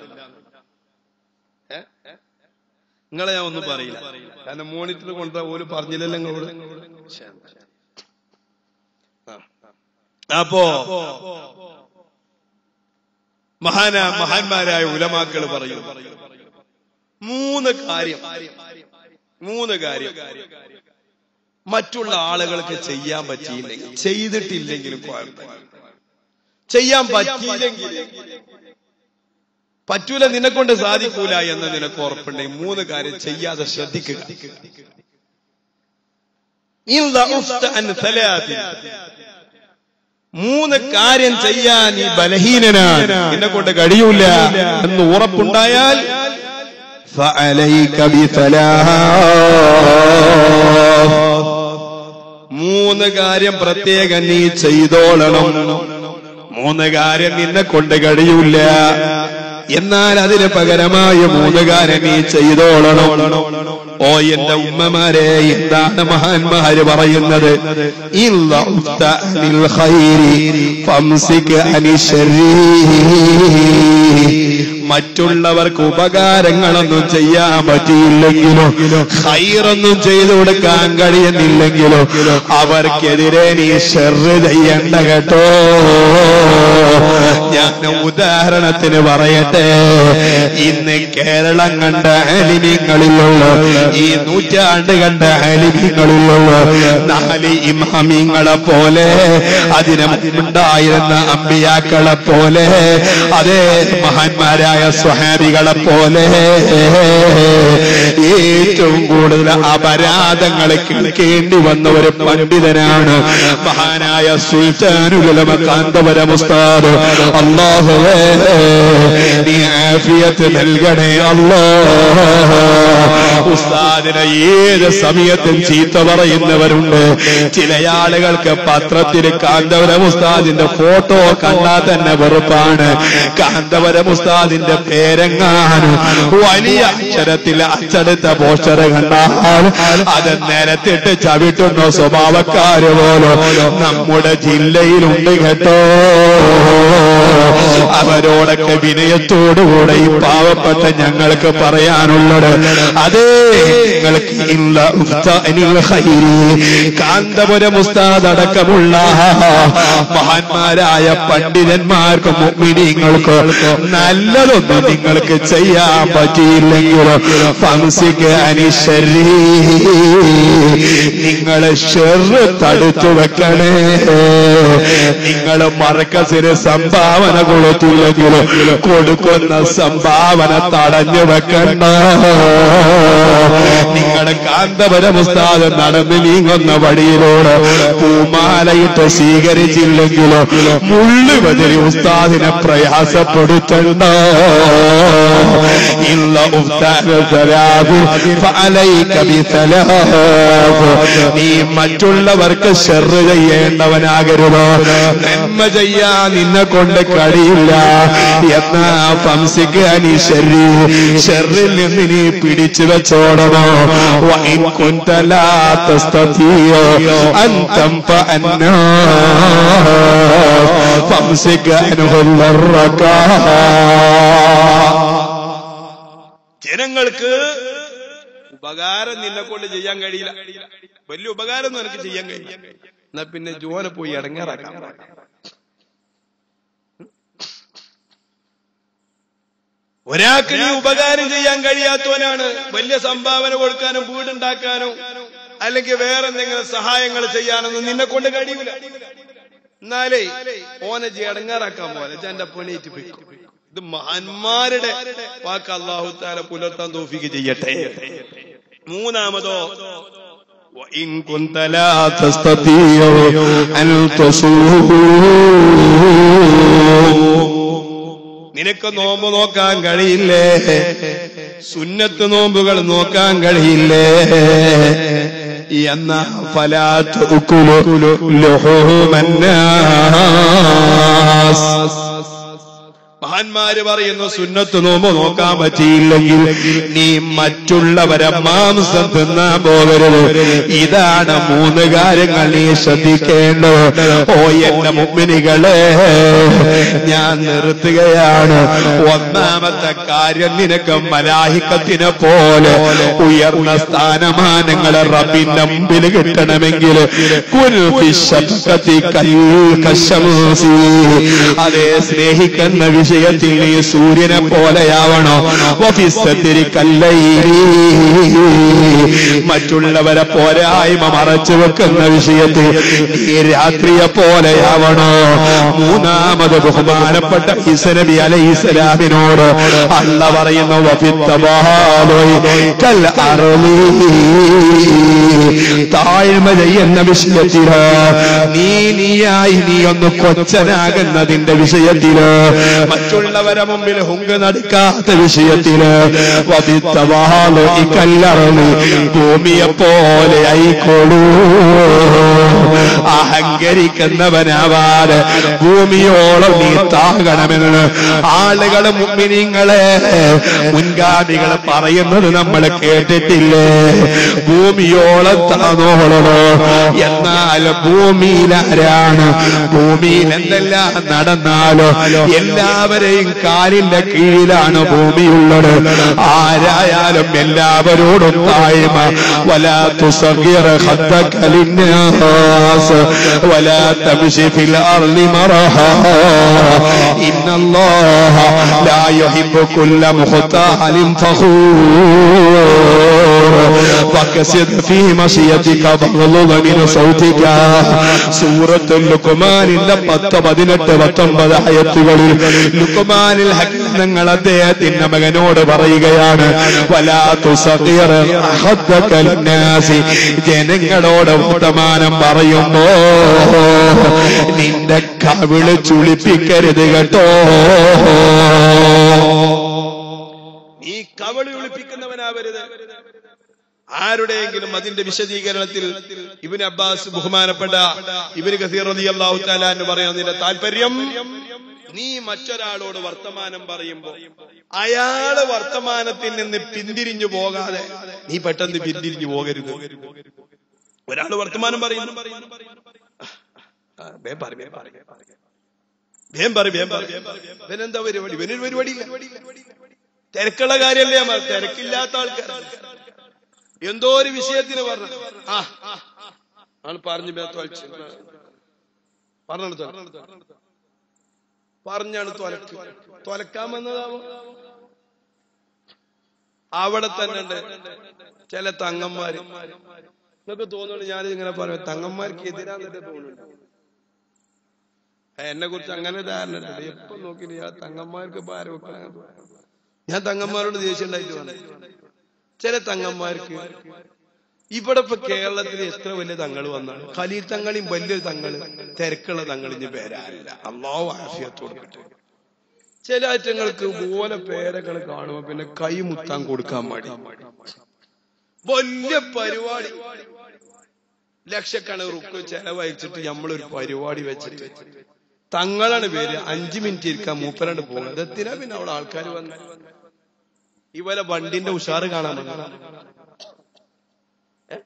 നിങ്ങളെ ഞാൻ ഒന്നും പറയില്ല കാരണം മോണിറ്റർ കൊണ്ടുവരാ പോലും പറഞ്ഞില്ലല്ലോ നിങ്ങളോട് ആ. അപ്പോ മഹാന മഹാന്മാരായ ഉലമാക്കൾ പറയും മൂന്ന് കാര്യം മൂന്ന് കാര്യം മറ്റുള്ള ആളുകൾക്ക് ചെയ്യാൻ പറ്റിയില്ലെങ്കിൽ ചെയ്തിട്ടില്ലെങ്കിലും കുഴപ്പമില്ല ചെയ്യാൻ പറ്റിയില്ലെങ്കിൽ പറ്റൂല നിന്നെ കൊണ്ട് സാധിക്കൂല എന്ന് നിനക്ക് ഉറപ്പുണ്ടെങ്കിൽ മൂന്ന് കാര്യം ചെയ്യാതെ ശ്രദ്ധിക്കുക ഇല്ല ഉഫ്ത അൻ സലാത്തി. മൂന്ന് കാര്യം ചെയ്യാൻ നീ ബലഹീനനാണ് നിന്നെ കൊണ്ട് കഴിയൂല എന്ന് ഉറപ്പുണ്ടായാൽ فعليك بثلاث മൂന്ന് കാര്യം പ്രത്യേകം നീ ചെയ്തോളണം മൂന്ന് കാര്യം നിന്നെ കൊണ്ട് കഴിയൂല എന്നാൽ അതിന് പകരമായ മൂന്ന് കാര്യം നീ ചെയ്തോളണം ഓ എന്റെ ഉമ്മമാരെ എന്താണ് മഹാന്മാര് പറയുന്നത് ഇല്ല ഉഫ്ത അനിൽ ഖൈരി ഫംസിക് അനി മറ്റുള്ളവർക്ക് ഉപകാരങ്ങളൊന്നും ചെയ്യാൻ പറ്റിയില്ലെങ്കിലോ ഹൈറൊന്നും ചെയ്തു കൊടുക്കാൻ കഴിയുന്നില്ലെങ്കിലോ അവർക്കെതിരെ നീ ഷെറ് ചെയ്യണ്ട കേട്ടോ ഞാൻ ഉദാഹരണത്തിന് പറയട്ടെ ഇന്ന് കേരളം കണ്ട അലിമിങ്ങളിലുള്ള ഈ നൂറ്റാണ്ട് കണ്ട അലിമിങ്ങളിലുള്ള നാല് ഇമാമിങ്ങളെ പോലെ അതിന് മുമ്പുണ്ടായിരുന്ന അമ്പിയാക്കളെ പോലെ അതേ മഹാന്മാരായ സ്വഹാബികളെ പോലെ ഏറ്റവും കൂടുതൽ അപരാധങ്ങൾ കേൾക്കേണ്ടി വന്ന ഒരു പണ്ഡിതനാണ് മഹാനായ സുൽത്താനുലമ കാന്തപുരം ഉസ്താദ് അള്ളാഹുവേ നീ ആഫിയത്ത് നൽകണേ അല്ലോ ഉസ്താദിനെ ഏത് സമയത്തും ചീത്ത പറയുന്നവരുണ്ട് ചില ആളുകൾക്ക് പത്രത്തിൽ കാന്തപുരം ഉസ്താദിന്റെ ഫോട്ടോ കണ്ടാൽ തന്നെ വെറുപ്പാണ് കാന്തപുരം ഉസ്താദിന്റെ പേരെങ്ങാനും വലിയ അക്ഷരത്തിൽ അച്ചടുത്ത പോസ്റ്റർ കണ്ടാൽ അത് നിരത്തിട്ട് ചവിട്ടുന്ന സ്വഭാവക്കാര് പോലും നമ്മുടെ ജില്ലയിലുണ്ട് കേട്ടോ അവരോടൊക്കെ വിനയത്തോടുകൂടെ ഈ പാവപ്പെട്ട ഞങ്ങൾക്ക് പറയാനുള്ളത് അതേ നിങ്ങൾക്ക് ഇല്ല ഉസ്താനിൽ ഖൈരി. കാന്തപുരം ഉസ്താദ് അടക്കമുള്ള മഹാന്മാരായ പണ്ഡിതന്മാർക്കും മുഅ്മിനീങ്ങൾക്കും നല്ലതൊന്നും നിങ്ങൾക്ക് ചെയ്യാൻ പറ്റിയില്ലെങ്കിലോ ഫംസിക്ക് അനിശരീ നിങ്ങൾ ഷെറ് തടുത്തു വെക്കണേ നിങ്ങൾ മറക്കസിന് സംഭാവന കൊടുത്തില്ലെങ്കിലും കൊടുക്കുന്ന സംഭാവന തടഞ്ഞു വെക്കണ്ട നിങ്ങളുടെ കാന്തപുരം ഉസ്താദ് നടന്ന് നീങ്ങുന്ന വഴിയിലൂടെ പൂമാലയിട്ട് സ്വീകരിച്ചില്ലെങ്കിലോ മുള്ളുവതിരി ഉസ്താദിനെ പ്രയാസപ്പെടുത്തണ്ട ഇല്ല ഉസ്താദ് സലാബ് ഫഅലൈക ബിസലാബ് നീ മറ്റുള്ളവർക്ക് ഷെറ് ചെയ്യേണ്ടവനാകരുത് നന്മ ചെയ്യാൻ നിന്നെ കൊണ്ട് കഴിയില്ല എന്നാ ഫംസിക്ക് നീ ഷെറി ഷെറിൽ നിന്ന് നീ പിടിച്ചു വെച്ചോടണോ വഇൻ കുൻത ലാ തസ്തതിയോ അൻ തൻഫഅ الناس فامسك عنهم ജനങ്ങൾക്ക് ഉപകാരം നിന്നെ കൊണ്ട് ചെയ്യാൻ കഴിയില്ല വലിയ ഉപകാരം ഒന്നും എനിക്ക് ചെയ്യാൻ കഴിയില്ല എന്നാ പിന്നെ ജോനെ പോയി ഇടങ്ങാറാക്കാം ഒരാൾക്ക് നീ ഉപകാരം ചെയ്യാൻ കഴിയാത്തവനാണ് വലിയ സംഭാവന കൊടുക്കാനും വീടുണ്ടാക്കാനും അല്ലെങ്കിൽ വേറെ എന്തെങ്കിലും സഹായങ്ങൾ ചെയ്യാനൊന്നും നിന്നെ കൊണ്ട് കഴിയൂല എന്നാലേ ഓനെ ജടങ്ങാറാക്കാൻ പോലെ എന്റെ പണിയിട്ട് പോയിക്കോ ഇത് മഹാന്മാരുടെ വാക്ക് അള്ളാഹു താല പുലർത്താൻ തോഫിക്ക് ചെയ്യട്ടെ മൂന്നാമതോ وإن كنت لا تستطيع أن تصوم നിനക്ക് നോമ്പ് നോക്കാൻ കഴിയില്ലേ സുന്നത്ത് നോമ്പുകൾ നോക്കാൻ കഴിയില്ലേ എന്ന فلا تأكل لحوم الناس മഹാന്മാര് പറയുന്നു സുന്നത്ത് നോമ്പ് നോക്കാൻ പറ്റിയില്ലെങ്കിൽ നീ മറ്റുള്ളവരെ മാംസം തിന്നാൻ പോകരുത് ഇതാണ് മൂന്ന് കാര്യങ്ങൾ നീ ശ്രദ്ധിക്കേണ്ടത് ഓ എന്റെ മുമ്പിനികളെ ഞാൻ നിർത്തുകയാണ് ഒന്നാമത്തെ കാര്യം നിനക്ക് മലാഹിക്കത്തിനെ പോലെ ഉയർന്ന സ്ഥാനമാനങ്ങൾ റബ്ബിന്റെ മുമ്പിൽ കിട്ടണമെങ്കിൽ അതേ സ്നേഹിക്കുന്ന വിഷയത്തിൽ നീ സൂര്യനെ പോലെയാവണോ ഓഫീസത്തിരി കല്ലയിരി മറ്റുള്ളവരെ പോരായ്മ മറച്ചു വെക്കുന്ന വിഷയത്തിൽ നീ രാത്രിയെ പോലെയാവണോ മൂന്നാമത് ബഹുമാനപ്പെട്ട ഈസനബി അലൈഹി ഇസ്ലാമിനോട് അല്ല പറയുന്നു വഫിത്തബാലോയ് കൽ അറളി താഴ്മ ചെയ്യുന്ന വിഷയത്തില് നീ നീയായി നീ ഒന്ന് കൊച്ചനാകുന്നതിന്റെ വിഷയത്തില് മറ്റുള്ളവരെ മുമ്പിൽ ഹുങ്ക് നടക്കാത്ത വിഷയത്തില് വഫിത്തബാലോ ഈ കല്ലറളി ഭൂമിയെ പോലെ ആയിക്കോളൂ അഹങ്കരിക്കുന്നവനാവാതെ ഭൂമിയോളം നീ താകണമെന്ന് ആളുകൾ മുമ്പിനിങ്ങളെ മുൻഗാമികൾ പറയുന്നത് നമ്മൾ കേട്ടിട്ടില്ലേ ഭൂമിയോളം താന്നോളണോ എന്നാൽ ഭൂമിയിലാരാണ് ഭൂമിയിൽ എന്തെല്ലാം നടന്നാലോ എല്ലാവരെയും കാലിന്റെ കീഴിലാണ് ഭൂമിയുള്ളത് ആരായാലും എല്ലാവരോടും താഴ്മ ولا تصغر خدك للناس ولا تمشي في الأرض مرحا إن الله لا يحب كل مختال فخور فكسد في مشيتك فاغلظ من صوتك سورة اللقمان പത്ത് പതിനെട്ട് പത്തൊമ്പത് ആയത്തുകളിൽ ലുക്കുമാനിൽ ഹങ്ങൾ അദ്ദേഹത്തിന്റെ മകനോട് പറയുകയാണ് വലാത്തു സഖീർ അഹദ്ദക ലിന്നാസി ജനങ്ങളോട് വർത്തമാനം പറയുമ്പോ നിന്റെ കവിള് ചുളിപ്പിക്കരുത് കേട്ടോ നീ കവളി ഒളിപ്പിക്കുന്നവനാവരുത് ആരുടെയെങ്കിലും അതിന്റെ വിശദീകരണത്തിൽ ഇബിന് അബ്ബാസ് ബഹുമാനപ്പെട്ട ഇബിന് കസീർ റതി അള്ളാഹു താലാന്ന് പറയുന്നതിന്റെ താല്പര്യം നീ മറ്റൊരാളോട് വർത്തമാനം പറയുമ്പോ അയാള് വർത്തമാനത്തിൽ നിന്ന് പിന്തിരിഞ്ഞു പോകാതെ നീ പെട്ടെന്ന് പിന്തിരിഞ്ഞു പോകരുത് ഒരാള് വർത്തമാനം പറയുന്നു ആ, വേഗം പറ, വേഗം പറ, വേഗം പറ. വേഗം പറ, വേഗം പറ. ഇവനെന്താ പരിപാടി ഇവനൊരു പരിപാടിയില്ല തിരക്കുള്ള കാര്യമല്ലേ ഞാൻ പറഞ്ഞത്. തിരക്കില്ലാത്ത ആൾക്കാർ എന്തോ ഒരു വിഷയത്തിന് പറഞ്ഞു ആ ആണ് പറഞ്ഞു തൊലച്ച് പറഞ്ഞു പറഞ്ഞാണ് തൊലക്ക് തൊലക്കാൻ വന്നതാവോ അവിടെ തന്നെ ഉണ്ട് ചില തങ്ങന്മാര് നിങ്ങൾക്ക് തോന്നുന്നു ഞാൻ ഇങ്ങനെ പറയാം തങ്ങന്മാർക്ക് എതിരാന്നൊക്കെ തോന്നുന്നു എന്നെ കുറിച്ച് അങ്ങനെ ധാരണ ഉണ്ട് എപ്പോ നോക്കി ഞാൻ തങ്ങന്മാർക്ക് പാര വെക്കാൻ ഞാൻ തങ്ങന്മാരോട് ദേഷ്യം ഉണ്ടായിട്ട് വന്നു ചില തങ്ങന്മാർക്ക് ഇവിടെ ഇപ്പൊ കേരളത്തിൽ എത്ര വലിയ തങ്ങൾ വന്നാണ് ഖലീൽ തങ്ങളിയും വലിയൊരു തങ്ങള് തിരക്കുള്ള തങ്ങൾ ഇനി വരാനില്ല അള്ളാഹു ആഫിയത്ത് കൊടുക്കട്ടെ ചില അറ്റങ്ങൾക്ക് പോലെ പേരകൾ കാണുമ്പോ പിന്നെ കൈ മുത്താൻ കൊടുക്കാൻ മടി വലിയ പരിപാടി ലക്ഷക്കണക്കിന് റുക്ക് ചെലവഴിച്ചിട്ട് നമ്മളൊരു പരിപാടി വെച്ചിട്ട് തങ്ങളാണ് പേര് അഞ്ചു മിനിറ്റ് ഇരിക്കാൻ മൂപ്പരാണ്ട് പോകുന്നത് എത്തിനാ പിന്നെ അവിടെ ആൾക്കാർ വന്ന് ഇവരെ വണ്ടിന്റെ ഉഷാറ് കാണാൻ വന്നതാ. ഏ?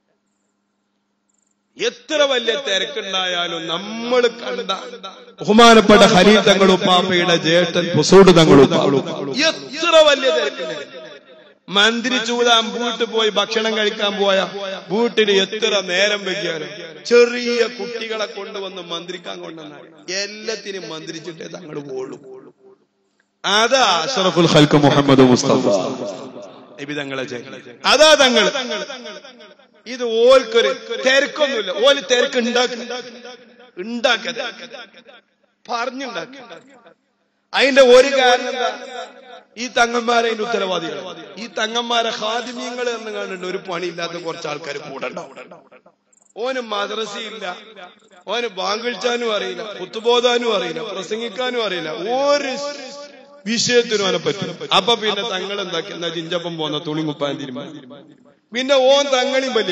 എത്ര വലിയ തിരക്കുണ്ടായാലും നമ്മൾ കണ്ട ബഹുമാനപ്പെട്ട ഹരീ തങ്ങളും പാപ്പയുടെ ജ്യേഷ്ഠൻ പൊസൂട് തങ്ങളും എത്ര വലിയ തിരക്കുണ്ടായാലും മന്ത്രി ചൂതാൻ വീട്ടിൽ പോയി ഭക്ഷണം കഴിക്കാൻ പോയ വീട്ടിൽ എത്ര നേരം വെക്കാനും ചെറിയ കുട്ടികളെ കൊണ്ടുവന്ന് മന്ത്രിക്കാൻ കൊണ്ടുവന്നാൽ എല്ലാത്തിനും മന്ത്രിച്ചിട്ടേ തങ്ങൾ പോളൂ അതാ അഷറഫുൽ ഖൽക്ക് മുഹമ്മദ് മുസ്തഫ നബി തങ്ങളെ ചെയ്യൽ. അതാ തങ്ങൾ ഇത് ഓൽക്കൊരു തിരക്കൊന്നുമില്ല ഓല് തിരക്ക് ഉണ്ടാക്കി ഉണ്ടാക്ക പറഞ്ഞുണ്ടാക്ക അതിന്റെ ഒരു കാരണം എന്താ ഈ തങ്ങന്മാരെ അതിന്റെ ഉത്തരവാദികൾ ഈ തങ്ങന്മാരെ ഹാദിമ്യങ്ങൾ എന്ന് കണ്ടിട്ട് ഒരു പണിയില്ലാത്ത കുറച്ച് ആൾക്കാർ കൂടെ ഉണ്ടാവും ഓന് മദ്രസയില്ല ഓന് ബാങ്കിഴിച്ചാനും അറിയില്ല കുത്തുബോധാനും അറിയില്ല പ്രസംഗിക്കാനും അറിയില്ല ഒരു വിഷയത്തിനും അവനെ പറ്റും അപ്പൊ പിന്നെ തങ്ങൾ എന്താക്കി എന്നാ ചിഞ്ചപ്പം പോന്ന തുണി മുപ്പാൻ തീരുമാനം പിന്നെ ഓൻ തങ്ങളിയും വലിയ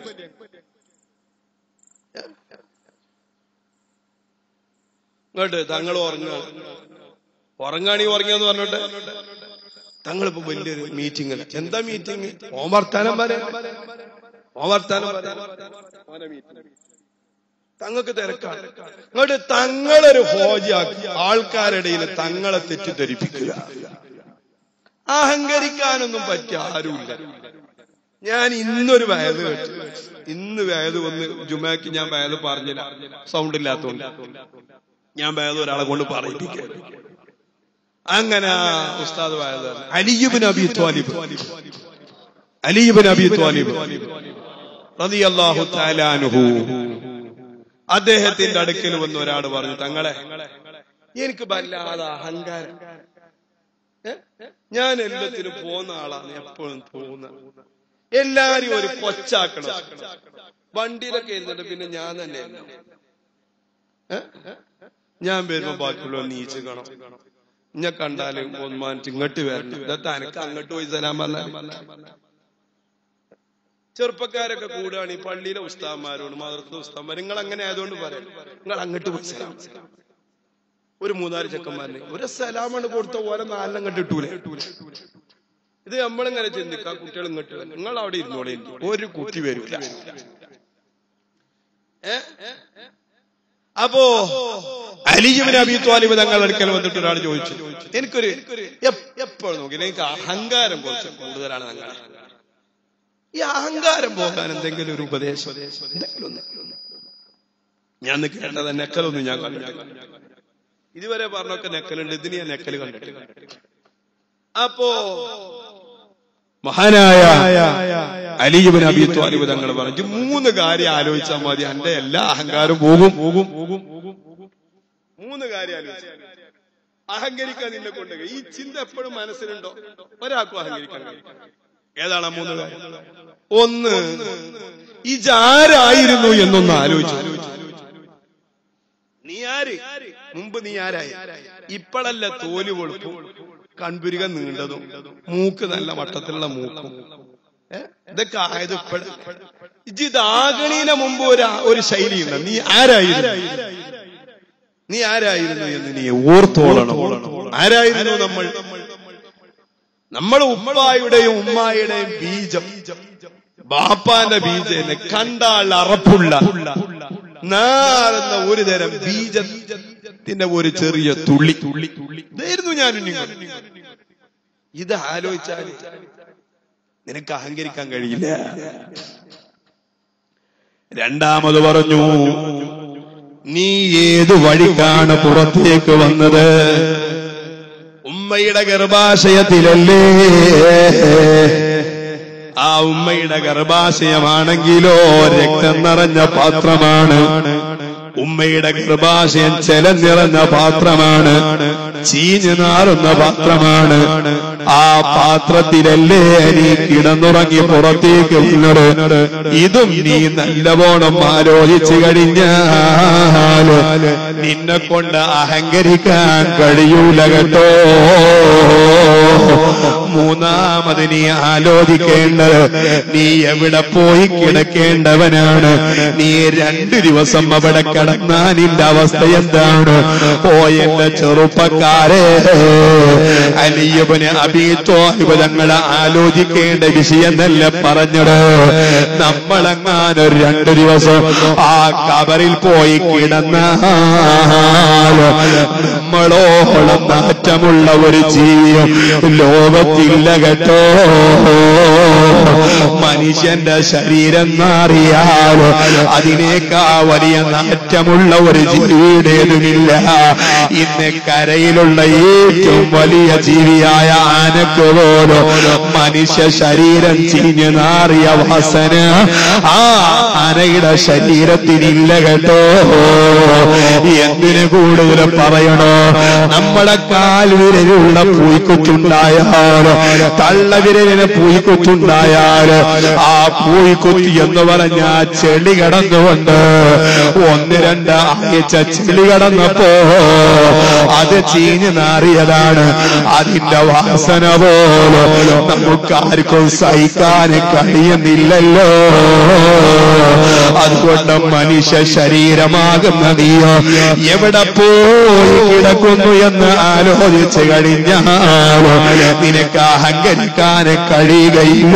ഇങ്ങോട്ട് തങ്ങൾ ഉറങ്ങുക ഉറങ്ങാണി ഉറങ്ങിയെന്ന് പറഞ്ഞോട്ടെ തങ്ങളിപ്പോ വലിയൊരു മീറ്റിംഗ് എന്താ മീറ്റിംഗ് ഓൻ വർത്താനം പറയാം ഓൻ വർത്താനം പറയാം ഓനെ meeting. തങ്ങൾക്ക് തിരക്കാണ് ഇങ്ങോട്ട് തങ്ങളൊരു ഹോജാക്കി ആൾക്കാരുടെ തങ്ങളെ തെറ്റിദ്ധരിപ്പിക്കുക അഹങ്കരിക്കാനൊന്നും പറ്റിയ ആരുമില്ല ഞാൻ ഇന്നൊരു വയത് കേട്ടു ഇന്ന് വയത് വന്ന് ജുമാക്ക് ഞാൻ വയത് പറഞ്ഞില്ല സൗണ്ട് ഇല്ലാത്തോണ്ട് ഞാൻ വയത് ഒരാളെ കൊണ്ട് പറയിപ്പിക്കുക അങ്ങനെ ഉസ്താദ് വയത് അലിയുബിൻ അബി ത്വാലിബ് അലിയുബിൻ അബി ത്വാലിബ് റളിയല്ലാഹു തആല അൻഹു അദ്ദേഹത്തിന്റെ അടുക്കൽ വന്ന് ഒരാൾ പറഞ്ഞു തങ്ങളെ എനിക്ക് വല്ലാതെ അഹങ്കാരം ഏ? ഞാൻ എല്ലാത്തിനും പോകുന്ന ആളാണ് എപ്പോഴും തോന്നുന്നത് എല്ലാരും ഒരു കൊച്ചാക്കണം വണ്ടിയിലൊക്കെ ഇരുന്നിട്ട് പിന്നെ ഞാൻ തന്നെ ഏ? ഞാൻ വരുമ്പോ ബാക്കിയുള്ള നീച്ച് കാണും ഇന്നെ കണ്ടാലും ഒന്നാൻ ഇങ്ങോട്ട് വരണം ഇതൊക്കെ അനക്ക് അങ്ങോട്ട് പോയി തരാൻ പറഞ്ഞ ചെറുപ്പക്കാരൊക്കെ കൂടുകയാണ് ഈ പള്ളിയിലെ ഉസ്താന്മാരോട് മദർത്തെ ഉസ്താന്മാർ നിങ്ങൾ അങ്ങനെ ആയതുകൊണ്ട് പറയാം നിങ്ങൾ അങ്ങോട്ട് പോയി സലാം ഒരു മൂന്നാല് ചെക്കന്മാരിന് ഒരു സലാമാണ് കൊടുത്ത ഓരോ നാലെണ്ണം കണ്ട് ഇട്ടൂലെ ഇത് നമ്മളിങ്ങനെ ചിന്തിക്കാം കുട്ടികൾ ഇങ്ങോട്ട് വരും നിങ്ങൾ അവിടെ ഇരുന്നോളെ ഒരു കുട്ടി വരില്ല ഏ? അപ്പോ അലിജുബിൻ അബി ത്വാലിബ് തങ്ങൾ അടുക്കൽ വന്നിട്ട് ഒരാൾ ചോദിച്ചു എനിക്കൊരു എപ്പോഴും നോക്കി എനിക്ക് അഹങ്കാരം കുറച്ച് കൂടുതലാണ് തങ്ങളെ ഈ അഹങ്കാരം പോകാൻ എന്തെങ്കിലും ഒരു ഉപദേശം എന്തെങ്കിലും ഒന്ന്. ഞാൻ ഇന്ന് കേട്ടത് നെക്കലൊന്നും ഞാൻ കണ്ടിട്ടില്ല ഇതുവരെ പറഞ്ഞൊക്കെ നെക്കലുണ്ട് ഇതിന് ഞാൻ നെക്കല് കണ്ടിട്ടില്ല അപ്പോ മഹാനായ അലിയുബിൻ അബി ത്വാലിബ് തങ്ങൾ പറഞ്ഞു മൂന്ന് കാര്യം ആലോചിച്ചാൽ മതി എന്റെ എല്ലാ അഹങ്കാരം പോകും പോകും പോകും പോകും മൂന്ന് കാര്യം ആലോചിച്ചു അഹങ്കരിക്കാൻ നിന്നെ കൊണ്ട് കഴിയും. ഈ ചിന്ത എപ്പോഴും മനസ്സിലുണ്ടോ ഒരാൾക്കും അഹങ്കരിക്കാൻ കഴിയും ഏതാണ് ആ മൂന്ന് കാര്യം ഒന്ന് ഇജാരായിരുന്നു എന്നൊന്ന് ആലോചിച്ചു നീ ആര് മുമ്പ് നീ ആരായി ഇപ്പോഴല്ല തോല് കൊളുപ്പും കൺപുരിക നീണ്ടതും മൂക്ക് നല്ല വട്ടത്തിലുള്ള മൂക്കും ഏ? ഇതൊക്കെ ആയത് ഇപ്പോഴ ഇജിതാകണീന മുമ്പ് ഒരു ഒരു ശൈലിയുണ്ട് നീ ആരായിരുന്നു നീ ആരായിരുന്നു എന്ന് നീ ഓർത്തോളണം ആരായിരുന്നു നമ്മൾ നമ്മൾ ഉമ്മായുടെയും ഉമ്മായുടെയും ബീജം ബാപ്പാന്റെ ബീജം കണ്ടാൽ അറപ്പുള്ള നാറുന്ന ഒരു തരം ബീജത്തിന്റെ ഒരു ചെറിയ തുള്ളി തുള്ളി തുള്ളി ഇതായിരുന്നു ഞാൻ നിങ്ങൾ ഇത് ആലോചിച്ചാൽ നിനക്ക് അഹങ്കരിക്കാൻ കഴിയില്ല രണ്ടാമത് പറഞ്ഞു നീ ഏതു വഴിക്കാണ് പുറത്തേക്ക് വന്നത് ഉമ്മയുടെ ഗർഭാശയത്തിലല്ലേ ആ ഉമ്മയുടെ ഗർഭാശയമാണെങ്കിലോ രക്തം നിറഞ്ഞ പാത്രമാണ് ഉമ്മയുടെ ഗർഭാശയം ചെലം നിറഞ്ഞ പാത്രമാണ് ചീഞ്ഞു നാറുന്ന പാത്രമാണ് ആ പാത്രത്തിലല്ലേ നീ കിടന്നുറങ്ങി പുറത്തേക്ക് വന്നത് ഇതും നീ നല്ലവണ്ണം ആലോചിച്ചു കഴിഞ്ഞാൽ നിന്നെ കൊണ്ട് അഹങ്കരിക്കാൻ കഴിയൂല കേട്ടോ മൂന്നാമത് നീ ആലോചിക്കേണ്ടത് നീ എവിടെ പോയി കിടക്കേണ്ടവനാണ് നീ രണ്ടു ദിവസം അവിടെ കിടന്നാ നിന്റെ അവസ്ഥ എന്താണ് ഓ എന്റെ ചെറുപ്പക്കാരെ അലിയബന് അബീത്വാഹിബ് തങ്ങളെ ആലോചിക്കേണ്ട വിഷയം തന്നെ പറഞ്ഞത് നമ്മളെങ്ങാനും രണ്ടു ദിവസം ആ കബറിൽ പോയി കിടന്നാൽ നമ്മളോളം നാറ്റമുള്ള ഒരു ജീവിയും ലോകത്തിൽ ലോകത്തില്ല കേട്ടോ മനുഷ്യന്റെ ശരീരം മാറിയാൽ അതിനേക്കാ വലിയ നാറ്റമുള്ള ഒരു ജീവിയുടേതുമില്ല ഇന്ന് കരയിലുള്ള ഏറ്റവും വലിയ ജീവിയായ ആനക്ക് പോലും മനുഷ്യ ശരീരം ചീഞ്ഞു നാറിയ വാസന ആ ആനയുടെ ശരീരത്തിനില്ല കേട്ടോ എന്തിനു കൂടുതൽ പറയണോ നമ്മളെ കാൽവിരലുള്ള പൂയ്ക്കൊച്ചുണ്ടായാലോ തള്ളവിരലിന് പൂയ്ക്കൊച്ചുണ്ടായാലോ ആ പൂയ്ക്കൊത്തി എന്ന് പറഞ്ഞ ചെളി കടന്നുകൊണ്ട് ഒന്ന് രണ്ട് ആഴ്ച ചെളി കടന്നപ്പോ അത് ചീഞ്ഞു നാറിയതാണ് അതിന്റെ വാസന പോലെ നമുക്കാർക്കും സഹിക്കാൻ കഴിയുന്നില്ലല്ലോ അതുകൊണ്ട് മനുഷ്യ ശരീരമാകുന്ന നീയോ എവിടെ പോയി കിടക്കുന്നു എന്ന് ആലോചിച്ച് കഴിഞ്ഞാലോ നിനക്ക് അഹങ്കരിക്കാൻ കഴിയുകയില്ല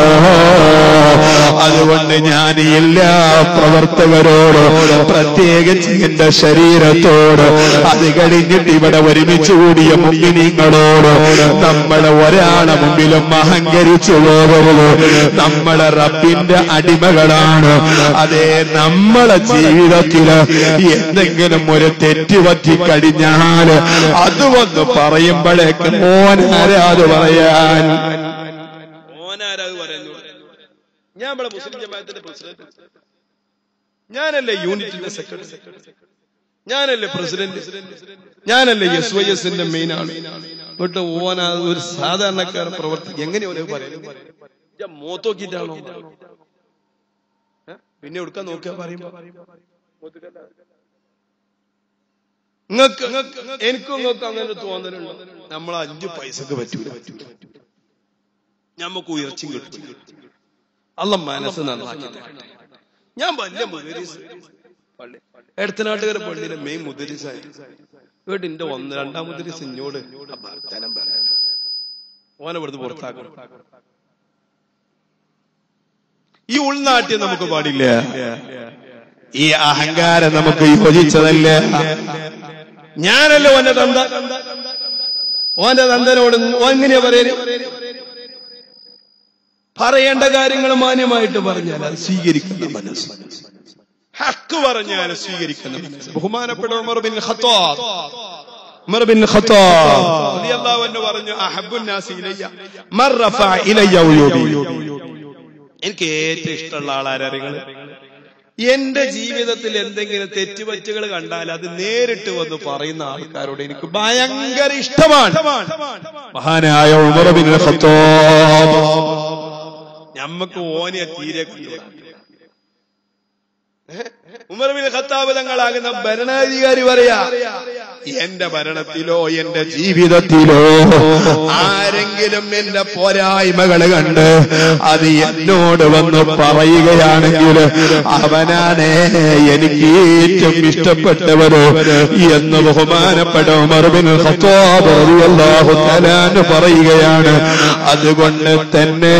അതുകൊണ്ട് ഞാൻ എല്ലാ പ്രവർത്തകരോടും പ്രത്യേകിച്ച് എന്റെ ശരീരത്തോട് അത് കഴിഞ്ഞിട്ട് ഇവിടെ ഒരുമിച്ച് കൂടിയ മുമ്പിനിങ്ങളോട് നമ്മളെ ഒരാളെ മുമ്പിലും അഹങ്കരിച്ചു പോകരുത് നമ്മളെ റബ്ബിന്റെ അടിമകളാണ് അതേ നമ്മളെ ജീവിതത്തില് എന്തെങ്കിലും ഒരു തെറ്റ് പറ്റി കഴിഞ്ഞാൽ അത് വന്ന് പറയുമ്പോഴേക്ക് മോനാരാത് പറയാൻ ഓനാരാത് പറയുന്നു ഞാൻ ഇവിടെ മുസ്ലിം ജമാഅത്തിന്റെ പ്രസിഡന്റ് ഞാനല്ലേ യൂണിറ്റിന്റെ സെക്രട്ടറി ഞാനല്ലേ പ്രസിഡന്റ് ഞാനല്ലേ എസ് വൈ എസിന്റെ മെയിൻ ആള് എന്നിട്ട് ഓന ഒരു സാധാരണക്കാരൻ പ്രവർത്തി എങ്ങനെ ഓനെ പറയുന്നു ഞാൻ മോത്തോക്കിട്ടാണോ ഏ? പിന്നെ എടുക്കാൻ നോക്കിയാ പറയുമ്പോ നിങ്ങൾക്ക് എനിക്കും നിങ്ങൾക്ക് അങ്ങനെ തോന്നലുണ്ട് നമ്മൾ അഞ്ചു പൈസക്ക് പറ്റൂല നമുക്ക് ഉയർച്ചയും കിട്ടും അല്ല മനസ്സ് നന്നാക്കി തരട്ടെ. ഞാൻ വലിയ മുദരീസ് പള്ളി എടത്തനാട്ടുകാരെ പള്ളിയിലെ മെയിൻ മുദരീസായി കേട്ട് എന്റെ ഒന്ന് രണ്ടാം മുദരീസ് ഇന്നോട് ആ വർത്താനം പറയാൻ ഓനെ ഇവിടുന്ന് പുറത്താക്കണം ഈ ഉൾനാട്യം നമുക്ക് പാടില്ല ഈ അഹങ്കാരം നമുക്ക് യോജിച്ചതല്ല ഞാനല്ലേ ഓന്റെ തന്ത ഓന്റെ തന്തനോട് ഓൻ എങ്ങനെയാ പറയല് പറയേണ്ട കാര്യങ്ങൾ മാന്യമായിട്ട് പറഞ്ഞാൽ അത് സ്വീകരിക്കുന്ന മനസ്സ് ഹക്ക് പറഞ്ഞാൽ സ്വീകരിക്കുന്ന മനസ്സ് ബഹുമാനപ്പെട്ട Umar bin Khattab Umar bin Khattab റളിയല്ലാഹു അൻഹു പറഞ്ഞു അഹബ്ബുൻ നാസി ഇലയ്യ മർ റഫഅ ഇലയ്യ ഉയൂബി എനിക്ക് ഏറ്റവും ഇഷ്ടമുള്ള ആളാരങ്ങൾ എന്റെ ജീവിതത്തിൽ എന്തെങ്കിലും തെറ്റുപറ്റുകൾ കണ്ടാൽ അത് നേരിട്ട് വന്ന് പറയുന്ന ആൾക്കാരോട് എനിക്ക് ഭയങ്കര ഇഷ്ടമാണ് മഹാനായ ഉമർ ബിൻ ഖത്താബ് ഞമ്മക്ക് ഓനെ തീരെ കണ്ടുകൂടാ. ഏ? ഉമർ ബിൻ ഖത്താബ് തങ്ങളാകുന്ന ഭരണാധികാരി പറയാ എന്റെ ഭരണത്തിലോ എന്റെ ജീവിതത്തിലോ ആരെങ്കിലും എന്റെ പോരായ്മകൾ കണ്ട് അത് എന്നോട് വന്ന് പറയുകയാണെങ്കിൽ അവനാണ് എനിക്ക് ഏറ്റവും ഇഷ്ടപ്പെട്ടവരോ എന്ന് ബഹുമാനപ്പെട്ട ഉമർബിൻ ഖത്താബ് റളിയല്ലാഹു തആല അൻഹു പറയുകയാണ് അതുകൊണ്ട് തന്നെ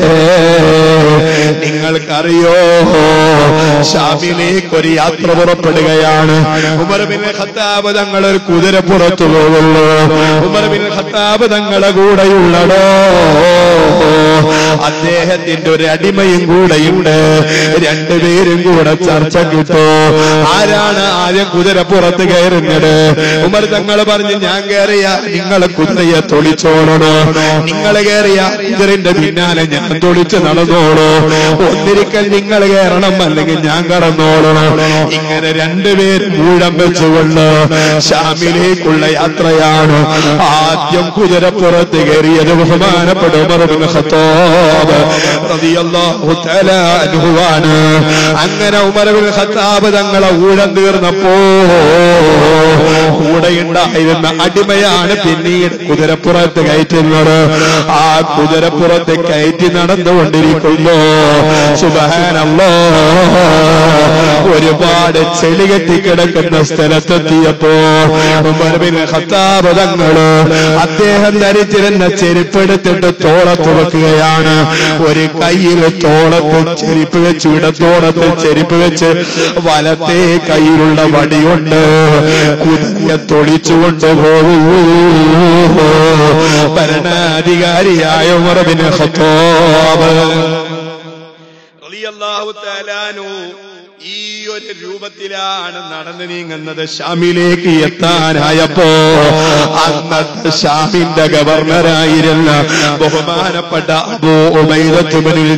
നിങ്ങൾക്കറിയോ ഷാമിലേക്ക് ഒരു യാത്ര പുറപ്പെടുകയാണ് ഉമർ ബിൻ ഖത്താബ് തങ്ങൾ ഒരു കുതിര പുറത്തു പോകുള്ളൂ ഉമർ ബിൻ ഖത്താബ് തങ്ങളെ കൂടെയുള്ളടോ അദ്ദേഹത്തിന്റെ ഒരു അടിമയും കൂടെയുണ്ട് രണ്ടുപേരും കൂടെ ചർച്ച കിട്ടോ ആരാണ് ആദ്യം കുതിര പുറത്ത് കയറുന്നത് ഉമർ തങ്ങൾ പറഞ്ഞു ഞാൻ കയറിയ നിങ്ങളെ കുതിരയെ തൊളിച്ചോളണോ നിങ്ങൾ കയറിയ കുതിരന്റെ പിന്നാലെ ഞാൻ തൊളിച്ച് നടന്നോളൂ ഒന്നിരിക്കൽ നിങ്ങൾ കയറണം അല്ലെങ്കിൽ ഞാൻ കടന്നോളണം ഇങ്ങനെ രണ്ടുപേരും ഊഴം വെച്ചുകൊണ്ട് ഷാമിലേക്കുള്ള യാത്രയാണ് ആദ്യം കുതിരപ്പുറത്ത് കയറിയത് ബഹുമാനപ്പെട്ട ഉമർ ബിൻ ഖത്താബ് റളിയല്ലാഹു തആല അൻഹുവാണ് അങ്ങനെ ഉമർ ബിൻ ഖത്താബ് തങ്ങളെ ഊഴം തീർന്നപ്പോ കൂടെയുണ്ടായിരുന്ന അടിമയാണ് പിന്നീട് കുതിരപ്പുറത്ത് കയറ്റുന്നത് ആ കുതിരപ്പുറത്ത് കയറ്റി നടന്നുകൊണ്ടിരിക്കുന്നു സുബഹാനല്ലോ ഒരുപാട് ചെളി കെട്ടിക്കിടക്കുന്ന സ്ഥലത്തെത്തിയപ്പോ ഉമർ ബിൻ ഖത്താബ് തങ്ങള് അദ്ദേഹം ധരിച്ചിരുന്ന ചെരുപ്പെടുത്തിട്ട് തോളത്ത് വെക്കുകയാണ് ഒരു കയ്യിൽ തോളത്ത് ചെരുപ്പ് വെച്ച് ഇടത്തോളത്ത് ചെരുപ്പ് വെച്ച് വലത്തെ കയ്യിലുള്ള വടികൊണ്ട് കുതിരയെ തൊളിച്ചുകൊണ്ട് പോകു ഭരണാധികാരിയായ ഉമർ ബിൻ ഖത്താബ് റളിയല്ലാഹു തആലാനു ഈ ഒരു രൂപത്തിലാണ് നടന്നു നീങ്ങുന്നത് ഷാമിലേക്ക് എത്താനായപ്പോ അന്നത്തെ ഷാമിന്റെ ഗവർണറായിരുന്ന ബഹുമാനപ്പെട്ട അബൂ ഉബൈദത്തുബ്നുൽ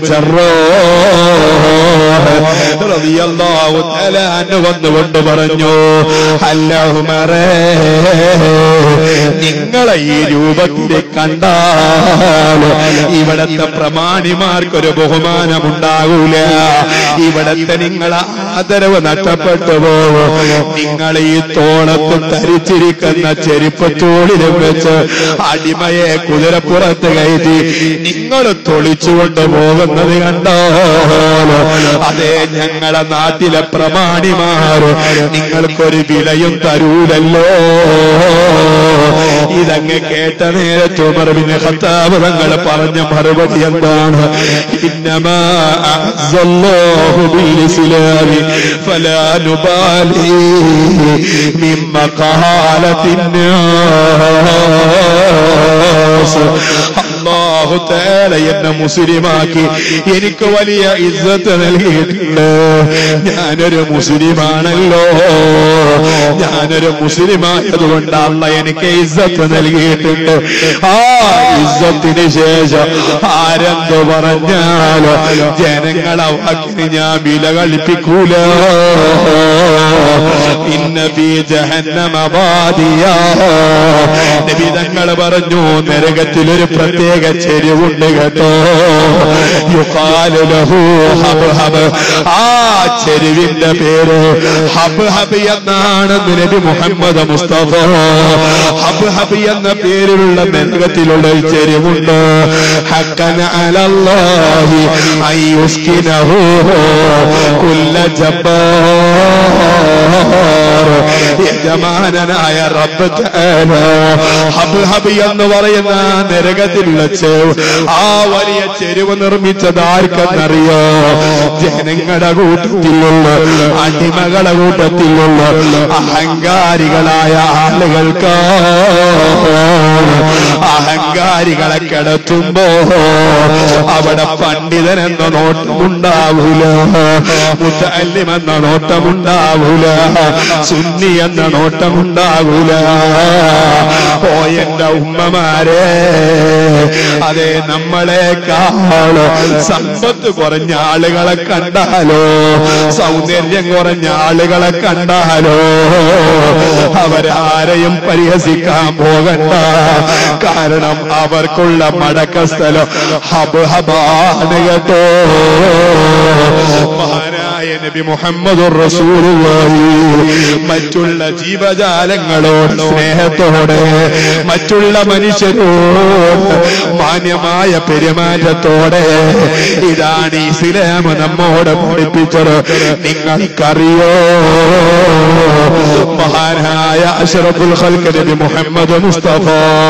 ജറാഹ് റളിയല്ലാഹു തആല അൻഹു വന്നുകൊണ്ട് പറഞ്ഞു അല്ല ഉമറേ നിങ്ങളെ ഈ രൂപത്തിൽ കണ്ടാൽ ഇവിടത്തെ പ്രമാണിമാർക്കൊരു ബഹുമാനമുണ്ടാകൂല ഇവിടത്തെ നിങ്ങളെ ആദരവ് നഷ്ടപ്പെട്ടു പോകും നിങ്ങൾ ഈ തോളത്ത് ധരിച്ചിരിക്കുന്ന ചെരുപ്പ് തോളിലും വെച്ച് അടിമയെ കുതിരപ്പുറത്ത് കയറ്റി നിങ്ങൾ തൊളിച്ചുകൊണ്ട് പോകുന്നത് കണ്ടോ അതെ ഞങ്ങളെ നാട്ടിലെ പ്രമാണിമാർ നിങ്ങൾക്കൊരു വിലയും തരൂലല്ലോ ഇതങ്ങ് കേട്ട നേരത്ത് ഉമർ ബിൻ ഖത്താബ് തങ്ങൾ പറഞ്ഞ മറുപടി എന്താണ് ഇന്നമാ അഅ്സല്ലാഹു ബിൽ ഇസ്ലാമി ഫലാ നുബാലി മിൻ മഖാലത്തിൻ നാസ് അല്ലാഹു തആല എന്നെ മുസ്ലിമാക്കി എനിക്ക് വലിയ ഇസ്സത്ത് നൽകിയിട്ടുണ്ട് ഞാനൊരു മുസ്ലിമാണല്ലോ ഞാനൊരു മുസ്ലിമായതുകൊണ്ട് അല്ല എനിക്ക് ഇസ്സത്ത് നൽകിയിട്ടുണ്ട് ആ ഇസ്സത്തിന് ശേഷം ആരെന്ത് പറഞ്ഞാലോ ജനങ്ങളെ വാക്കിന് ഞാൻ വില കളിപ്പിക്കൂല ഇന്ന ബി ജഹന്നമ വാദിയ നബി തങ്ങൾ പറഞ്ഞു നരകത്തിലൊരു പ്രത്യേക ചെരുവുണ്ട് കേട്ടോ യുഖാലു ലഹു ഹബ് ഹബ് ആ ചെരുവിന്റെ പേര് ഹബ് ഹബ് എന്നാണ് നബി മുഹമ്മദ് മുസ്തഫ ഹബ് ഹബ് എന്ന പേരിലുള്ള നരകത്തിലുള്ള ഒരു ചെരുവുണ്ട് ഹക്കന അലല്ലാഹി അയ്യുസ്കിനഹു കുല്ല ജബ്ബാർ യജമാനനായ റബ്ബ് തആല ഹബ് ഹബ് എന്ന് പറയുന്ന ആ നരകത്തിലുള്ള ചെവ് ആ വലിയ ചെരുവ് നിർമ്മിച്ചത് ആർക്കെന്നറിയോ ജനങ്ങളുടെ കൂട്ടത്തിലുള്ള അടിമകളുടെ കൂട്ടത്തിലുള്ള അഹങ്കാരികളായ ആളുകൾക്ക് അഹങ്കാരികളെ കിടത്തുമ്പോ അവിടെ പണ്ഡിതനെന്ന നോട്ടമുണ്ടാവൂല മുത്തല്ലിമെന്ന നോട്ടമുണ്ടാവൂല സുന്നി എന്ന നോട്ടമുണ്ടാകൂല ഓ എന്റെ ഉമ്മമാരെ അതെ നമ്മളെക്കാൾ സമ്പത്ത് കുറഞ്ഞ ആളുകളെ കണ്ടാലോ സൗന്ദര്യം കുറഞ്ഞ ആളുകളെ കണ്ടാലോ അവരാരെയും പരിഹസിക്കാൻ പോകണ്ട കാരണം അവർക്കുള്ള മടക്ക സ്ഥലം ഹബ് ഹബാണ് കേട്ടോ മഹാനായ നബി മുഹമ്മദ് റസൂലുള്ളാഹി മറ്റുള്ള ജീവജാലങ്ങളോട് സ്നേഹത്തോടെ മറ്റുള്ള മനുഷ്യരോട് മാന്യമായ പെരുമാറ്റത്തോടെ ഇതാണ് ഇസ്ലാം നമ്മോട് പഠിപ്പിച്ചത് നിങ്ങൾക്കറിയോ മഹാനായ അഷറഫുൽ ഖൽക്ക് നബി മുഹമ്മദ് മുസ്തഫ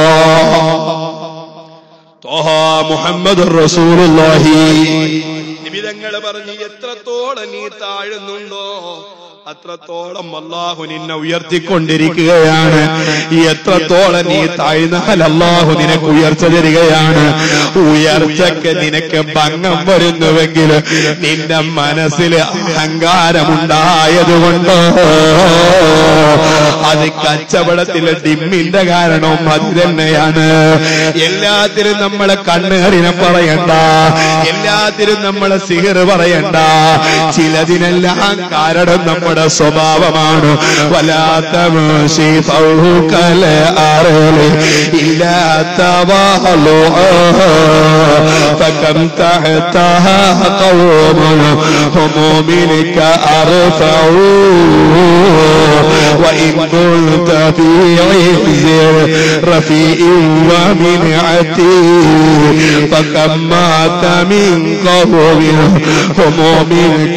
ത്വഹ മുഹമ്മദ് റസൂലുള്ളാഹി നിബിതങ്ങൾ പറഞ്ഞു എത്രത്തോളം നീ താഴുന്നുണ്ടോ അത്രത്തോളം അള്ളാഹു നിന്നെ ഉയർത്തിക്കൊണ്ടിരിക്കുകയാണ് എത്രത്തോളം നീ താഴ്ന്നാൽ അള്ളാഹു നിനക്ക് ഉയർച്ച തരികയാണ് ഉയർച്ചക്ക് നിനക്ക് ഭംഗം വരുന്നുവെങ്കിൽ നിന്റെ മനസ്സിൽ അഹങ്കാരമുണ്ടായതുകൊണ്ട് അത് കച്ചവടത്തിലെ ഡിമ്മിന്റെ കാരണവും അത് തന്നെയാണ് എല്ലാത്തിനും നമ്മളെ കണ്ണേറിനെ പറയണ്ട എല്ലാത്തിനും നമ്മളെ സിഹർ പറയണ്ട ചിലതിനെല്ലാം കാരണം നമ്മൾ നമ്മുടെ സ്വഭാവമാണ് വലാത്ത ഇല്ലാത്ത فكم تحتها قوم هم منك أرفعوا وإن كنت في عز رفيع ومنعة فكم مات من قوم هم منك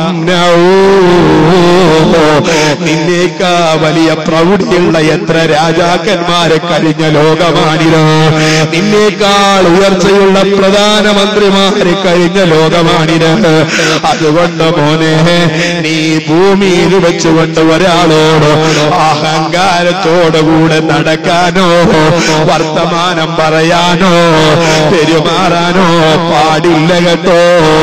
أمنعوا നിന്നേക്കാ വലിയ പ്രൗഢിയുള്ള എത്ര രാജാക്കന്മാരെ കഴിഞ്ഞ ലോകമാണിത് നിന്നേക്കാൾ ഉയർച്ചയുള്ള പ്രധാനമന്ത്രിമാരെ കഴിഞ്ഞ ലോകമാണിത് അതുകൊണ്ട് മോനെ നീ ഭൂമിയിൽ വെച്ചുകൊണ്ട് ഒരാളോട് അഹങ്കാരത്തോടുകൂടെ നടക്കാനോ വർത്തമാനം പറയാനോ പെരുമാറാനോ പാടില്ല കേട്ടോ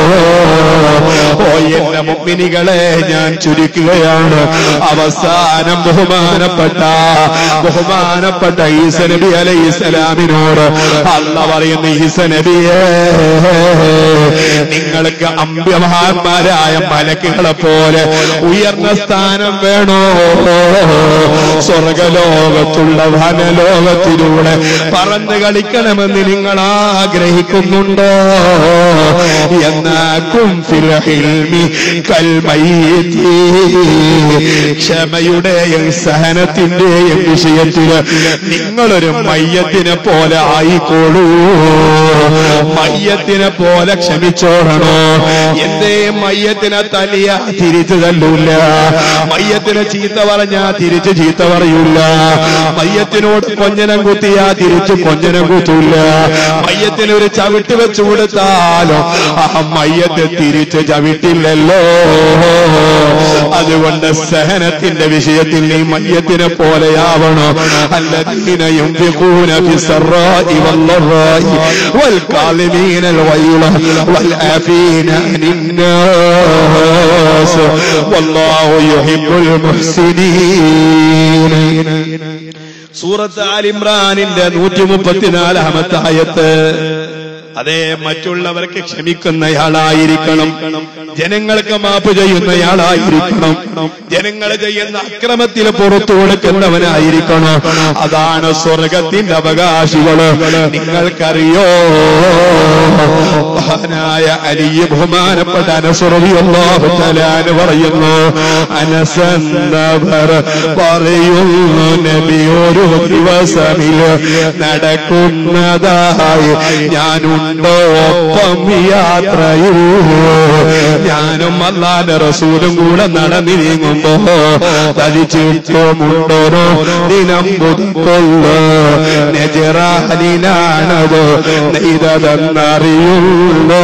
ഓ എന്റെ മുമ്മിനികളെ ഞാൻ ചുരുക്കുകയാണ് അവസാനം ബഹുമാനപ്പെട്ട ബഹുമാനപ്പെട്ട ഈസ നബി അലൈഹി ഇസ്ലാമിനോട് അല്ല പറയുന്ന ഈസ നബിയെ നിങ്ങൾക്ക് അമ്പ്യമഹാന്മാരായ മലക്കുകളെ പോലെ ഉയർന്ന സ്ഥാനം വേണോ സ്വർഗലോകത്തുള്ള വനലോകത്തിലൂടെ പറന്ന് കളിക്കണമെന്ന് നിങ്ങൾ ആഗ്രഹിക്കുന്നുണ്ടോ എന്നാക്കും ഫിൽഹിൽമി കൽമയ്യത്തി ക്ഷമയുടെയും സഹനത്തിന്റെയും വിഷയത്തിൽ നിങ്ങളൊരു മയ്യത്തിനെ പോലെ ആയിക്കോളൂ മയ്യത്തിനെ പോലെ ക്ഷമിച്ചോടണോ എന്തേ മയ്യത്തിനെ തല്ലിയ തിരിച്ചു തല്ലൂല്ല മയ്യത്തിനെ ചീത്ത പറഞ്ഞാ തിരിച്ച് ചീത്ത പറയൂല മയ്യത്തിനോട് കൊഞ്ഞനം കുത്തിയാ തിരിച്ച് കൊഞ്ഞനം കുത്തൂല്ല മയ്യത്തിന് ഒരു ചവിട്ട് വെച്ചു കൊടുത്താലോ ആ മയ്യത്തെ തിരിച്ച് ചവിട്ടില്ലല്ലോ അതുകൊണ്ട് സഹനത്തിന്റെ വിഷയത്തിൽ നീ മയ്യത്തിനെ പോലെയാവണോ الذين ينفقون في السراء والضراء والكاظمين الغيظ والعافين عن الناس والله يحب المحسنين സൂറത്ത് ആലിമ്രാനിന്റെ നൂറ്റി മുപ്പത്തിനാലാമത്തെ ആയത്ത് അതെ മറ്റുള്ളവർക്ക് ക്ഷമിക്കുന്നയാളായിരിക്കണം ജനങ്ങൾക്ക് മാപ്പ് ചെയ്യുന്നയാളായിരിക്കണം ജനങ്ങൾ ചെയ്യുന്ന അക്രമത്തിൽ പുറത്തു കൊടുക്കുന്നവനായിരിക്കണം അതാണ് സ്വർഗത്തിന്റെ അവകാശികള് നിങ്ങൾക്കറിയോ മഹാനായ അലിയ ബഹുമാനപ്പെട്ട അനസുറവിയല്ലാഹുത്തലാന് പറയുന്നു അനസന്നവർ പറയുന്നു നബി ഒരു ദിവസമില് നടക്കുന്നതായി ഞാനുണ്ടോ ഒപ്പം യാത്രയിൽ ഞാനും അല്ലാന്റെ റസൂലും കൂടെ നടന്നു നീങ്ങുമ്പോ തരിച്ചിട്ടുമുണ്ടോരോ ദിനം പുതുക്കൊള്ള നെജറാലിനാണത് നെയ്തതെന്നറിയുള്ളൂ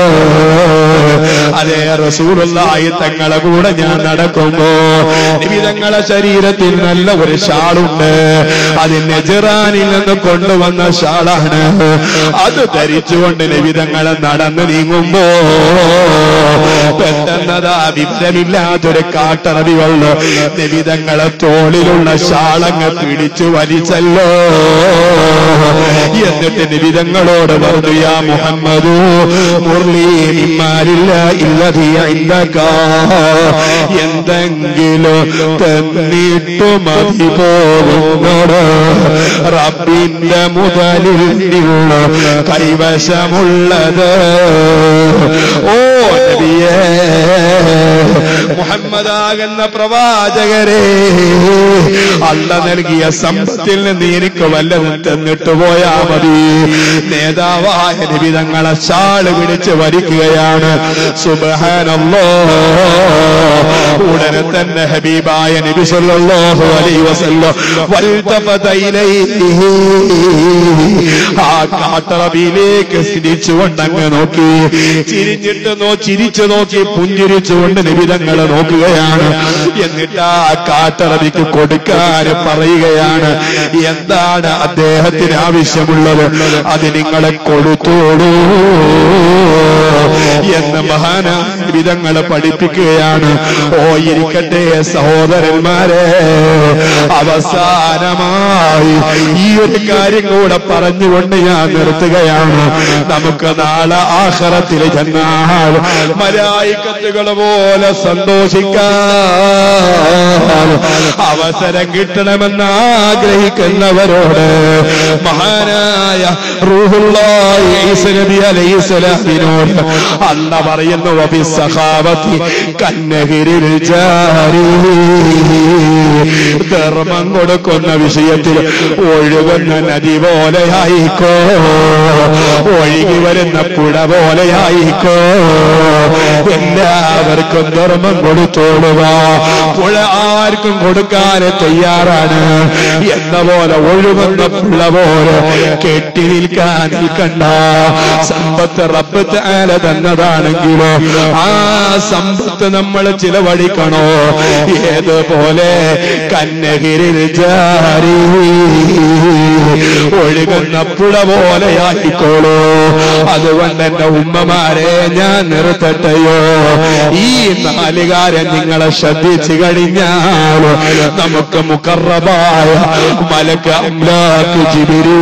അതേ റസൂലുള്ളാഹി തങ്ങളെ കൂടെ ഞാൻ നടക്കുമ്പോ നിമിതങ്ങളെ ശരീരത്തിൽ നല്ല ഒരു ഷാളുണ്ട് അത് നെജറാനിൽ നിന്ന് കൊണ്ടുവന്ന ഷാളാണ് അത് ധരിച്ചുകൊണ്ട് നിമിതങ്ങളെ നടന്നു നീങ്ങുമ്പോ പെട്ടെന്നതാ വിവരമില്ലാത്തൊരു കാട്ടറബികൾ നിമിതങ്ങളെ തോളിലുള്ള ഷാളങ്ങ് പിടിച്ചു വലിച്ചല്ലോ എന്നിട്ട് നിമിതങ്ങളോട് പറഞ്ഞു യാ മുഹമ്മദു മുർലി ഇമ്മാലില്ല ഇല്ലതിയ ഇല്ലക എന്തെങ്കിലും തന്നിട്ടു മതി പോകുന്നോട് റബ്ബിന്റെ മുതലിൽ നിന്ന് കൈവശമുള്ളത് ഓ നബിയേ മുഹമ്മദാകുന്ന പ്രവാചകരെ അല്ല നൽകിയ സമ്പത്തിൽ നിന്ന് എനിക്ക് വല്ലതും തന്നിട്ട് പോയാ മതി നേതാവായ നിബിതങ്ങളെ ഷാള് പിടിച്ച് വരിക്കുകയാണ് സുബഹാനല്ലോ ഉടനെ തന്നെ ഹബീബായ നബി സല്ലല്ലാഹു അലൈഹി വസല്ലം വൽതഫത ഇലൈഹി ആ കാട്ടറബിയിലേക്ക് ചിരിച്ചുകൊണ്ട് അങ്ങ് നോക്കി ചിരിഞ്ഞിട്ട് നോ ചിരിച്ചു നോക്കി പുഞ്ചിരിച്ചുകൊണ്ട് നിബിതങ്ങളെ നോക്കുകയാണ് എന്നിട്ട് ആ കാട്ടറബിക്ക് കൊടുക്കാൻ പറയുകയാണ് എന്താണ് അദ്ദേഹത്തിന് ആവശ്യമുള്ളത് അത് നിങ്ങളെ കൊടുത്തോളൂ എന്ന് മഹാനായ വിധങ്ങളെ പഠിപ്പിക്കുകയാണ് ഓ ഇരിക്കും ഇരിക്കട്ടെ സഹോദരന്മാരെ അവസാനമായി ഈ ഒരു കാര്യം കൂടെ പറഞ്ഞുകൊണ്ട് ഞാൻ നിർത്തുകയാണ് നമുക്ക് നാളെ ആഹ്റത്തിൽ ചെന്നാൽ മലായിക്കത്തുകൾ പോലെ സന്തോഷിക്കാൻ അവസരം കിട്ടണമെന്ന് ആഗ്രഹിക്കുന്നവരോട് മഹാനായ റൂഹുള്ളാഹി ഈസ നബി അലൈഹിസ്സലാമിനോട് അല്ല പറയുന്നു വബി സഖാവത്തി കന്നഹിരിൽ ജാരി ധർമ്മം കൊടുക്കുന്ന വിഷയത്തിൽ ഒഴുകുന്ന നദി പോലെയായിക്കോ ഒഴുകി വരുന്ന പുഴ പോലെയായിക്കോ എല്ലാവർക്കും ധർമ്മം കൊടുത്തോളുക പുഴ ആർക്കും കൊടുക്കാൻ തയ്യാറാണ് എന്ന പോലെ ഒഴുകുന്ന പുഴ പോലെ കെട്ടി നിൽക്കാൻ നിൽക്കണ്ട സമ്പത്ത് റബ്ബ് താല തന്നതാണെങ്കിലോ ആ സമ്പത്ത് നമ്മൾ ചിലവഴിക്കണോ ഏതുപോലെ കന്നകിരിൽ ജാരി ഒഴുകുന്ന പുഴ പോലെയായിക്കോളൂ അതുകൊണ്ട് എന്റെ ഉമ്മമാരെ ഞാൻ നിർത്തട്ടെയോ ഈ നാലുകാരൻ നിങ്ങളെ ശ്രദ്ധിച്ചു കഴിഞ്ഞാൽ നമുക്ക് മുക്കറബായ മലക്ക് അംലാക്ക് ജിബിരി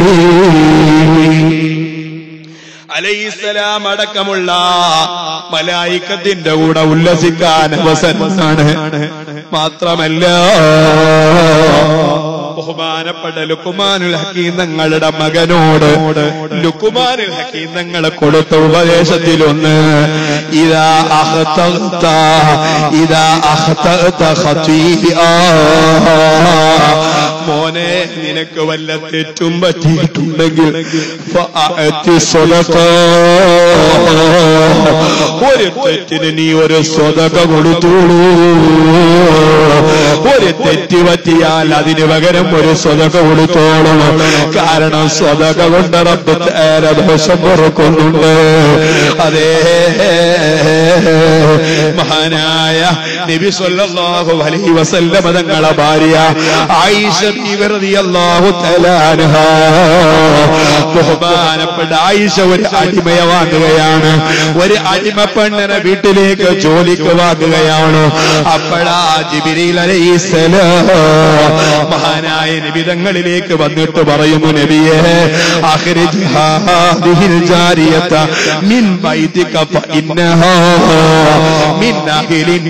അലൈഹിസ്സലാം അടക്കമുള്ള മലായിക്കത്തിന്റെ കൂടെ ഉല്ലസിക്കാൻ അവസരമാണ് മാത്രമല്ല ബഹുമാനപ്പെട്ട ലുക്കുമാനുൽ ഹക്കീം തങ്ങളുടെ മകനോട് ലുക്കുമാനുൽ ഹക്കീം തങ്ങളെ കൊടുത്ത ഉപദേശത്തിലൊന്ന് ഇതാ അഹ്തഗ്ത ഇതാ അഹ്തഗ്ത ഖതീആ മോനെ നിനക്ക് വല്ല തെറ്റും പറ്റിയിട്ടുണ്ടെങ്കിൽ ഫഅഅതി സ്വതക. ഒരു തെറ്റിന് നീ ഒരു സ്വതക കൊടുത്തോളൂ ഒരു തെറ്റ് പറ്റിയാൽ അതിന് പകരം ഒരു സ്വതക കൊടുത്തോളും കാരണം സ്വതക കൊണ്ട് റബ്ബ് തേര ദോഷം പൊറുക്കുന്നുണ്ട് അതേ മഹാനായ നബി സല്ലല്ലാഹു അലൈഹി വസല്ലമ തങ്ങളെ ഭാര്യ ആയിഷ ബീവി റളിയല്ലാഹു തആല അൻഹാ ബഹുമാനപ്പെട്ട ആയിഷ ഒരു അടിമയെ വാങ്ങുകയാണ് ഒരു അടിമ പെണ്ണിനെ വീട്ടിലേക്ക് ജോലിക്ക് വാങ്ങുകയാണ് അപ്പോഴാ ജിബിരിൽ അലൈഹിസ്സലാം മഹാനായ നിബിതങ്ങളിലേക്ക് വന്നിട്ട് പറയുന്നു നബിയെ അഖ്രിജ് ഹാദിഹിൽ ജാരിയത മിൻ ബൈതിക ഫഇന്നഹാ മിൻ അഹ്ലിൻ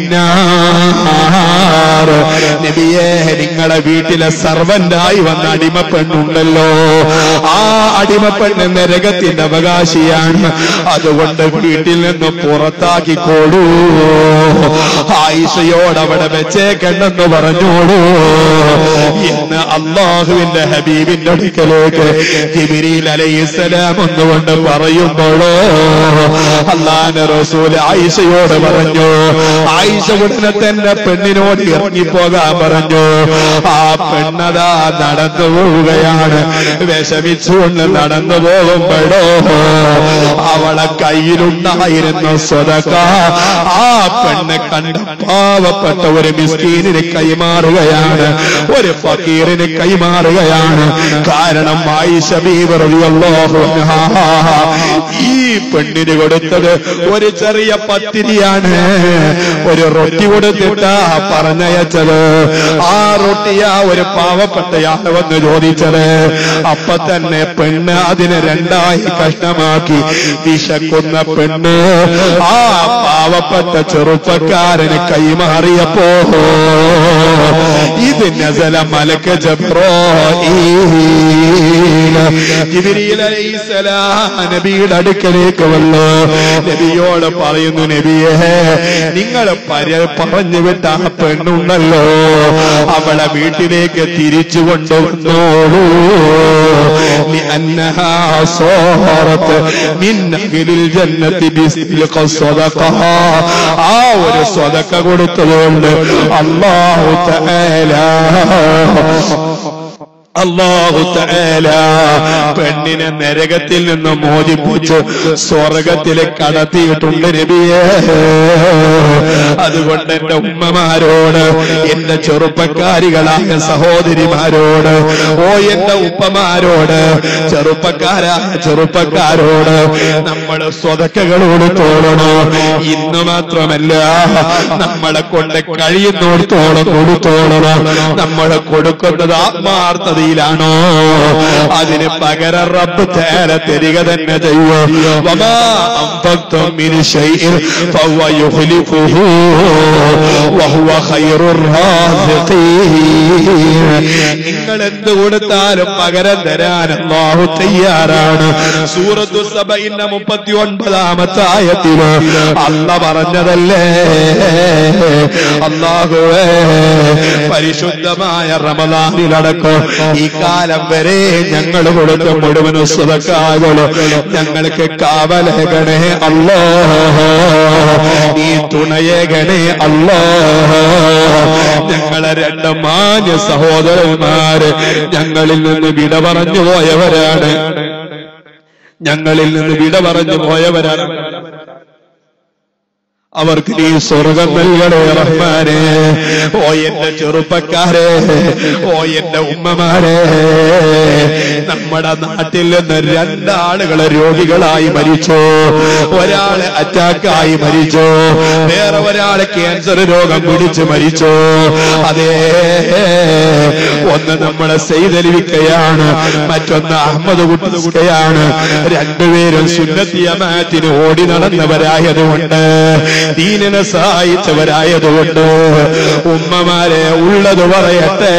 നാർ നബിയെ നിങ്ങളെ വീട്ടിലെ സർവന്റായി വന്ന അടിമപ്പെണ്ണുണ്ടല്ലോ ആ അടിമപ്പെണ്ണ് നരകത്തിന്റെ അവകാശിയാണ് അതുകൊണ്ട് വീട്ടിൽ നിന്ന് പുറത്താക്കിക്കോളൂ ആയിഷയോട് അവിടെ വെച്ചേക്കണ്ടെന്ന് പറഞ്ഞോളൂ എന്ന് അള്ളാഹുവിന്റെ ഹബീബിന്റെ അടുക്കലേക്ക് ജിബിരിൽ അലൈഹിസ്സലാം ഒന്നുകൊണ്ട് പറയുമ്പോഴോ അള്ളാന്റെ റസൂൽ ആയിഷയോട് പറഞ്ഞു ആയിഷ ഉടനെ തന്നെ പെണ്ണിനോട് ഇറങ്ങിപ്പോകാൻ പറഞ്ഞു ആ പെണ്ണതാ നടന്നു പോവുകയാണ് വിഷമിച്ചുകൊണ്ട് നടന്നു പോകുമ്പോഴോ അവളെ കയ്യിലുണ്ടായിരുന്ന സ്വതക്ക ആ പെണ്ണ് കണ്ട പാവപ്പെട്ട ഒരു മിസ്കീനിന് കൈമാറുകയാണ് ഒരു ഫക്കീറിന് കൈമാറുകയാണ് കാരണം ആയിഷ ബീവി റളിയല്ലാഹു അൻഹാ ഈ പെണ്ണിന് കൊടുത്തത് ഒരു ചെറിയ പത്തിരിയാണ് ഒരു റൊട്ടി കൊടുത്തിട്ടാ പറഞ്ഞയച്ചത് ആ റൊട്ടിയാ ഒരു പാവപ്പെട്ടയാള് വന്ന് ചോദിച്ചത് അപ്പൊ തന്നെ പെണ്ണ് അതിനെ രണ്ടായി കഷ്ണമാക്കി വിശക്കുന്ന പെണ്ണ് ആ പാവപ്പെട്ട ചെറുപ്പക്കാരന് കൈമാറിയപ്പോ ഇത് നസല മലക്ക് ജിബിരിയിൽ അലൈഹിസ്സലാം നബിയുടെ അടുക്കലേക്ക് വന്നു നബിയോട് പറയുന്നു നബിയെ നിങ്ങൾ പര പറഞ്ഞു വിട്ട ആ പെണ്ണുണ്ടല്ലോ അവളെ വീട്ടിലേക്ക് തിരിച്ചു കൊണ്ടുവന്നോളൂ لأنها صارت من أهل الجنة بسلق الصدقة ആ ഒരു സ്വതക്ക കൊടുത്തതുകൊണ്ട് അള്ളാഹു തആല അള്ളാഹു തആല പെണ്ണിനെ നരകത്തിൽ നിന്ന് മോചിപ്പിച്ച് സ്വർഗത്തിലേക്ക് കടത്തിയിട്ടുണ്ട് നബിയേ അതുകൊണ്ട് എന്റെ ഉമ്മമാരോട് എന്റെ ചെറുപ്പക്കാരികളായ സഹോദരിമാരോട് ഓ എന്റെ ഉപ്പമാരോട് ചെറുപ്പക്കാരായ ചെറുപ്പക്കാരോട് നമ്മൾ സ്വതക്കകളോട് തോന്നണോ ഇന്ന് മാത്രമല്ല നമ്മളെ കൊണ്ട് കഴിയുന്നിടത്തോളം കൊടുത്തോളണം നമ്മൾ കൊടുക്കുന്നത് ആത്മാർത്ഥതയിലാണോ അതിന് പകരം റബ്ബ് തേര തരിക തന്നെ ചെയ്യോ വമാ അൻഫഖ്തും മിൻ ശൈഇൻ ഫഹുവ യുഖ്ലിഫുഹു വഹുവ ഖൈറുർ റാസിഖീൻ നിങ്ങൾ എന്ത് കൊടുത്താലും പകരം തരാൻ അല്ലാഹു തയ്യാറാണ് സൂറത്തു സബയിന്റെ മുപ്പത്തി ഒൻപതാമത്തെ ആയത്തില് അല്ല പറഞ്ഞതല്ലേ അള്ളാഹുവേ പരിശുദ്ധമായ റമദാനിലടക്കം ഈ കാലം വരെ ഞങ്ങൾ കൊടുത്ത മുഴുവൻ സ്വതക്കാകള് ഞങ്ങൾക്ക് കാവലേകണേ അല്ലോ ഈ തുണയേകണേ അല്ലോ ഞങ്ങളെ രണ്ട് മാന്യ സഹോദരന്മാര് ഞങ്ങളിൽ നിന്ന് വിട പറഞ്ഞു പോയവരാണ് ഞങ്ങളിൽ നിന്ന് വിട പറഞ്ഞു പോയവരാണ് അവർക്ക് നീ സ്വർഗം നൽകണേ റഹ്മാനെ ഓ എന്റെ ചെറുപ്പക്കാരെ ഓ എന്റെ ഉമ്മമാരെ നമ്മുടെ നാട്ടിൽ നിന്ന് രണ്ടാളുകളെ രോഗികളായി മരിച്ചു ഒരാള് അറ്റാക്കായി മരിച്ചു വേറെ ഒരാള് ക്യാൻസർ രോഗം പിടിച്ച് മരിച്ചു അതേ ഒന്ന് നമ്മളെ സെയ്തലിവിക്കയാണ് മറ്റൊന്ന് അഹമ്മദ് കുട്ടിയാണ് രണ്ടുപേരും സുന്നത്തിയമാറ്റിന് ഓടി നടന്നവരായതുകൊണ്ട് ദീനിനെ സഹായിച്ചവരായതുകൊണ്ട് ഉമ്മമാരെ ഉള്ളത് പറയട്ടെ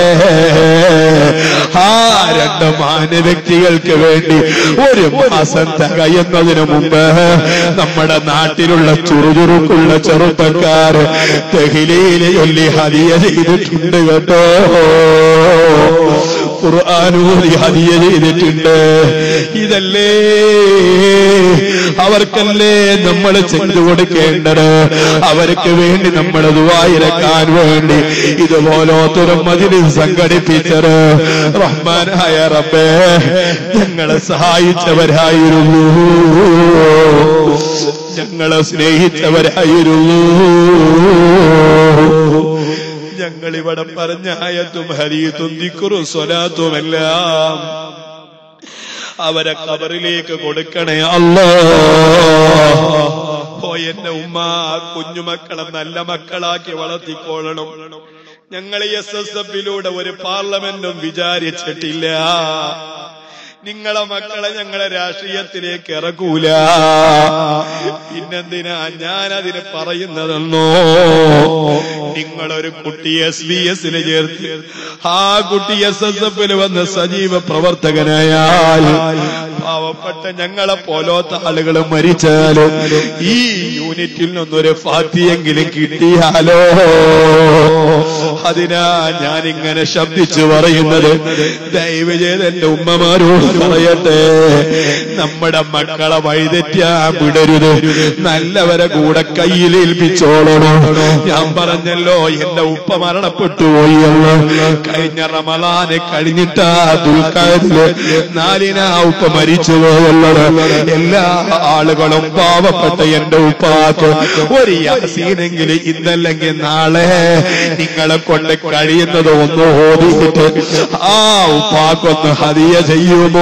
ആ രണ്ട് മാന്യ വ്യക്തികൾക്ക് വേണ്ടി ഒരു മാസം തികയുന്നതിന് മുമ്പ് നമ്മുടെ നാട്ടിലുള്ള ചുറുചുറുക്കുള്ള ചെറുപ്പക്കാർ തെഹിലയിലെ ചൊല്ലി ഹരിയ ചെയ്തിട്ടുണ്ട് കേട്ടോ ഖുർആാനൂതി ഹദിയ ചെയ്തിട്ടുണ്ട് ഇതല്ലേ അവർക്കല്ലേ നമ്മൾ ചെയ്തു കൊടുക്കേണ്ടത് അവർക്ക് വേണ്ടി നമ്മൾ ദുവായിരക്കാൻ വേണ്ടി ഇതുപോലത്തൊരു മതിൽ സംഘടിപ്പിച്ചത് റഹ്മാനായ റബ്ബേ ഞങ്ങളെ സഹായിച്ചവരായിരുന്നു ഞങ്ങളെ സ്നേഹിച്ചവരായിരുന്നു ഞങ്ങൾ ഇവിടെ പറഞ്ഞ ആയത്തും ഹരീത്തും ദിക്കുറും സ്വലാത്തുമെല്ലാം അവരെ കബറിലേക്ക് കൊടുക്കണേ അല്ലോ ഓ എന്റെ ഉമ്മ കുഞ്ഞുമക്കളെ നല്ല മക്കളാക്കി വളർത്തിക്കൊള്ളണം ഞങ്ങൾ എസ് എസ് എഫിലൂടെ ഒരു പാർലമെന്റും വിചാരിച്ചിട്ടില്ല നിങ്ങളെ മക്കളെ ഞങ്ങളെ രാഷ്ട്രീയത്തിലേക്ക് ഇറക്കൂല പിന്നെന്തിനാ ഞാൻ അതിന് പറയുന്നതെന്നോ നിങ്ങളൊരു കുട്ടി എസ് ബി എസിന് ചേർത്ത് ആ കുട്ടി എസ് എസ് എഫിൽ വന്ന് സജീവ പ്രവർത്തകനായാൽ പാവപ്പെട്ട ഞങ്ങളെ പോലോത്ത ആളുകൾ മരിച്ചാലും ഈ യൂണിറ്റിൽ നിന്നൊരു ഫാത്തിയെങ്കിലും കിട്ടിയാലോ അതിനാ ഞാൻ ഇങ്ങനെ ശബ്ദിച്ചു പറയുന്നത് ദയവ് ചെയ്ത് എന്റെ ഉമ്മമാരോട് പറയട്ടെ നമ്മുടെ മക്കളെ വഴിതെറ്റാൻ വിടരുത് നല്ലവരെ കൂടെ കയ്യിൽ ഏൽപ്പിച്ചോളണം ഞാൻ പറഞ്ഞല്ലോ എന്റെ ഉപ്പ മരണപ്പെട്ടു പോയി എന്ന് കഴിഞ്ഞ റമലാന് കഴിഞ്ഞിട്ടാ ദുൽഖാദില് നാലിനാ ഉപ്പ മരിച്ചു പോയുള്ളത് എല്ലാ ആളുകളും പാവപ്പെട്ട എന്റെ ഉപ്പാക്ക് ഒരു യാസീനെങ്കിൽ ഇന്നല്ലെങ്കിൽ നാളെ നിങ്ങളെ കൊണ്ട് കഴിയുന്നത് ഒന്ന് ഓടിയിട്ട് ആ ഉപ്പാക്കൊന്ന് ഹതിയ ചെയ്യുമോ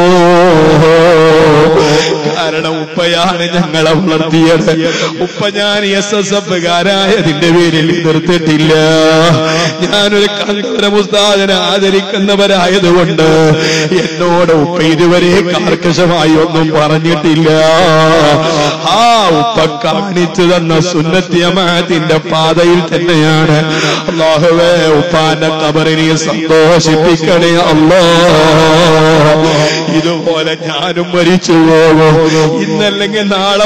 കാരണം ഉപ്പയാണ് ഞങ്ങളെ വളർത്തിയത് ഉപ്പ ഞാൻ എസ് എസ് എഫുകാരായതിന്റെ പേരിൽ നിർത്തിയിട്ടില്ല ഞാനൊരു കണ്ടര മുസ്താദിനെ ആദരിക്കുന്നവരായതുകൊണ്ട് എന്നോട് ഉപ്പ ഇതുവരെ കർക്കശമായി ഒന്നും പറഞ്ഞിട്ടില്ല ആ ഉപ്പ കാണിച്ചു തന്ന സുന്നത്യമാത്തിന്റെ പാതയിൽ തന്നെയാണ് അള്ളാഹുവേ ഉപ്പാന്റെ കബറിനെ സന്തോഷിപ്പിക്കണേ അല്ലോ ഇതുപോലെ ഞാനും മരിച്ചു പോകും ഇന്നല്ലെങ്കിൽ നാളെ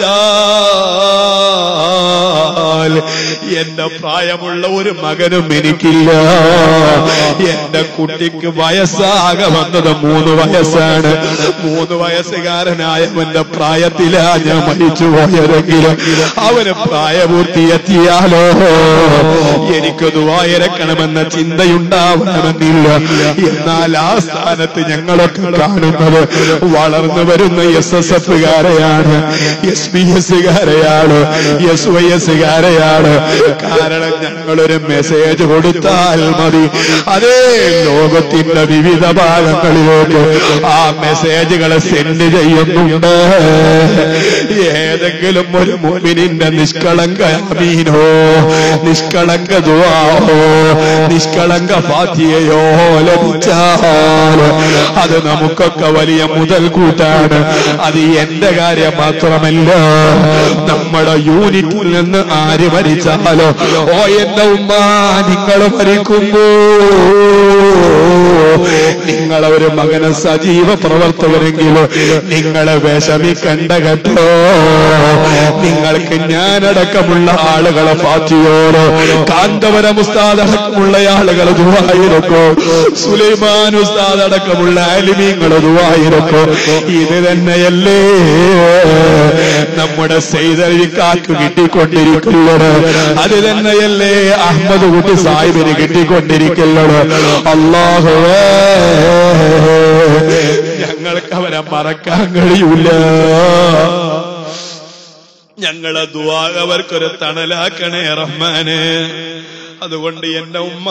മരിച്ചാൽ എന്റെ പ്രായമുള്ള ഒരു മകനും എനിക്കില്ല എന്റെ കുട്ടിക്ക് വയസ്സാകെ വന്നത് മൂന്ന് വയസ്സാണ് മൂന്ന് വയസ്സുകാരനായവന്റെ പ്രായത്തിലാ ഞാൻ മരിച്ചു പോയതെങ്കിലും അവന് പ്രായപൂർത്തിയെത്തിയാലോ എനിക്കത് വായരക്കണമെന്ന ചിന്തയുണ്ടാവണമെന്നില്ല എന്നാൽ ആ സ്ഥാനത്ത് ഞങ്ങളൊക്കെ കാണുന്നത് വളർന്നു വരുന്ന എസ് എസ് എഫുകാരെയാണ് എസ് ബി എസുകാരെയാണ് എസ് വൈ എസുകാരെയാണ് കാരണം ഞങ്ങളൊരു മെസ്സേജ് കൊടുത്താൽ മതി അതേ ലോകത്തിന്റെ വിവിധ ഭാഗങ്ങളിലേക്ക് ആ മെസ്സേജുകളെ സെൻഡ് ചെയ്യുന്നുണ്ട് ഏതെങ്കിലും ഒരു മുമിനിന്റെ നിഷ്കളങ്ക അമീനോ നിഷ്കളങ്ക ദുആോ നിഷ്കളങ്ക ഫാത്തിയയോ ലഭിച്ചാൽ അത് നമുക്കൊക്കെ വലിയ മുതൽ കൂട്ടാണ് അത് എന്റെ കാര്യം മാത്രമല്ല നമ്മുടെ യൂണിറ്റിൽ നിന്ന് ആര് മരിച്ചാലോ ഓ എന്റെ ഉമ്മ നിങ്ങൾ മരിക്കുമ്പോ നിങ്ങളെ ഒരു മകന് സജീവ പ്രവർത്തകരെങ്കിലോ നിങ്ങളെ വിഷമിക്കണ്ട കേട്ടോ നിങ്ങൾക്ക് ഞാനടക്കമുള്ള ആളുകളെ പാറ്റിയോരോ കാന്തപുരം ഉസ്താദ് അടക്കമുള്ള ആളുകൾ ദുവായിരക്കോ സുലൈമാൻ ഉസ്താദ് അടക്കമുള്ള അലിമീങ്ങൾ ദുവായിരക്കോ ഇത് തന്നെയല്ലേ നമ്മുടെ സെയ്തരിക്കാക്ക് കിട്ടിക്കൊണ്ടിരിക്കുന്നത് അത് തന്നെയല്ലേ അഹമ്മദ് കുട്ടി സാഹിബിന് കിട്ടിക്കൊണ്ടിരിക്കുന്നത് അള്ളാഹുവേ ഞങ്ങൾക്ക് അവരെ മറക്കാൻ കഴിയൂല ഞങ്ങളെ ദുവാ അവർക്കൊരു തണലാക്കണേ റഹ്മാന് അതുകൊണ്ട് എന്റെ ഉമ്മ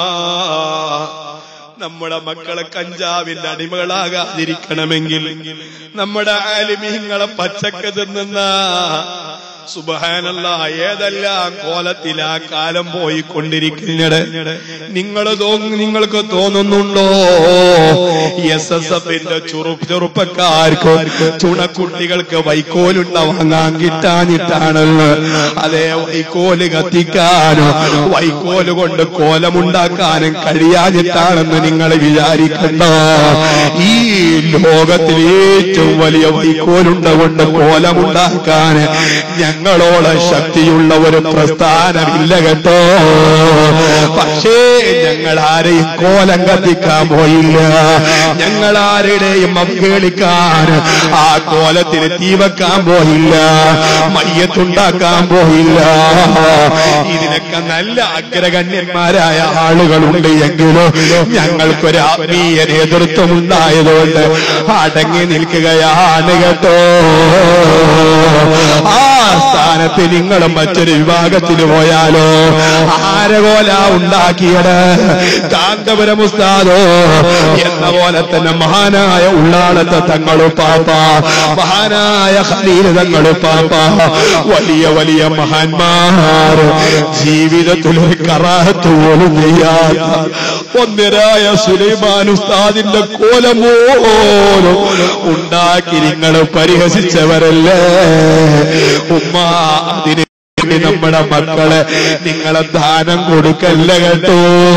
നമ്മുടെ മക്കളെ കഞ്ചാവിന്റെ അടിമകളാകാതിരിക്കണമെങ്കിൽ നമ്മുടെ ആലിമീങ്ങളെ പച്ചക്ക തിന്നുന്ന സുബഹാനല്ല ഏതെല്ലാം കോലത്തിൽ ആ കാലം പോയിക്കൊണ്ടിരിക്കുന്നത് നിങ്ങൾ നിങ്ങൾക്ക് തോന്നുന്നുണ്ടോ എസ് എസ് എഫിന്റെ ചുറു ചെറുപ്പക്കാർക്ക് ചുണക്കുട്ടികൾക്ക് വൈക്കോലുണ്ട വാങ്ങാൻ കിട്ടാനിട്ടാണല്ലോ അതേ വൈക്കോല് കത്തിക്കാനോ വൈക്കോല് കൊണ്ട് കോലമുണ്ടാക്കാനും കഴിയാനിട്ടാണെന്ന് നിങ്ങൾ വിചാരിക്കണ്ട ഈ ലോകത്തിൽ ഏറ്റവും വലിയ വൈക്കോലുണ്ട കൊണ്ട് കോലമുണ്ടാക്കാൻ ഞങ്ങളോട് ശക്തിയുള്ള ഒരു പ്രസ്ഥാനമില്ല കേട്ടോ പക്ഷേ ഞങ്ങൾ ആരെയും കോലം കത്തിക്കാൻ പോയില്ല ഞങ്ങൾ ആരുടെയും അവഹേളിക്കാൻ ആ കോലത്തിന് തീ വെക്കാൻ പോയില്ല മയ്യത്തുണ്ടാക്കാൻ പോയില്ല ഇതിനൊക്കെ നല്ല അഗ്രഗണ്യന്മാരായ ആളുകളുണ്ട് എങ്കിലും ഞങ്ങൾക്കൊരു ആത്മീയ നേതൃത്വം ഉണ്ടായതുകൊണ്ട് അടങ്ങി നിൽക്കുകയാണ് കേട്ടോ ആ സ്ഥാനത്ത് നിങ്ങളും മറ്റൊരു വിഭാഗത്തിന് പോയാലോ ആരകോല ഉണ്ടാക്കിയത് കാന്തപുരം ഉസ്താദോ എന്ന പോലെ തന്നെ മഹാനായ ഉള്ളാളത്തെ തങ്ങളു പാപ്പ മഹാനായ ഖലീൽ തങ്ങളു പാപ്പ വലിയ വലിയ മഹാന്മാർ ജീവിതത്തിൽ ഒരു കറാഹത്ത് പോലും ചെയ്യാത്ത ഒന്നരായ സുലൈമാൻ ഉസ്താദിന്റെ കോലമോ ഉണ്ടാക്കി നിങ്ങൾ പരിഹസിച്ചവരല്ലേ ഉമ്മ അതിന് വേണ്ടി നമ്മുടെ മക്കളെ നിങ്ങളെ ദാനം കൊടുക്കല്ല കേട്ടോ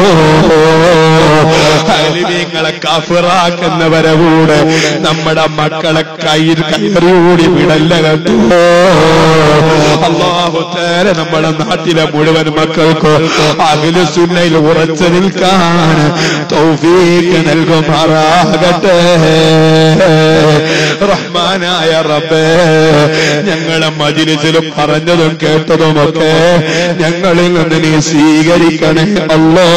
അലിമീങ്ങളെ കഫിറാക്കുന്നവരെ കൂടെ നമ്മുടെ മക്കളെ കയ്യിൽ കയറിയൂടി വിടല്ല കേട്ടോ അള്ളാഹു തേരെ നമ്മുടെ നാട്ടിലെ മുഴുവൻ മക്കൾക്ക് അഖില സുന്നയിൽ ഉറച്ചു നിൽക്കാൻ തൗഫീക്ക് നൽകുമാറാകട്ടെ റഹ്മാനായ റബ്ബേ ഞങ്ങളെ മജിലിസിലും പറഞ്ഞതും കേട്ടതുമൊക്കെ ഞങ്ങളിൽ നിന്ന് നീ സ്വീകരിക്കണേ അല്ലോ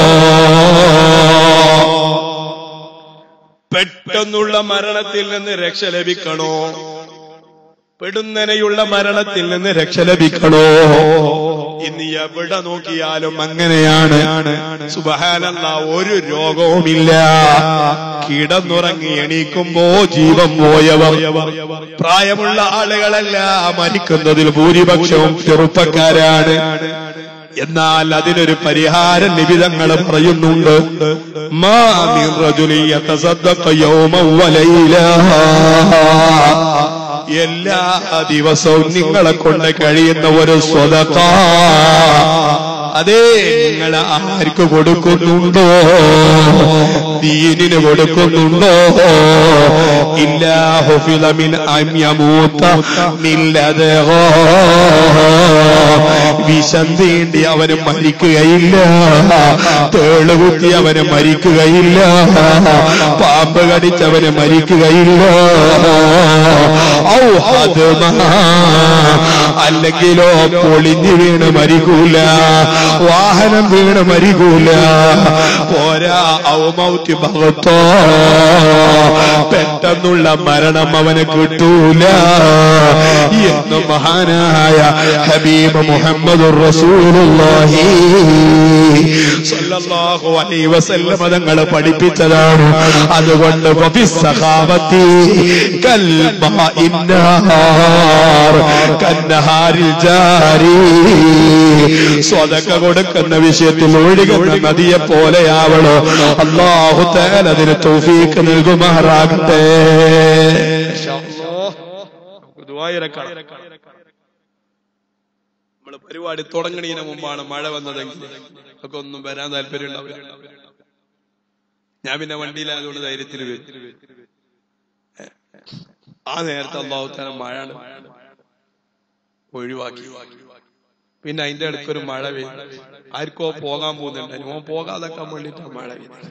പെട്ടെന്നുള്ള മരണത്തിൽ നിന്ന് രക്ഷ ലഭിക്കണോ പെടുന്നനെയുള്ള മരണത്തിൽ നിന്ന് രക്ഷ ലഭിക്കണോ ഇന്ന് എവിടെ നോക്കിയാലും അങ്ങനെയാണ് സുബഹാനല്ല ഒരു രോഗവുമില്ല കിടന്നുറങ്ങി എണീക്കുമ്പോ ജീവൻ പോയവർ പ്രായമുള്ള ആളുകളല്ല മരിക്കുന്നതിൽ ഭൂരിപക്ഷവും ചെറുപ്പക്കാരാണ് എന്നാൽ അതിനൊരു പരിഹാരം നിബിധങ്ങൾ പറയുന്നുണ്ട് മാ മിൻ റജുലി യതസദ്ദഖ യൗമൻ വലൈല. എല്ലാ ദിവസവും നിങ്ങളെ കൊണ്ട് കഴിയുന്ന ഒരു സ്വതക്ക അതേ നിങ്ങൾ ആർക്ക് കൊടുക്കുന്നുണ്ടോ ദീനിന് കൊടുക്കുന്നുണ്ടോ ഇല്ലാഹു ഫിലമിൻ അമ്യമൂത്ത മില്ലതഹോ വിഷം തീണ്ടി അവന് മരിക്കുകയില്ല തേളുകുത്തി അവന് മരിക്കുകയില്ല പാമ്പ് കടിച്ചവന് മരിക്കുകയില്ല ഔ ഹദ്മാ. അല്ലെങ്കിലോ പൊളിഞ്ഞു വീണ് മരിക്കൂല വാഹനം വീണ് മരിക്കൂല പോരാ ഔമൗത്തി ഭഗത്തോ പെട്ടെന്നുള്ള മരണം അവന് കിട്ടൂല എന്ന് മഹാനായ ഹബീബ് മുഹമ്മദ് റസൂലുള്ളാഹി സ്വല്ലല്ലാഹു അലൈഹി വസല്ലം തങ്ങൾ പഠിപ്പിച്ചതാണ് അതുകൊണ്ട് ഫഫിസ് സഖാവത്തി കൽ മാഇന്നാർ കന്നഹാരിൽ ജാരി സ്വതക്ക കൊടുക്കുന്ന വിഷയത്തിൽ ഒഴുകുന്ന നദിയെ പോലെയാവണോ അള്ളാഹു തആല അതിന് തൗഫീഖ് നൽകുമാറാകട്ടെ നമ്മള് പരിപാടി തുടങ്ങണതിന് മുമ്പാണ് മഴ വന്നതെങ്കിൽ ഒക്കെ ഒന്നും വരാൻ താല്പര്യം ഉണ്ടാവില്ല ഞാൻ പിന്നെ വണ്ടിയിലായതുകൊണ്ട് ധൈര്യത്തിൽ വരും ആ നേരത്തെ അള്ളാഹുത്താന മഴ ഒഴിവാക്കി പിന്നെ അതിന്റെ ഇടയ്ക്ക് ഒരു മഴ പെയ്യും ആർക്കോ പോകാൻ പോകുന്നുണ്ട് ഓൻ പോകാതെക്കാൻ വേണ്ടിട്ടാ മഴ പെയ്യുന്നത്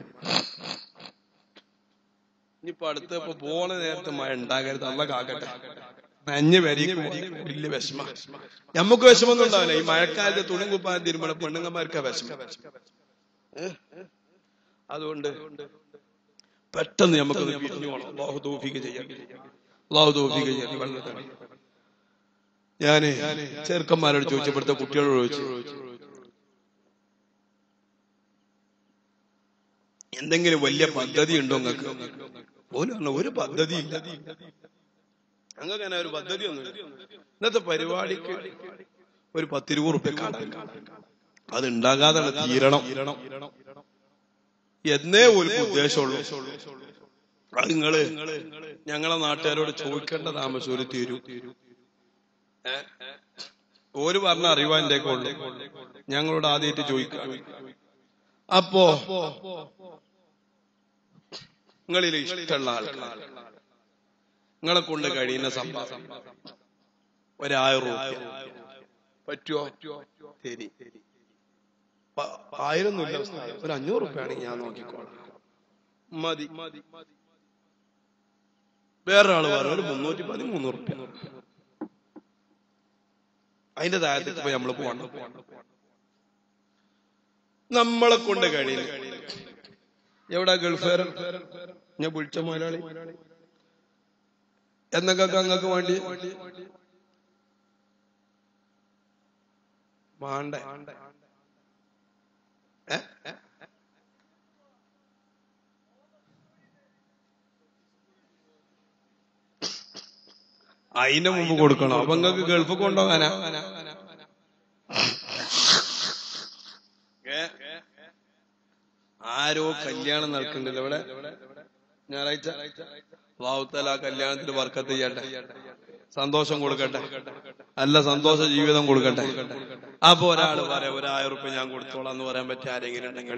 ഇനിയിപ്പോ അടുത്ത് ഇപ്പൊ പോണ നേരത്തെ മഴ ഉണ്ടാകരുത് നല്ല കാക്കട്ടെ നഞ്ഞ് വരി വലിയ വിഷമ നമുക്ക് വിഷമൊന്നും ഉണ്ടാവില്ല ഈ മഴക്കാലത്ത് തുണി കുപ്പാൻ തിരുമണ പെണ്ണുങ്ങന്മാർക്കാ വിഷമം ഏ? അതുകൊണ്ട് പെട്ടെന്ന് നമുക്ക് പിരിഞ്ഞു പോകണം അള്ളാഹു തോഫിക്ക് ചെയ്യാം അള്ളാഹു തോഫിക്ക് ചെയ്യാം വെള്ളത്തിൽ ഞാന് ചെറുക്കന്മാരോട് ചോദിച്ചപ്പോഴത്തെ കുട്ടികളോട് ചോദിച്ചു എന്തെങ്കിലും വലിയ പദ്ധതി ഉണ്ടോ നിങ്ങൾക്ക് ഓല് പറഞ്ഞു ഒരു പദ്ധതി ഇല്ല ഞങ്ങൾക്ക് അങ്ങനെ ഒരു പദ്ധതി ഒന്നും ഇന്നത്തെ പരിപാടിക്ക് ഒരു പത്തിരുപത് റുപ്യ കടം അത് ഉണ്ടാകാതെ തീരണം എന്നേ ഒരു ഉദ്ദേശമുള്ളൂ അത് നിങ്ങള് ഞങ്ങളെ നാട്ടുകാരോട് ചോദിക്കേണ്ട താമസം ഒരു തീരൂ ഏ? ഓര് പറഞ്ഞ അറിവാന്റെ ഉള്ളു ഞങ്ങളോട് ആദ്യമായിട്ട് ചോദിക്കാം അപ്പോ നിങ്ങളിൽ ഇഷ്ടമുള്ള ആൾക്കാർ നിങ്ങളെ കൊണ്ട് കഴിയുന്ന സമ്പാദം ഒരായിരം രൂപ പറ്റുമോ ശരി പ- ആയിരം ഒന്നുമില്ല ഉസ്താദ്. ഒരു അഞ്ഞൂറ് റുപ്യ ആണെങ്കിൽ ഞാൻ നോക്കിക്കോളാം മതി വേറൊരാള് പറഞ്ഞു ഒരു മുന്നൂറ്റി പതിമൂന്ന് റുപ്യ അതിന്റെ താഴത്തേക്ക് പോയി നമ്മള് പോകണം നമ്മളെ കൊണ്ട് കഴിയില്ല എവിടെ ഗൾഫേരൻ ഞാൻ വിളിച്ച മുതലാളി എന്നൊക്കെ അങ്ങക്ക് വേണ്ടി മാണ്ട ഏ? അതിന്റെ മുമ്പ് കൊടുക്കണം അപ്പൊ നിങ്ങൾക്ക് ഗൾഫ് കൊണ്ടുപോകാനാ ഏ? ആരോ കല്യാണം നടക്കുന്നുണ്ടല്ലോ ഇവിടെ ഞായറാഴ്ച വാവുത്തല ആ കല്യാണത്തിന് വർക്കത്ത് ചെയ്യട്ടെ സന്തോഷം കൊടുക്കട്ടെ നല്ല സന്തോഷ ജീവിതം കൊടുക്കട്ടെ അപ്പൊ ഒരാള് പറയാം ഒരായിരം റുപ്യ ഞാൻ കൊടുത്തോളാം എന്ന് പറയാൻ പറ്റിയ ആരെങ്കിലും ഉണ്ടെങ്കിൽ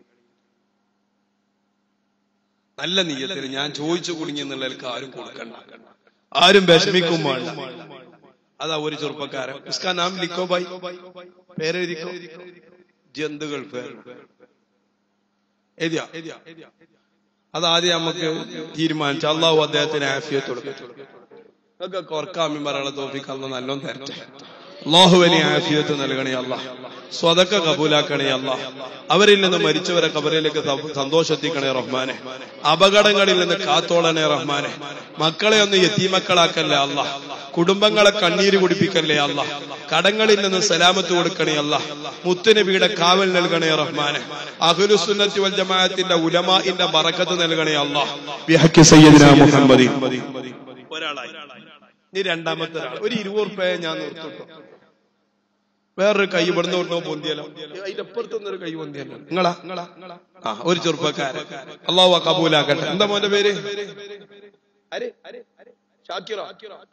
നല്ല നീയത്തിൽ ഞാൻ ചോദിച്ചു കുടുങ്ങി എന്നുള്ളവർക്ക് ആരും കൊടുക്കണ്ട ആരും വിഷമിക്കും വേണ്ട അതാ ഒരു ചെറുപ്പക്കാരൻ ഉസ്കാ നാം ലിക്കോ ബൈ പേരെഴുതിക്കോ ജന്തുകൾ പേര് എഴുതിയ അതാദ്യം നമുക്ക് തീരുമാനിച്ചു അള്ളാഹു അദ്ദേഹത്തിന് ആഫിയത്ത് കൊടുക്കും ഒക്കെ കൊറക്കാമി പറയാനുള്ള തോഫിക്ക് അല്ല നല്ലോണം തരട്ടെ അള്ളാഹുവിനെ ആഫിയത്ത് നൽകണേ അല്ല സ്വതക്ക കബൂലാക്കണേ അല്ല അവരിൽ നിന്ന് മരിച്ചവരെ കബറിലേക്ക് ത- സന്തോഷെത്തിക്കണേ റഹ്മാനെ അപകടങ്ങളിൽ നിന്ന് കാത്തോളണേ റഹ്മാനെ മക്കളെ ഒന്ന് യത്തീമക്കളാക്കല്ലേ അല്ല കുടുംബങ്ങളെ കണ്ണീര് കുടിപ്പിക്കല്ലേ അല്ല കടങ്ങളിൽ നിന്ന് സലാമത്ത് കൊടുക്കണേ അല്ല മുത്തുനബിയുടെ കാവൽ നൽകണേ റഹ്മാനെ അഹുലുസുന്നത്തി വൽ ജമാഅത്തിന്റെ ഉലമാഇന്റെ ബറക്കത്ത് നൽകണേ അല്ല ബിഹഖി സയ്യിദിനാ മുഹമ്മദി ഒരാളായി ഇനി രണ്ടാമത്തെ ഒരാൾ ഒരു ഇരുപത് റുപ്യ ഞാൻ നിർത്തുട്ടോ വേറൊരു കൈ ഇവിടുന്ന് ഇവിടുന്ന് പൊന്തിയല്ലോ അതിന്റെ അപ്പുറത്തുനിന്ന് ഒരു കൈ പൊന്തിയല്ലോ നിങ്ങളാ നിങ്ങളാ ആ ഒരു ചെറുപ്പക്കാരൻ അള്ളാഹു ആ കബൂലാക്കട്ടെ എന്താ മോന്റെ പേര് ആര്? ഷാക്കിറോ?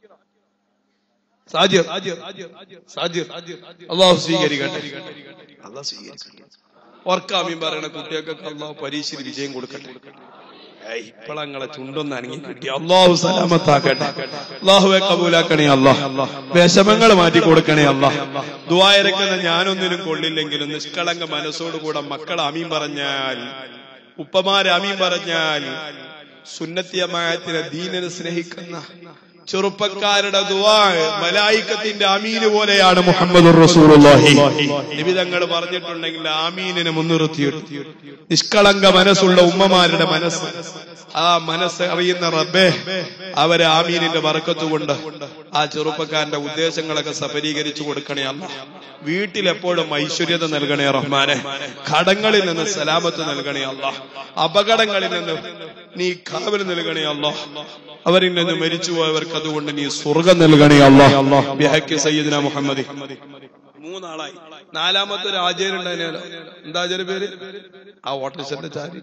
സാജിർ സാജിർ അള്ളാഹു സ്വീകരിക്കട്ടെ അള്ളാഹ് സ്വീകരിക്കട്ടെ ഓർക്കാമീൻ പറയണ കുട്ടികൾക്കൊക്കെ അള്ളാഹു പരീക്ഷയിൽ വിജയം കൊടുക്കട്ടെ ഏയ്, ഇപ്പളങ്ങളെ ചുണ്ടൊന്ന് അനങ്ങി കിട്ടി അള്ളാഹു സലാമത്താക്കട്ടെ അള്ളാഹുവെ കബൂലാക്കണേ അള്ളാഹ് വിഷമങ്ങൾ മാറ്റി കൊടുക്കണേ അള്ളാഹ് ദുവായരക്കുന്ന ഞാനൊന്നിനും കൊള്ളില്ലെങ്കിലും നിഷ്കളങ്ക മനസ്സോടുകൂടെ മക്കൾ അമീൻ പറഞ്ഞാൽ ഉപ്പമാര് അമീൻ പറഞ്ഞാൽ സുന്നത്തിയമായത്തിനെ ദീനനെ സ്നേഹിക്കുന്ന ചെറുപ്പക്കാരുടെ ദുവാ മലായിക്കത്തിന്റെ അമീന് പോലെയാണ് മുഹമ്മദ് റസൂലുള്ളാഹി നിബിതങ്ങൾ പറഞ്ഞിട്ടുണ്ടെങ്കിൽ ആമീനിനെ മുൻനിർത്തിയിട്ട് നിഷ്കളങ്ക മനസ്സുള്ള ഉമ്മമാരുടെ മനസ്സ് ആ മനസ്സ് അറിയുന്ന റബ്ബേ അവരെ ആമീനിന്റെ വറക്കത്തുകൊണ്ട് ആ ചെറുപ്പക്കാരന്റെ ഉദ്ദേശങ്ങളൊക്കെ സഫലീകരിച്ചു കൊടുക്കണേ അല്ല വീട്ടിലെപ്പോഴും ഐശ്വര്യത നൽകണേ റഹ്മാനെ കടങ്ങളിൽ നിന്ന് സലാമത്ത് നൽകണേ അല്ല അപകടങ്ങളിൽ നിന്ന് നീ കാവൽ നൽകണേ അല്ല അവരിൽ നിന്ന് മരിച്ചുപോയവർക്ക് അതുകൊണ്ട് നീ സ്വർഗം നൽകണേ അല്ല ബിഹക്കി സയ്യിദ്ന മുഹമ്മദ് മൂന്നാളായി നാലാമത്തെ ഒരു ആചാര്യ ഉണ്ടായിരുന്നല്ലോ എന്താ ആചാര്യ പേര് ആ ഓട്ടോറിക്ഷന്റെ ചാരി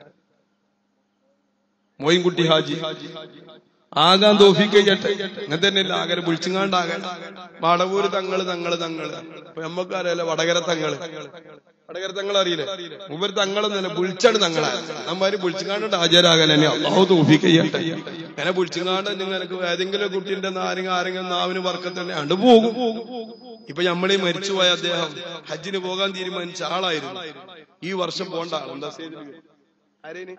മോയിൻകുട്ടി ഹാജി ആകാൻ തോഫിക്കട്ടെ അങ്ങനെ തന്നെയല്ല ആകരെ വിളിച്ചുങ്ങാണ്ടാകാൻ വടവൂര് തങ്ങള് തങ്ങള് തങ്ങള് അപ്പൊ നമ്മക്കറിയാലോ വടകര തങ്ങള് വടകര തങ്ങൾ അറിയില്ലേ മൂപ്പര് തങ്ങളൊന്നല്ല വിളിച്ചാണ് തങ്ങളെ നമ്മാര് വിളിച്ചുങ്ങാണ്ട് ആചാരാകാൻ തന്നെ അള്ളാഹു തോഫിക്കട്ടെ അങ്ങനെ വിളിച്ചുങ്ങാണ്ട് നിങ്ങൾക്ക് ഏതെങ്കിലും കുട്ടിന്റെ നാരങ്ങ ആരെങ്കിലും നാവിന് വർക്കത്തന്നെ അണ്ട് പോകും ഇപ്പൊ നമ്മളീ മരിച്ചുപോയ അദ്ദേഹം ഹജ്ജിന് പോകാൻ തീരുമാനിച്ച ആളായിരുന്നു ഈ വർഷം പോണ്ട ആള്. എന്താ ആരേന്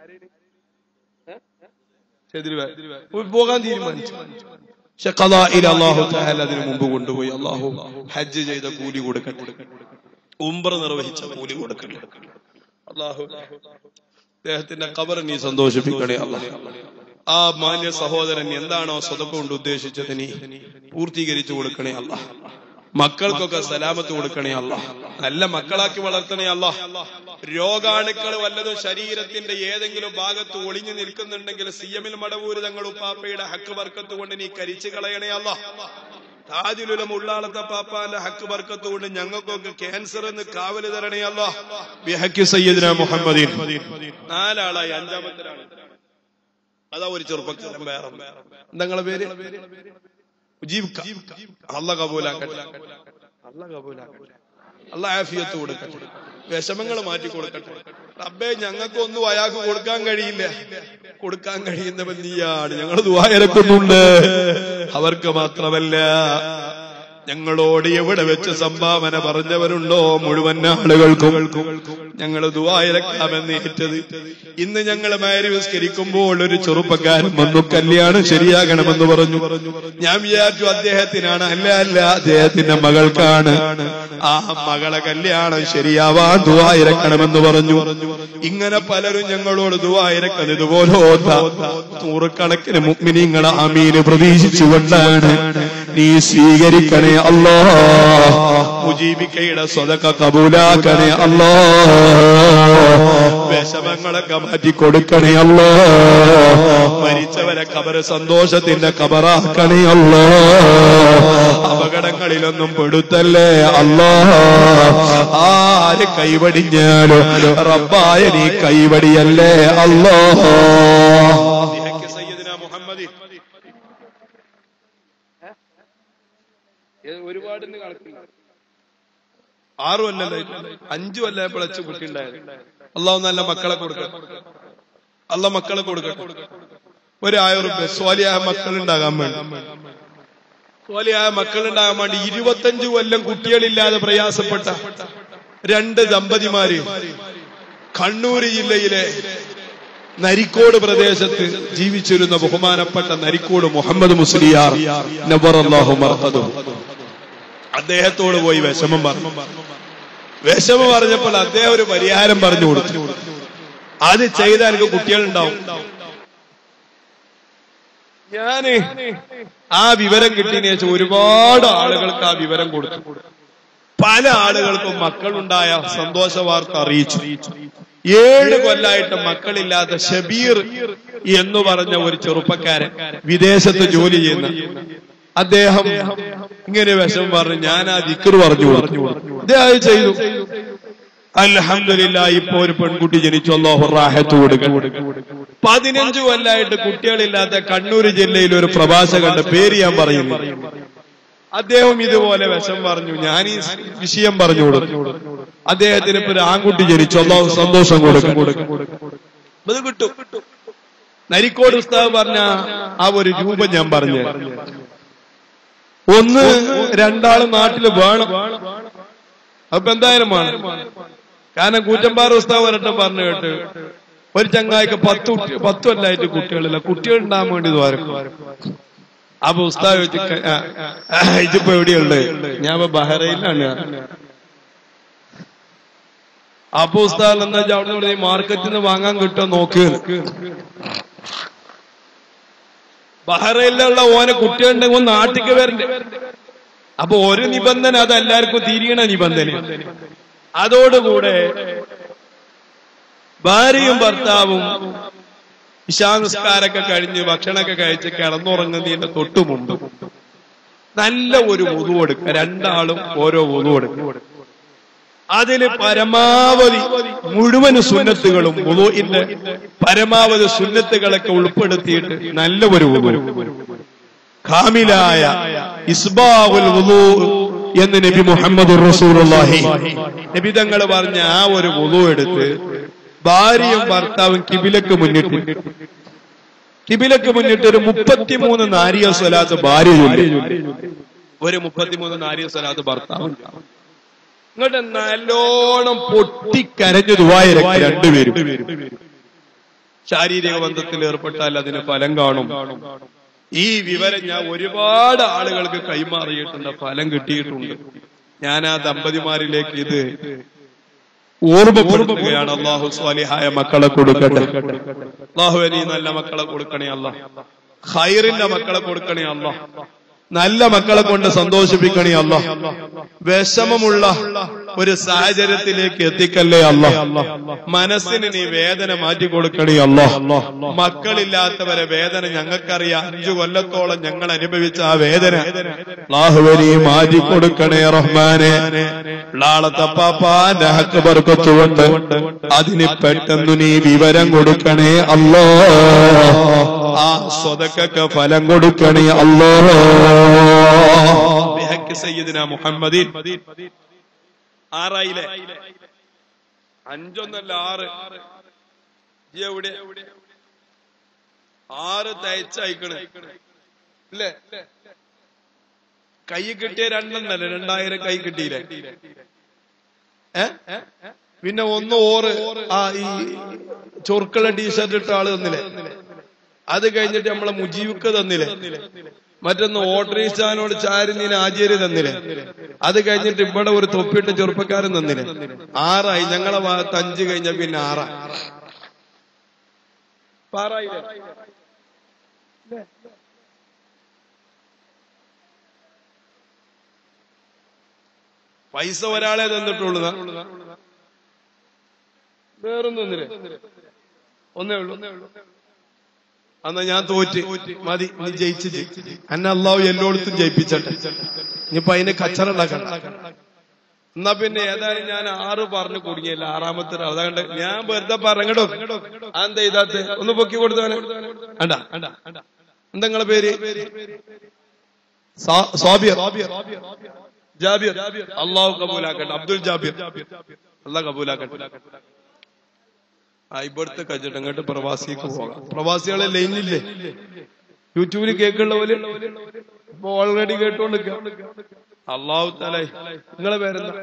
ചെതിരി വേ- പോകാൻ തീരുമാനിച്ചു പക്ഷെ ഖദാഇൽ അല്ലാഹു തആല അതിനു മുമ്പ് കൊണ്ടുപോയി അള്ളാഹു ഹജ്ജ് ചെയ്ത കൂലി കൊടുക്കട്ടെ ഉംറ നിർവഹിച്ച കൂലി കൊടുക്കട്ടെ അള്ളാഹു അദ്ദേഹത്തിന്റെ ഖബർ നീ സന്തോഷിപ്പിക്കണേ അള്ളാഹ് ആ മാന്യ സഹോദരൻ എന്താണോ സ്വതപ്പ് കൊണ്ട് ഉദ്ദേശിച്ചത് നീ പൂർത്തീകരിച്ചു കൊടുക്കണേ അല്ല മക്കൾക്കൊക്കെ സലാമത്ത് കൊടുക്കണേ അല്ല നല്ല മക്കളാക്കി വളർത്തണേ അല്ല രോഗാണുക്കൾ വല്ലതും ശരീരത്തിന്റെ ഏതെങ്കിലും ഭാഗത്ത് ഒളിഞ്ഞു നിൽക്കുന്നുണ്ടെങ്കിൽ സി എമ്മിൽ മടവൂര് തങ്ങൾ ഉപ്പാപ്പയുടെ ഹക്ക് വർക്കത്ത് കൊണ്ട് നീ കരിച്ചു കളയണേ അല്ല താജുലുലം ഉള്ളാളത്തെ പാപ്പാന്റെ ഹക്ക് ബർക്കത്ത് കൊണ്ട് ഞങ്ങൾക്കൊക്കെ ക്യാൻസർ എന്ന് കാവല് തരണേ അല്ല ബിഹക്കി സയ്യിദ്ന മുഹമ്മദീൻ നാലാളായി അഞ്ചാമത്തെ അതാ ഒരു ചെറുപ്പക്കാരൻ വേറെ നിങ്ങളെ പേര് മുജീബ് ക. അല്ല കബൂലാക്കട്ടെ അല്ല കബൂലാക്കട്ടെ അല്ല ആഫിയത്ത് കൊടുക്കട്ടെ വിഷമങ്ങൾ മാറ്റി കൊടുക്കട്ടെ റബ്ബേ ഞങ്ങൾക്കൊന്നും അയാൾക്ക് കൊടുക്കാൻ കഴിയില്ല കൊടുക്കാൻ കഴിയുന്നവൻ നീയാണ് ഞങ്ങൾ ദുവായിരക്കുന്നുണ്ട് അവർക്ക് മാത്രമല്ല ഞങ്ങളോട് എവിടെ വെച്ച് സംഭാവന പറഞ്ഞവരുണ്ടോ മുഴുവൻ ആളുകൾക്കും ഞങ്ങൾ ദുവായിരക്കാമെന്ന് ഏറ്റത് ഇന്ന് ഞങ്ങൾ മാരിവസ്കരിക്കുമ്പോൾ ഒരു ചെറുപ്പക്കാരൻ വന്നു കല്യാണം ശരിയാകണമെന്ന് പറഞ്ഞു ഞാൻ വിചാരിച്ചു അദ്ദേഹത്തിനാണ് അല്ല അല്ല അദ്ദേഹത്തിന്റെ മകൾക്കാണ് ആ മകളെ കല്യാണം ശരിയാവാൻ ദുവായിരക്കണമെന്ന് പറഞ്ഞു ഇങ്ങനെ പലരും ഞങ്ങളോട് ദുവായിരക്കത് ഇതുപോലോത്ത നൂറുകണക്കിന് മുഗ്മിനിങ്ങളെ അമീന് പ്രതീക്ഷിച്ചുകൊണ്ടാണ് നീ സ്വീകരിക്കണേ അല്ലോ മുജീബിക്കയുടെ സ്വതക്ക കബൂലാക്കണേ അല്ലോ വിഷമങ്ങളൊക്കെ മാറ്റി കൊടുക്കണേ അല്ലോ മരിച്ചവരെ കബറ് സന്തോഷത്തിന്റെ കബറാക്കണേ അല്ലോ അപകടങ്ങളിലൊന്നും പെടുത്തല്ലേ അല്ലോ ആര് കൈവടിഞ്ഞാലും റബ്ബായ നീ കൈവടിയല്ലേ അല്ലോ മുഹമ്മദ് ഒരുപാട് ആറു അല്ലല്ലോ അഞ്ചു അല്ല പിളച്ച് കുട്ടി ഉണ്ടായത് അള്ളാഹു നല്ല മക്കളെ കൊടുക്കട്ടെ അല്ല മക്കളെ കൊടുക്കട്ടെ ഒരായിരം റുപ്യ സ്വാലിയായ മക്കൾ ഉണ്ടാകാൻ വേണ്ടി സ്വാലിയായ മക്കൾ ഉണ്ടാകാൻ വേണ്ടി ഇരുപത്തഞ്ചു കൊല്ലം കുട്ടികളില്ലാതെ പ്രയാസപ്പെട്ട രണ്ട് ദമ്പതിമാര് കണ്ണൂർ ജില്ലയിലെ നരിക്കോട് പ്രദേശത്ത് ജീവിച്ചിരുന്ന ബഹുമാനപ്പെട്ട നരിക്കോട് മുഹമ്മദ് മുസ്ലിയാർ നബറല്ലാഹു മർഹദു അദ്ദേഹത്തോട് പോയി വിഷമം പറഞ്ഞു വിഷമം പറഞ്ഞപ്പോൾ അദ്ദേഹം ഒരു പരിഹാരം പറഞ്ഞു കൊടുത്തു അത് ചെയ്താൽ എനിക്ക് കുട്ടികളുണ്ടാവും ഞാന് ആ വിവരം കിട്ടിയതിനു ശേഷം ഒരുപാട് ആളുകൾക്ക് ആ വിവരം കൊടുത്തു പല ആളുകൾക്കും മക്കളുണ്ടായ സന്തോഷ വാർത്ത അറിയിച്ചു ഏഴ് കൊല്ലായിട്ട് മക്കളില്ലാത്ത ഷബീർ എന്ന് പറഞ്ഞ ഒരു ചെറുപ്പക്കാരൻ വിദേശത്ത് ജോലി ചെയ്യുന്ന അദ്ദേഹം ഇങ്ങനെ വിഷമം പറഞ്ഞു ഞാൻ ആ ദിക്കർ പറഞ്ഞു കൊടുത്തു അദ്ദേഹം അത് ചെയ്തു അൽഹംദുലില്ല ഇപ്പൊ ഒരു പെൺകുട്ടി ജനിച്ചു അല്ലാഹു റാഹത്ത് കൊടുക്കും പതിനഞ്ചു കൊല്ലായിട്ട് കുട്ടികളില്ലാത്ത കണ്ണൂർ ജില്ലയിൽ ഒരു പ്രഭാഷകന്റെ പേര് ഞാൻ പറയുന്നു അദ്ദേഹം ഇതുപോലെ വിഷം പറഞ്ഞു ഞാൻ ഈ വിഷയം പറഞ്ഞു കൊടുത്തു അദ്ദേഹത്തിന് ഇപ്പൊ ഒരു ആൺകുട്ടി ജനിച്ചു അള്ളാഹു സന്തോഷം കൊടുക്കും അത് കിട്ടും നരിക്കോട് ഉസ്താവ് പറഞ്ഞ ആ ഒരു രൂപം ഞാൻ പറഞ്ഞു ഒന്ന് രണ്ടാളും നാട്ടിൽ വേണം അപ്പൊ എന്തായാലും വേണം കാരണം കൂറ്റമ്പാറ ഉസ്താവ് ഒരട്ടം പറഞ്ഞു കേട്ട് ഒരു ചങ്ങായിക്ക് പത്ത് കുട്ടി പത്ത് കൊല്ലായിട്ട് കുട്ടികളില്ല കുട്ടികൾ ഉണ്ടാകാൻ വേണ്ടി ദ്വാരക്കും അപ്പൊ ഉസ്താവ് വെച്ച് ക- ആ, ആ, ഇതിപ്പോ എവിടെയുള്ളത് ഞാൻ ഇപ്പൊ ബഹ്റൈനിലാണ് അപ്പൊ ഉസ്താദ് എന്താ വെച്ചാൽ അവിടെ നിന്ന് മാർക്കറ്റിൽ നിന്ന് വാങ്ങാൻ കിട്ടുമോ നോക്ക് ബഹ്റൈനിലുള്ള ഓനെ കുട്ടികളുണ്ടെങ്കിൽ ഒന്ന് നാട്ടിക്ക് വരണ്ടേ അപ്പൊ ഒരു നിബന്ധന അത് എല്ലാവർക്കും തിരിയണ നിബന്ധന അതോടുകൂടെ ഭാര്യയും ഭർത്താവും ഇശാനുസ്കാരൊക്കെ കഴിഞ്ഞ് ഭക്ഷണമൊക്കെ കഴിച്ച് കിടന്നുറങ്ങുന്നതിന്റെ തൊട്ടു മുമ്പ് നല്ല ഒരു ഉതു കൊടുക്കുക രണ്ടാളും ഓരോ ഉതു കൊടുക്കുക അതില് പരമാവധി മുഴുവൻ സുന്നത്തുകളും വുളുഇന്റെ പരമാവധി സുന്നത്തുകളൊക്കെ ഉൾപ്പെടുത്തിയിട്ട് നല്ല ഒരു വുളു കാമിലായ ഇസ്ബാവുൽ വുളു എന്ന് നബി മുഹമ്മദ് റസൂലുള്ളാഹി നബി തങ്ങൾ പറഞ്ഞ ആ ഒരു വുളു എടുത്ത് ഭാര്യയും ഭർത്താവും കിബിലക്ക് മുന്നിട്ട് കിബിലക്ക് മുന്നിട്ട് ഒരു മുപ്പത്തിമൂന്ന് നാരിയ സ്വലാത്ത് ഭാര്യ ചൊല്ലി ഒരു മുപ്പത്തിമൂന്ന് നാരിയ സ്വലാത്ത് ഭർത്താവ് ഇങ്ങോട്ട് നല്ലോണം പൊട്ടിക്കരഞ്ഞു ദുബായിരൊക്കെ രണ്ടുപേരും ശാരീരിക ബന്ധത്തിൽ ഏർപ്പെട്ടാൽ അതിന് ഫലം കാണും ഈ വിവരം ഞാൻ ഒരുപാട് ആളുകൾക്ക് കൈമാറിയിട്ടുണ്ട് ഫലം കിട്ടിയിട്ടുണ്ട് ഞാൻ ആ ദമ്പതിമാരിലേക്ക് ഇത് ഓർമ്മപ്പെടുത്തുകയാണ് അള്ളാഹു സ്വാലിഹായ മക്കളെ കൊടുക്കട്ടെ അള്ളാഹു നീ നല്ല മക്കളെ കൊടുക്കണേ അല്ല ഖൈറിന്റെ മക്കളെ കൊടുക്കണേ അല്ല നല്ല മക്കളെ കൊണ്ട് സന്തോഷിപ്പിക്കണേ അല്ല വിഷമമുള്ള ഒരു സാഹചര്യത്തിലേക്ക് എത്തിക്കല്ലേ അല്ല മനസ്സിന് നീ വേദന മാറ്റി കൊടുക്കണേ അല്ല മക്കളില്ലാത്തവരെ വേദന ഞങ്ങൾക്കറിയാം അഞ്ചു കൊല്ലത്തോളം ഞങ്ങൾ അനുഭവിച്ച ആ വേദന അള്ളാഹുവരി മാറ്റി കൊടുക്കണേ റഹ്മാനെ ളാളത്തപ്പാപ്പാന്റെ ഹക്ക് ബർക്കത്തുകൊണ്ട് അതിന് പെട്ടെന്ന് നീ വിവരം കൊടുക്കണേ അല്ലോ ആ സ്വതക്കൊക്കെ ഫലം കൊടുക്കണേ അല്ലോ ബിഹക്ക് സയ്യിദിന മുഹമ്മദീൻ ആറായില്ലേ അഞ്ചൊന്നല്ല ആറ് ഇജ്ജ് എവിടെ ആറ് തയ്ച്ചയക്കണ് ഇല്ലേ കൈ കിട്ടിയ രണ്ടെണ്ണല്ലേ രണ്ടായിരം കൈ കിട്ടിയില്ലേ ഏ പിന്നെ ഒന്ന് ഓറ് ആ ഈ ചൊർക്കള ടീഷർട്ട് ഇട്ട ആള് തന്നില്ലേ അത് കഴിഞ്ഞിട്ട് നമ്മളെ മുജീബുക്ക് തന്നില്ലേ മറ്റൊന്ന് ഓട്ടോറിക്ഷാനോട് ചാരുന്നീന് ആചാര്യ തന്നില്ലേ അത് കഴിഞ്ഞിട്ട് ഇവിടെ ഒരു തൊപ്പിയിട്ട ചെറുപ്പക്കാരൻ തന്നില്ലേ ആറായി ഞങ്ങളെ ഭാഗത്ത് അഞ്ച് കഴിഞ്ഞ പിന്നെ ആറാ പാറായില്ലേ പൈസ ഒരാളെ തന്നിട്ടുള്ളൂ വേറൊന്നും തന്നില്ലേ ഒന്നേ ഉള്ളൂ എന്നാ ഞാൻ തോറ്റ് മതി നീ ജയിച്ച് എന്നെ അള്ളാഹു എല്ലായിടത്തും ജയിപ്പിച്ചട്ടെ ഇനിയിപ്പൊ അതിന് കച്ചറ ഉണ്ടാക്കണ്ട എന്നാ പിന്നെ ഏതായാലും ഞാൻ ആറ് പറഞ്ഞു കുടുങ്ങിയല്ല ആറാമത്തെ ഒരാൾ. അതുകൊണ്ട് ഞാൻ വെറുതെ പറഞ്ഞോ അതെന്താ ഇതാത്ത് ഒന്ന് പൊക്കി കൊടുത്തവനെ അണ്ട എന്താ നിങ്ങളെ പേര് സാ- സാബിർ ജാബിർ അള്ളാഹു കബൂലാക്കട്ടെ അബ്ദുൽ ജാബിർ അള്ളാഹ് കബൂലാക്കട്ടെ ആ ഇവിടുത്തെ കച്ചിട്ട് അങ്ങോട്ട് പ്രവാസിക്ക് പോകാം പ്രവാസികളെ ലൈനില്ലേ യൂട്യൂബിൽ കേൾക്കുള്ള പോലെ ഇപ്പൊ ഓൾറെഡി കേട്ടോണ്ട് അള്ളാഹു തല നിങ്ങളെ പേരെന്താ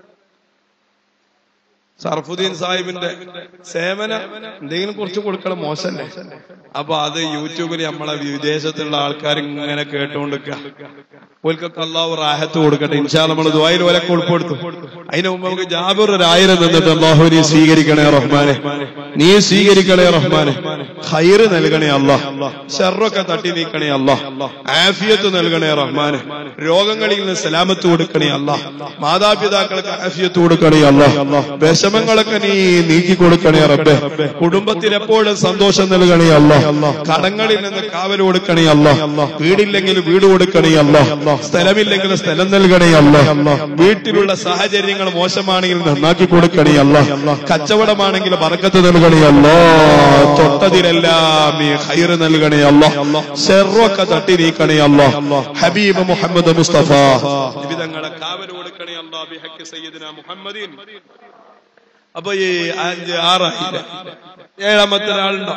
സർഫുദ്ദീൻ സാഹിബിന്റെ സേവന എന്തെങ്കിലും കുറച്ച് കൊടുക്കണം മോശമല്ലേ അപ്പൊ അത് യൂട്യൂബിൽ നമ്മളെ വിദേശത്തുള്ള ആൾക്കാർ ഇങ്ങനെ കേട്ടുകൊണ്ടിരിക്കുക ഓൽക്കൊക്കെ അള്ളാഹു റാഹത്ത് കൊടുക്കട്ടെ ഇൻഷാ നമ്മൾ ദ്വായിൽ ഓലൊക്കെ ഉൾപ്പെടുത്തും അതിന് മുമ്പ് നമുക്ക് ജാബിർ ഒരു ആയിരം നിന്നിട്ട് അള്ളാഹു നീ സ്വീകരിക്കണേ റഹ്മാനെ നീ സ്വീകരിക്കണേ റഹ്മാനെ ഹൈറ് നൽകണേ അല്ലാ ഷർറൊക്കെ തട്ടി നീക്കണേ അല്ലാ ആഫിയത്ത് നൽകണേ റഹ്മാനെ രോഗങ്ങളിൽ നിന്ന് സലാമത്ത് കൊടുക്കണേ അല്ലാ മാതാപിതാക്കൾക്ക് ആഫിയത്ത് കൊടുക്കണേ അല്ലാ വിഷമങ്ങളൊക്കെ നീ നീക്കി കൊടുക്കണേ റബ്ബെ കുടുംബത്തിൽ എപ്പോഴും സന്തോഷം നൽകണേ അല്ലാ കടങ്ങളിൽ നിന്ന് കാവൽ കൊടുക്കണേ അല്ലാ വീടില്ലെങ്കിൽ വീട് കൊടുക്കണേ അല്ലാ സ്ഥലമില്ലെങ്കിൽ സ്ഥലം നൽകണേ അല്ലാ വീട്ടിലുള്ള സാഹചര്യങ്ങൾ മോശമാണെങ്കിൽ നന്നാക്കി കൊടുക്കണേ അല്ലാ കച്ചവടമാണെങ്കിൽ പറക്കത്ത് നൽകണേ അല്ലാ തൊട്ടതിലെല്ലാം എല്ലാം നീ ഖൈർ നൽകണേ അല്ല ഷെറൊക്കെ തട്ടി നീക്കണേ അല്ല ഹബീബ് മുഹമ്മദ് മുസ്തഫ വിധങ്ങളെ കാവല് കൊടുക്കണേ അല്ലാ ബിഹഖ് സയ്യിദിന മുഹമ്മദീൻ അപ്പൊ ഈ അഞ്ച് ആറായില്ല ഏഴാമത്തെ ഒരാളുണ്ടോ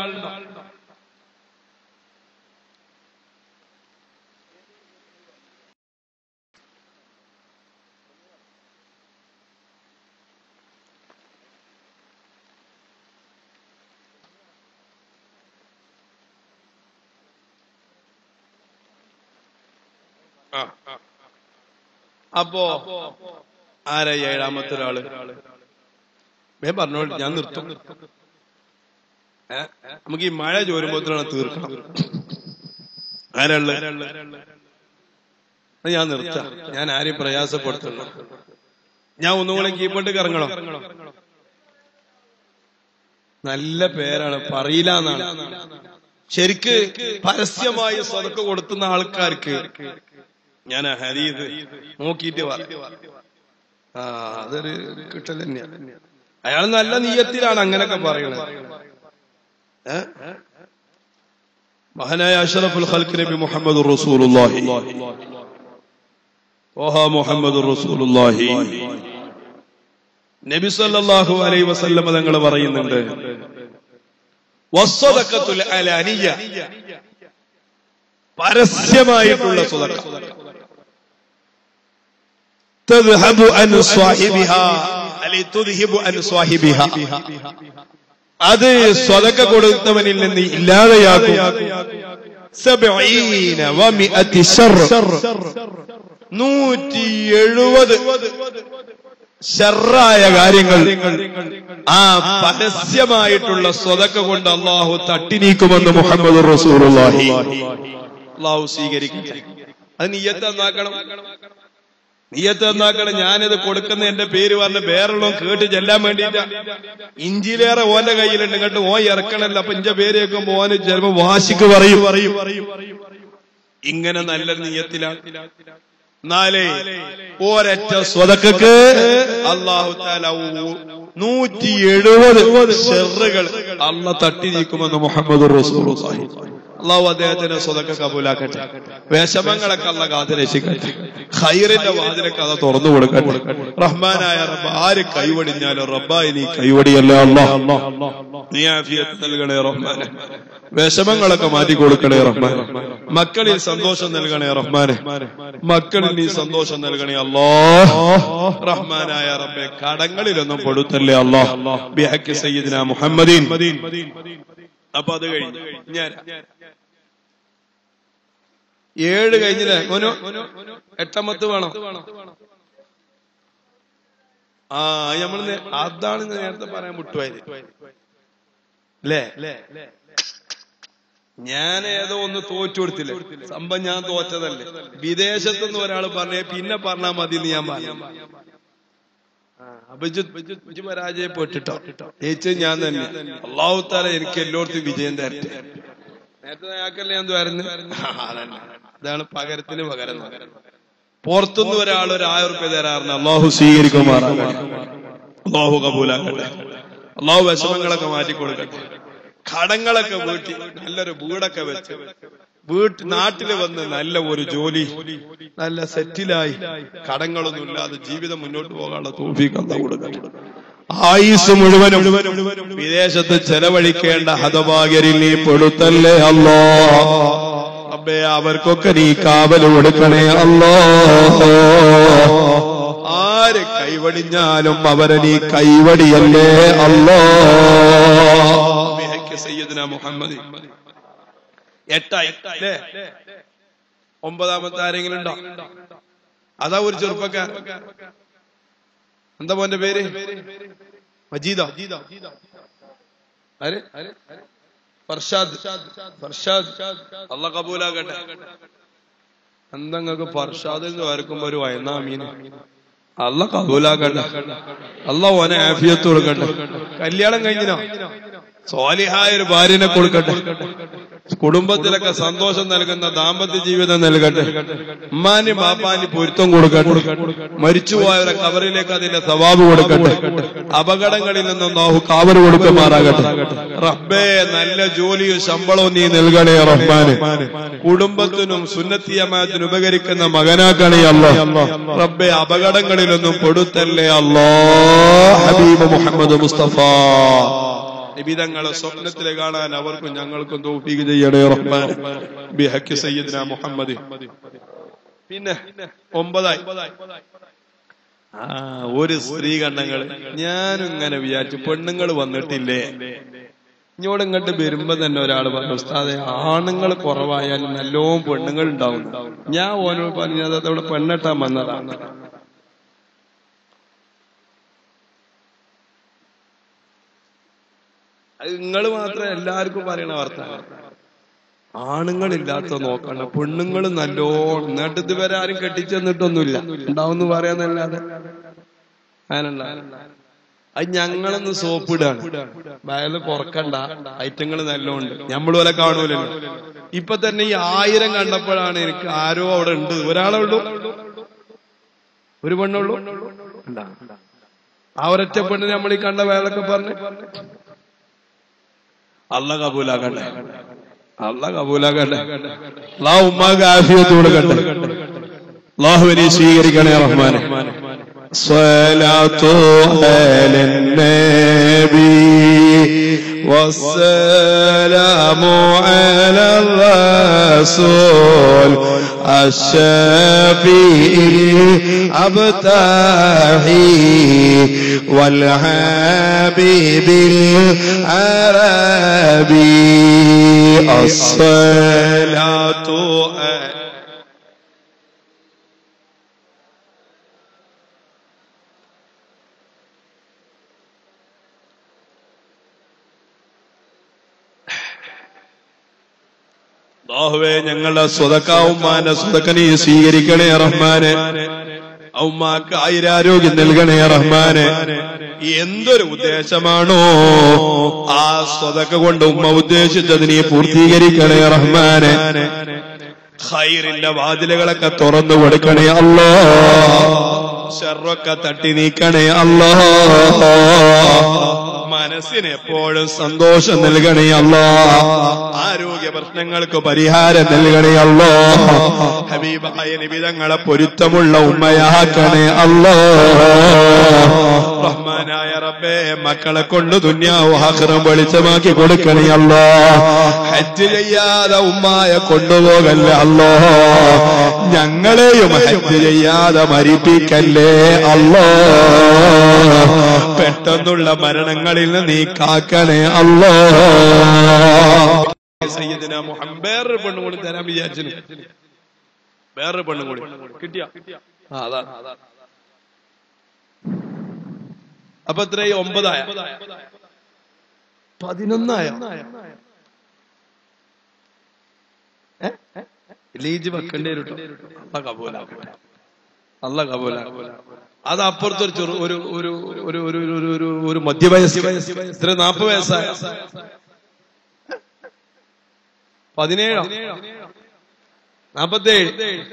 ആ, ആ. അപ്പോ ആരാ ഈ ഏഴാമത്തെ ഒരാള് വേ പറഞ്ഞോളൂ ഞാൻ നിർത്തും ഏ? നമുക്ക് ഈ മഴ ചോരുമ്പോഴാണ് തീർക്കണം ആരാള് അത് ഞാൻ നിർത്താം ഞാൻ ആരെയും പ്രയാസപ്പെടുത്തുന്നു ഞാൻ ഒന്നുകൂടെ കീബോർഡ് ഇറങ്ങണം നല്ല പേരാണ് പറയില്ല എന്നാണ് ശരിക്ക് പരസ്യമായി സ്വതക്ക് കൊടുത്തുന്ന ആൾക്കാർക്ക് ഞാൻ ആ ഹരീത് നോക്കിയിട്ട് പറ ആ അതൊരു കിട്ടൽ തന്നെയാണ് അയാൾ നല്ല നീയത്തിലാണ് അങ്ങനൊക്കെ പറയണത് ഏ? മഹാനായ അഷറഫുൽ ഖൽക്ക് നബി മുഹമ്മദ് റസൂലുള്ളാഹി ഓഹ മുഹമ്മദ് റസൂലുള്ളാഹി നബി സല്ലല്ലാഹു അലൈഹി വസല്ലം തങ്ങൾ പറയുന്നുണ്ട് വസ്സദഖത്തുൽ അലാനിയ പരസ്യമായിട്ടുള്ള സ്വതക്ക തദ്ഹബു അൻ സ്വാഹിബിഹാ അല്ലെ തുദ്ഹിബു അൻ സ്വാഹിബിഹാ അത് സ്വതക്ക കൊടുത്തവനിൽ നിന്ന് ഇല്ലാതെയാക്കും സബഈന വമിഅതി ശർ നൂറ്റി എഴുപത് ഷറായ കാര്യങ്ങൾ ആ പരസ്യമായിട്ടുള്ള സ്വതക്ക കൊണ്ട് അള്ളാഹു തട്ടി നീക്കുമെന്ന് മുഹമ്മദ് റസൂലുള്ളാഹി അള്ളാഹു സ്വീകരിക്കട്ടെ അത് നീയത്ത് എന്നാക്കണം നീയത്ത് എന്നാക്കണം ഞാനിത് കൊടുക്കുന്ന എന്റെ പേര് പറഞ്ഞ വേറുള്ള കേട്ട് ചെല്ലാൻ വേണ്ടിയിട്ടാ ഇഞ്ചിലേറെ ഓന്റെ കയ്യിലുണ്ട് ഇങ്ങോട്ട് ഓൻ ഇറക്കണല്ലോ അപ്പൊ ഇന്റെ പേര് കേൾക്കുമ്പോ ഓന് ചിലപ്പോ വാശിക്ക് പറയും ഇങ്ങനെ നല്ല നീയത്തിലാണ് നാലേ ഒരൊറ്റ സ്വതക്കക്ക് അള്ളാഹു താല നൂറ്റി എഴുപത് ഷെറുകൾ അള്ള തട്ടി നീക്കുമെന്ന് മുഹമ്മദ് റസൂലുള്ളാഹി അള്ളാഹു അദ്ദേഹത്തിന് സ്വതക്ക കബൂലാക്കട്ടെ വിഷമങ്ങളൊക്കെ അല്ല കാത്തിരക്ഷിക്കട്ടെ ഖൈറിന്റെ വാതിലൊക്കെ അത് തുറന്നു കൊടുക്കട്ടെ റഹ്മാനായ റബ്ബ് ആര് കൈവടിഞ്ഞാലും റബ്ബായി നീ കൈവടിയല്ലേ അല്ലാഹ് നീ ആഫിയത്ത് നൽകണേ റഹ്മാനെ വിഷമങ്ങളൊക്കെ മാറ്റി കൊടുക്കണേ റഹ്മാനെ മക്കളിൽ സന്തോഷം നൽകണേ റഹ്മാനെ മക്കളിൽ നീ സന്തോഷം നൽകണേ അല്ലോ റഹ്മാനായ റബ്ബെ കടങ്ങളിലൊന്നും കൊടുത്തല്ലേ അല്ലോ ബിഹക്ക് സയ്യിദിന മുഹമ്മദീൻ അപ്പൊ അത് കഴിഞ്ഞു ഞാൻ ഏഴ് കഴിഞ്ഞില്ലേ മോനു എട്ടാമത്ത് വേണം ആ നമ്മൾ അതാണ് ഞാൻ നേരത്തെ പറയാൻ വിട്ടുപോയത് അല്ലേ ഞാൻ ഏതോ ഒന്ന് തോറ്റു കൊടുത്തില്ലേ സംഭവം ഞാൻ തോറ്റതല്ലേ വിദേശത്തുനിന്ന് ഒരാൾ പറഞ്ഞേ പിന്നെ പറഞ്ഞാ മതി എന്ന് ഞാൻ പറഞ്ഞു ആ, അപ്പൊ ഇജ്ജ് ഇജ്ജ് പരാജയപ്പെട്ടിട്ടോ ജയിച്ചത് ഞാൻ തന്നെ അള്ളാഹു താല എനിക്ക് എല്ലായിടത്തും വിജയം തരട്ടെ നേരത്തെ അയാൾക്കല്ലേ ഞാൻ വരുന്നത് ഇതാണ് പകരത്തിന് പകരം പുറത്തുനിന്ന് ഒരാൾ ഒരു ആയിരം റുപ്യ തരാറുണ്ട് അള്ളാഹു സ്വീകരിക്കുമാറാകട്ടെ അള്ളാഹു കബൂലാക്കട്ടെ അള്ളാഹു വിഷമങ്ങളൊക്കെ മാറ്റി കൊടുക്കട്ടെ കടങ്ങളൊക്കെ വീട്ടി നല്ലൊരു വീടൊക്കെ വെച്ച് വീട്ട് നാട്ടില് വന്ന് നല്ല ഒരു ജോലി നല്ല സെറ്റിലായി കടങ്ങളൊന്നും ഇല്ലാതെ ജീവിതം മുന്നോട്ട് പോകാനുള്ള തോഫീക്ക് അല്ല കൊടുക്കട്ടെ ആയുസ് മുഴുവനും വിദേശത്ത് ചെലവഴിക്കേണ്ട ഹതഭാഗ്യരിൽ നീ പെടുത്തല്ലേ അല്ലോ അബ്ബേ അവർക്കൊക്കെ നീ കാവൽ കൊടുക്കണേ അല്ലോ ആര് കൈവടിഞ്ഞാലും അവരെ നീ കൈവടിയല്ലേ അല്ലോ ബിഹഖ് സയ്യിദ്ന മുഹമ്മദ് എട്ടായി അല്ലേ ഒമ്പതാമത്തെ ആരെങ്കിലും ഉണ്ടോ അതാ ഒരു ചെറുപ്പക്കാർ എന്താ മോന്റെ പേര് മജീദോ ആര് ഫർഷാദ് ഫർഷാദ് അല്ല കബൂലാകട്ടെ എന്തെങ്ങൾക്ക് ഫർഷാദ് എന്ന് വരക്കുമ്പോ ഒരു വയനാമീന് അല്ല കബൂലാക്കട്ടെ അല്ല ഓനെ ആഫിയത്ത് കൊടുക്കട്ടെ കല്യാണം കഴിഞ്ഞിനോ സ്വാലിഹായ ഒരു ഭാര്യനെ കൊടുക്കട്ടെ കുടുംബത്തിലൊക്കെ സന്തോഷം നൽകുന്ന ദാമ്പത്യ ജീവിതം നൽകട്ടെ ഉമ്മാനി ബാപ്പാനി പൊരുത്തം കൊടുക്കട്ടെ മരിച്ചുപോയവരെ കബറിലേക്ക് അതിന്റെ സവാബ് കൊടുക്കട്ടെ അപകടങ്ങളിൽ നിന്നും നാഹു കാവൽ കൊടുക്കുമാറാകട്ടെ റബ്ബേ നല്ല ജോലിയും ശമ്പളവും നീ നൽകണേ റഹ്മാന് കുടുംബത്തിനും സുന്നത്തിയമാത്തിനും ഉപകരിക്കുന്ന മകനാക്കണേ അല്ല റബ്ബെ അപകടങ്ങളിലൊന്നും കൊടുത്തല്ലേ അല്ലോ ഹബീബ് മുഹമ്മദ് മുസ്തഫ നിബിതങ്ങളെ സ്വപ്നത്തിലെ കാണാൻ അവർക്കും ഞങ്ങൾക്കും തോഫീക്ക് ചെയ്യണേ റഹ്മാൻ ബിഹക്ക് സയ്യിദ്ന മുഹമ്മദ് പിന്നെ ഒമ്പതായി ആ ഒരു സ്ത്രീ കണ്ണങ്ങള് ഞാനും ഇങ്ങനെ വിചാരിച്ചു പെണ്ണുങ്ങൾ വന്നിട്ടില്ലേ ഇങ്ങോട്ട് ഇങ്ങോട്ട് വരുമ്പോ തന്നെ ഒരാൾ പറഞ്ഞു ഉസ്താദെ ആണുങ്ങൾ കുറവായാലും നല്ലോണം പെണ്ണുങ്ങൾ ഉണ്ടാവും ഞാൻ ഓനോട് പറഞ്ഞത് അവിടെ പെണ്ണെട്ടാൻ വന്നതാണ് അത് നിങ്ങൾ മാത്രം എല്ലാവർക്കും പറയണ വർത്താനം ആണുങ്ങളില്ലാത്ത നോക്കണ്ട പെണ്ണുങ്ങൾ നല്ലോണം എന്നിട്ട് ഇതുവരെ ആരും കെട്ടിച്ചെന്നിട്ടൊന്നുമില്ല ഉണ്ടാവും പറയാന്നല്ലാതെ അങ്ങനല്ല അത് ഞങ്ങളൊന്ന് സോപ്പിടാണ് വയല് കുറക്കണ്ട ഐറ്റങ്ങൾ നല്ലോണ്ട് ഞമ്മള് പോലെ കാണൂലല്ലോ ഇപ്പൊ തന്നെ ഈ ആയിരം കണ്ടപ്പോഴാണ് എനിക്ക് ആരോ അവിടെ ഉണ്ട് ഒരാളെ ഉള്ളൂ ഒരു പെണ്ണുള്ളൂ ഉണ്ടാ. ആ ഒരൊറ്റ പെണ്ണ് നമ്മൾ ഈ കണ്ട വയലൊക്കെ പറഞ്ഞ് അല്ല കബൂലാക്കട്ടെ അല്ല കബൂലാക്കട്ടെ അള്ളാഹു ഉമ്മാക്ക് ആഫിയത്ത് കൊടുക്കട്ടെ അള്ളാഹുവിനെ സ്വീകരിക്കണേ റഹ്മാനെ صلاة على النبي والسلام على الرسول الشفيع الأبتاحي والحبيب العربي الصلاة അള്ളാഹുവേ ഞങ്ങളുടെ സ്വതക്കാവുമാന്റെ സ്വതക്ക നീ സ്വീകരിക്കണേ റഹ്മാനെ ഔമാക്ക് ആയിരാരോഗ്യം നൽകണേ റഹ്മാനെ എന്തൊരു ഉദ്ദേശമാണോ ആ സ്വതക്ക കൊണ്ട് ഉമ്മ ഉദ്ദേശിച്ചത് നീ പൂർത്തീകരിക്കണേ റഹ്മാനെ ഖൈറിന്റെ വാതിലുകളൊക്കെ തുറന്നു കൊടുക്കണേ അല്ലോ ഷർറൊക്കെ തട്ടി നീക്കണേ അല്ലോ മനസ്സിന് എപ്പോഴും സന്തോഷം നൽകണേ അല്ലോ ആരോഗ്യ പ്രശ്നങ്ങൾക്ക് പരിഹാരം നൽകണേ അല്ലോ ഹബീബായ നിബിതങ്ങളെ പൊരുത്തമുള്ള ഉമ്മയാക്കണേ അല്ലോ റഹ്മാനായ റബ്ബേ മക്കളെ കൊണ്ട് ദുന്യാവ് ആഹ്റം വെളിച്ചമാക്കി കൊടുക്കണേ അല്ലോ ഹജ്ജ് ചെയ്യാതെ ഉമ്മായ കൊണ്ടുപോകല്ലേ അല്ലോ ഞങ്ങളെയും ഹജ്ജ് ചെയ്യാതെ മരിപ്പിക്കല്ലേ അല്ലോ പെട്ടെന്നുള്ള മരണങ്ങളിൽ നിന്ന് നീ കാക്കണേ അല്ലോ സയ്യിദിന മുഹമ്മദ് വേറൊരു പെണ്ണും കൂടി തരാൻ വിചാരിച്ചു വേറൊരു പെണ്ണും കൂടി കിട്ടിയ അതാ അപ്പൊ എത്രയായി ഒമ്പതായ പതിനൊന്നായ ലീജ് വെക്കേണ്ടി വരും ട്ടോ. അല്ല കബൂലാക്കട്ടെ അല്ല കബൂലാക്കട്ടെ അത് അപ്പുറത്തൊരു ചെറു ഒരു ഒരു ഒരു ഒരു ഒരു ഒരു ഒരു ഒരു മധ്യവയസ് ഇത്ര നാപ്പത് വയസ്സായ പതിനേഴോ നാപ്പത്തേഴ്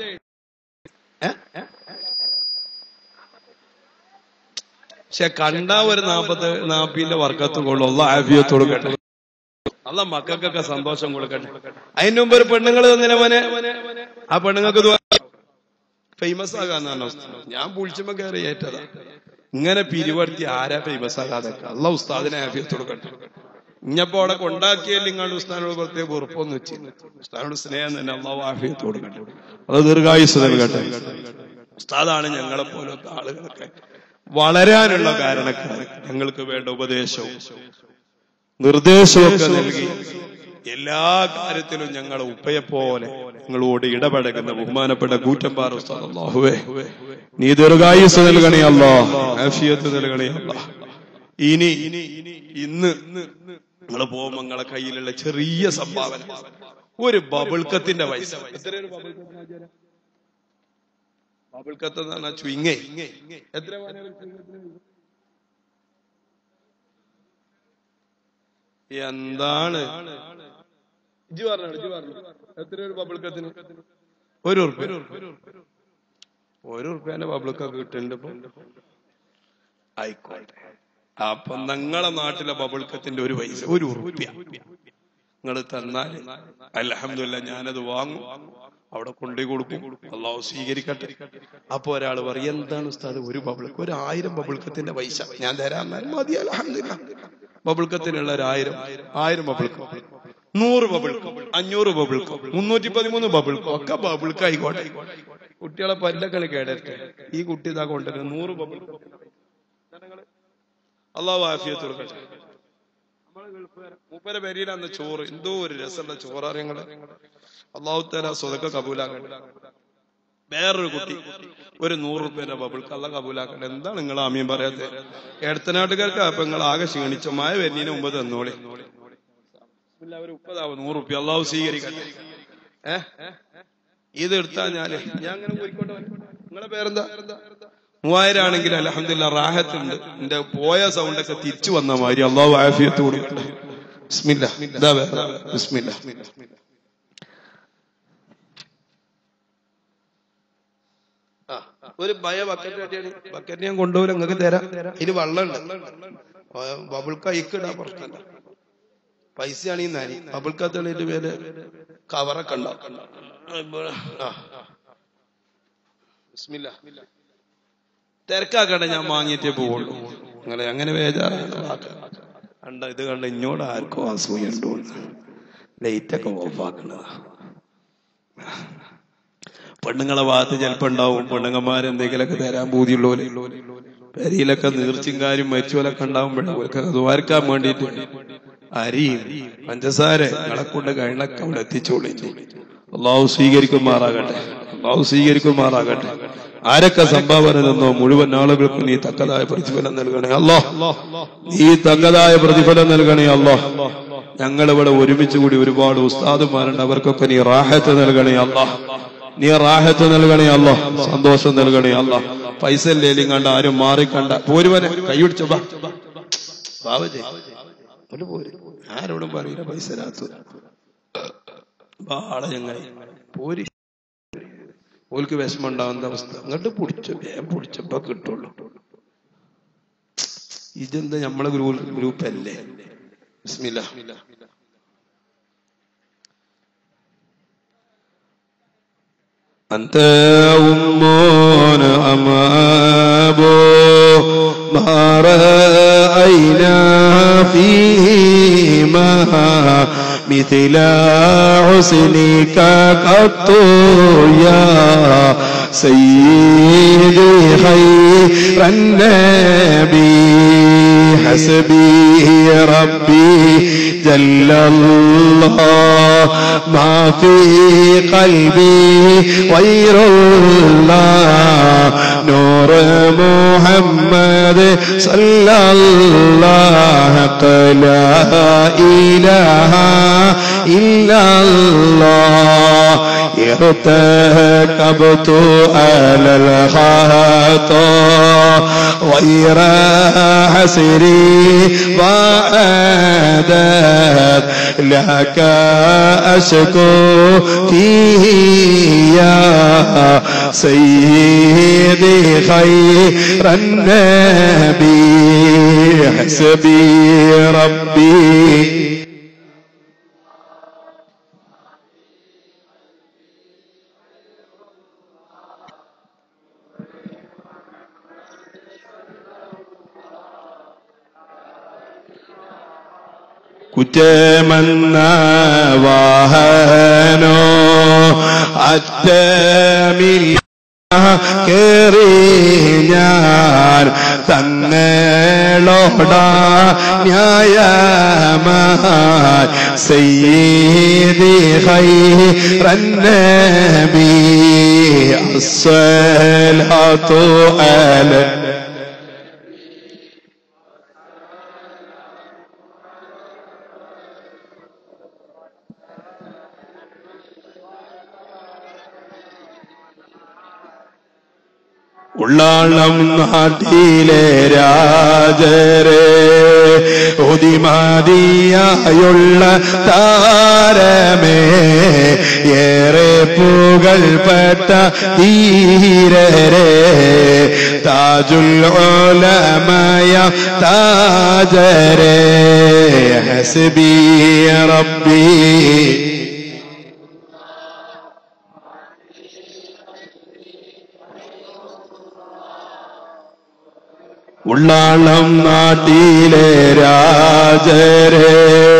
പക്ഷെ കണ്ട ഒരു നാപ്പത് നാപ്പിന്റെ വർക്കത്ത് കൊള്ളുള്ള ആഫിയത്ത് കൊടുക്കട്ടെ അല്ല മക്കൾക്കൊക്കെ സന്തോഷം കൊടുക്കട്ടെ അതിന് മുമ്പ് ഒരു പെണ്ണുങ്ങൾ തന്നിനെ മോനെ ആ പെണ്ണുങ്ങൾക്ക് ഫേമസ് ആകാന്നാണ് ഞാൻ പുളിച്ചുമ്പോ കയറി ഏറ്റതാ ഇങ്ങനെ പിരിവർത്തി ആരാ ഫേമസ് ആകാതെ അല്ല ഉസ്താദിനെ ആഫിയത്ത് കൊടുക്കട്ടെ ഇഞ്ഞപ്പോ അവിടെ കൊണ്ടാക്കിയല്ലേ ഇങ്ങോട്ട് ഉസ്താദിനോട് പ്രത്യേക വെറുപ്പൊന്നും വെച്ച് ഉസ്താദിനോട് സ്നേഹം തന്നെ അള്ളാഹു ആഫിയത്ത് കൊടുക്കട്ടെ അത് ദീർഘായുസ് നൽകട്ടെ ഉസ്താദാണ് ഞങ്ങളെ പോലത്തെ ആളുകളൊക്കെ വളരാനുള്ള കാരണക്കാർ ഞങ്ങൾക്ക് വേണ്ട ഉപദേശവും നിർദ്ദേശമൊക്കെ നൽകി എല്ലാ കാര്യത്തിലും ഞങ്ങളെ ഉപ്പയെ പോലെ നിങ്ങളോട് ഇടപഴകുന്ന ബഹുമാനപ്പെട്ട കൂറ്റമ്പാറ ഉസ്താദ് അല്ലാഹുവേ നീ ദീർഘായുസ് നൽകണേ അല്ലോ ആഫിയത്ത് നൽകണേ അല്ലാ. ഇനി ഇന്ന് നിങ്ങൾ പോകുമ്പോ നിങ്ങളെ കയ്യിലുള്ള ചെറിയ സംഭാവന ഒരു ബബിൾക്കത്തിന്റെ പൈസ എത്രയാണ് ബബിൾക്കത്തിന് ബബിൾക്കത്ത് എന്ന് പറഞ്ഞാൽ ചുയിങ്ങേ എത്ര എന്താണ് ഇജ്ജ് പറഞ്ഞു ഇജ്ജ് പറഞ്ഞു എത്ര ഒരു ബബിൾക്കത്തിന് ഒരു ഉറുപ്പ്യ ഒരു ഉറുപ്പ്യന്റെ ബബിൾക്കൊക്കെ കിട്ടുന്നുണ്ട് ഇപ്പൊ ആയിക്കോട്ടെ അപ്പൊ നിങ്ങളെ നാട്ടിലെ ബബിൾക്കത്തിന്റെ ഒരു പൈസ ഒരു ഉറുപ്പ്യ നിങ്ങൾ തന്നാൽ അലഹമില്ല ഞാനത് വാങ്ങും അവിടെ കൊണ്ടു കൊടുക്കും അള്ളാഹു സ്വീകരിക്കട്ടെ അപ്പൊ ഒരാൾ പറയും എന്താണ് ഉസ്താദ് ഒരു ബബിൾക്ക് ഒരു ആയിരം ബബിൾക്കത്തിന്റെ പൈസ ഞാൻ തരാൻ മതി അലഹമില്ല ബബിൾക്കത്തിനുള്ള ഒരു ആയിരം ആയിരം ബബിൾക്ക് നൂറ് ബബിൾക്ക് അഞ്ഞൂറ് ബബിൾക്ക് മുന്നൂറ്റി പതിമൂന്ന് ബബിൾക്ക് ഒക്കെ ബബിൾക്ക് ആയിക്കോട്ടെ കുട്ടികളെ പല്ലക്കളി കേടട്ടെ ഈ കുട്ടി ഇതാ കൊണ്ടുവരുന്നത് നൂറ് ബബിൾക്ക് അള്ളാഹു ആഫിയത്ത് കൊടുക്കട്ടെ മൂപ്പര പേരിൽ അന്ന് ചോറ് എന്തോ ഒരു രസമുള്ള ചോററിയങ്ങള് അള്ളാഹു തല സ്വതക്ക കബൂലാക്കട്ടെ വേറൊരു കുട്ടി ഒരു നൂറ് റുപ്യന്റെ ബബിൾ കള്ള കബൂലാക്കട്ടെ എന്താണ് നിങ്ങൾ ആമീൻ പറയാത്തെ എടത്തനാട്ടുകാർക്ക് അപ്പൊ നിങ്ങൾ ആകെ ക്ഷീണിച്ച മായ വരുന്നതിന് മുമ്പ് തന്നോളി ഒരു മുപ്പതാവും നൂറ് റുപ്യ അള്ളാഹു സ്വീകരിക്കട്ടെ ഏ ഇത് എടുത്താ ഞാന് ഞാൻ അങ്ങനെ പോയിക്കോട്ടെ നിങ്ങളെ പേരെന്താ മൂവായിരം ആണെങ്കിൽ അലഹമില്ല റാഹത്തുണ്ട് എന്റെ പോയ സൗണ്ട് ഒക്കെ തിരിച്ചു വന്ന മാതിരി അള്ളാഹു ആഫിയത്ത് കൊടുക്കട്ടെ ബിസ്മില്ല ഇതാ വേറെ ബിസ്മില്ല ആ, ഒരു ഭയ ബക്കറ്റ് കെട്ടിയാണ് ബക്കറ്റ് ഞാൻ കൊണ്ടുപോലും നിങ്ങൾക്ക് തരാം ഇതിന് വെള്ളമുണ്ട് ബബിൾക്ക് അയക്കിടാ പ്രശ്നമില്ല പൈസയാണ് ഈ നരി ബബിൾക്കത്തുള്ള പേര് കവറൊക്കെ ഉണ്ടാവും ആ. ബിസ്മില്ല തിരക്കാക്കട്ടെ ഞാൻ വാങ്ങിയിട്ടേ പോവുള്ളൂ അങ്ങനെ അങ്ങനെ ബേജാറാണ് കണ്ട ഇത് കണ്ട ഇങ്ങോട്ട് ആർക്കും അസൂയുണ്ടോ ലൈറ്റൊക്കെ ഓഫാക്കണതാ പെണ്ണുങ്ങളെ ഭാഗത്ത് ചിലപ്പോ ഉണ്ടാവും പെണ്ണുങ്ങന്മാർ എന്തെങ്കിലുമൊക്കെ തരാൻ ബൂതിയുള്ളോല് പെരിയിലൊക്കെ നീർച്ചിങ്കാരും മരിച്ചോലൊക്കെ ഉണ്ടാവുമ്പോഴേ ഓൽക്കൊക്കെ ദ്വാരക്കാൻ വേണ്ടിയിട്ട് അരിയും പഞ്ചസാര നിങ്ങളെ കൊണ്ട് കഴിഞ്ഞൊക്കെ അവിടെ എത്തിച്ചോളി അള്ളാഹു സ്വീകരിക്കുമാറാകട്ടെ അള്ളാഹു സ്വീകരിക്കുമാറാകട്ടെ ആരൊക്കെ സംഭാവന നിന്നോ മുഴുവൻ ആളുകൾക്കും നീ തക്കതായ പ്രതിഫലം നൽകണേ അല്ലോ നീ തക്കതായ പ്രതിഫലം നൽകണേ അല്ലോ ഞങ്ങൾ ഇവിടെ ഒരുമിച്ച് കൂടി ഒരുപാട് ഉസ്താദുമാരുണ്ട് അവർക്കൊക്കെ നീ റാഹത്ത് നൽകണേ അല്ലോ നീ റാഹത്ത് നൽകണേ അല്ലോ സന്തോഷം നൽകണേ അല്ലോ പൈസ ഇല്ലേലും കണ്ട ആരും മാറിക്കണ്ട പോരുവനെ കൈപിടിച്ച ബാബജി ഒരു പോര് ആരോടും പറയില്ല പൈസ രാത്തു ബാള ചങ്ങായി പോരി ഓൽക്ക് വിഷമം ഉണ്ടാവുന്ന അവസ്ഥ അങ്ങോട്ട് പിടിച്ചു വേഗം പിടിച്ചപ്പോ കിട്ടുള്ളൂ ഇതെന്താ നമ്മളെ ഗ്രൂപ്പ് ഗ്രൂപ്പ് അല്ലേ ബിസ്മില്ല أنت أم أم أبو ما رأينا فيهما مثل حسنك قط يا سيدي خير النبي حسبي ربي جل الله ما في قلبي غير الله نور محمد صلى الله لا إله إلا الله ارتكبت على الخطا غير حسري وعادت لك أشكو فيه يا سيدي خير النبي حسبي ربي കുറ്റമെന്ന വാഹനോ അറ്റമില്ല കേറി ഞാൻ തങ്ങളോടാ ന്യായമായി സയ്യിദി ഖൈറന്നബി അസ്സലാത്തു അല ഉള്ളാളം നാട്ടിലെ രാജരെ ഒതിമാതിയായുള്ള താരമേ ഏറെ പുകൾപ്പെട്ട ധീരരെ താജുൽ ഉലമായ താജരെ ഹസ്ബി റബ്ബി ഉള്ളാളം നാട്ടിലെ രാജരെ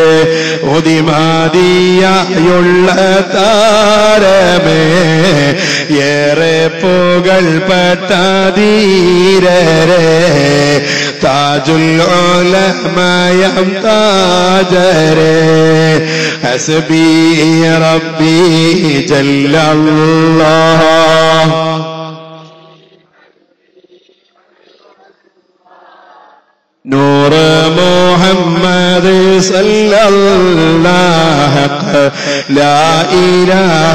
ഒതിമാതിയായുള്ള താരമേ ഏറെ പുകൾപ്പെട്ട ധീരരെ താജുൽ ഉലമയം താജരെ ഹസ്ബി റബ്ബി ജല്ലല്ലാഹ് نور محمد صلى الله لا إله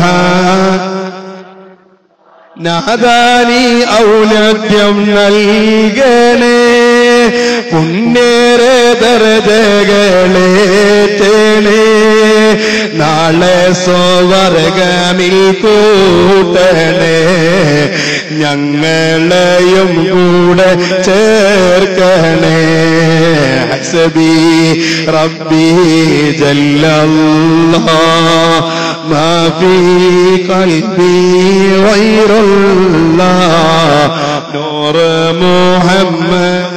നാദാനി ഔന്നത്യം നൽകണേ പുണ്യേറെ ദർജകളെ തേണേ നാളെ സ്വവർഗമിൽ കൂട്ടണേ ഞങ്ങളെയും കൂടെ ചേർക്കണേ ഹസബി റബ്ബി ജല്ലല്ലാഹ് ما في قلبي غير الله نور محمد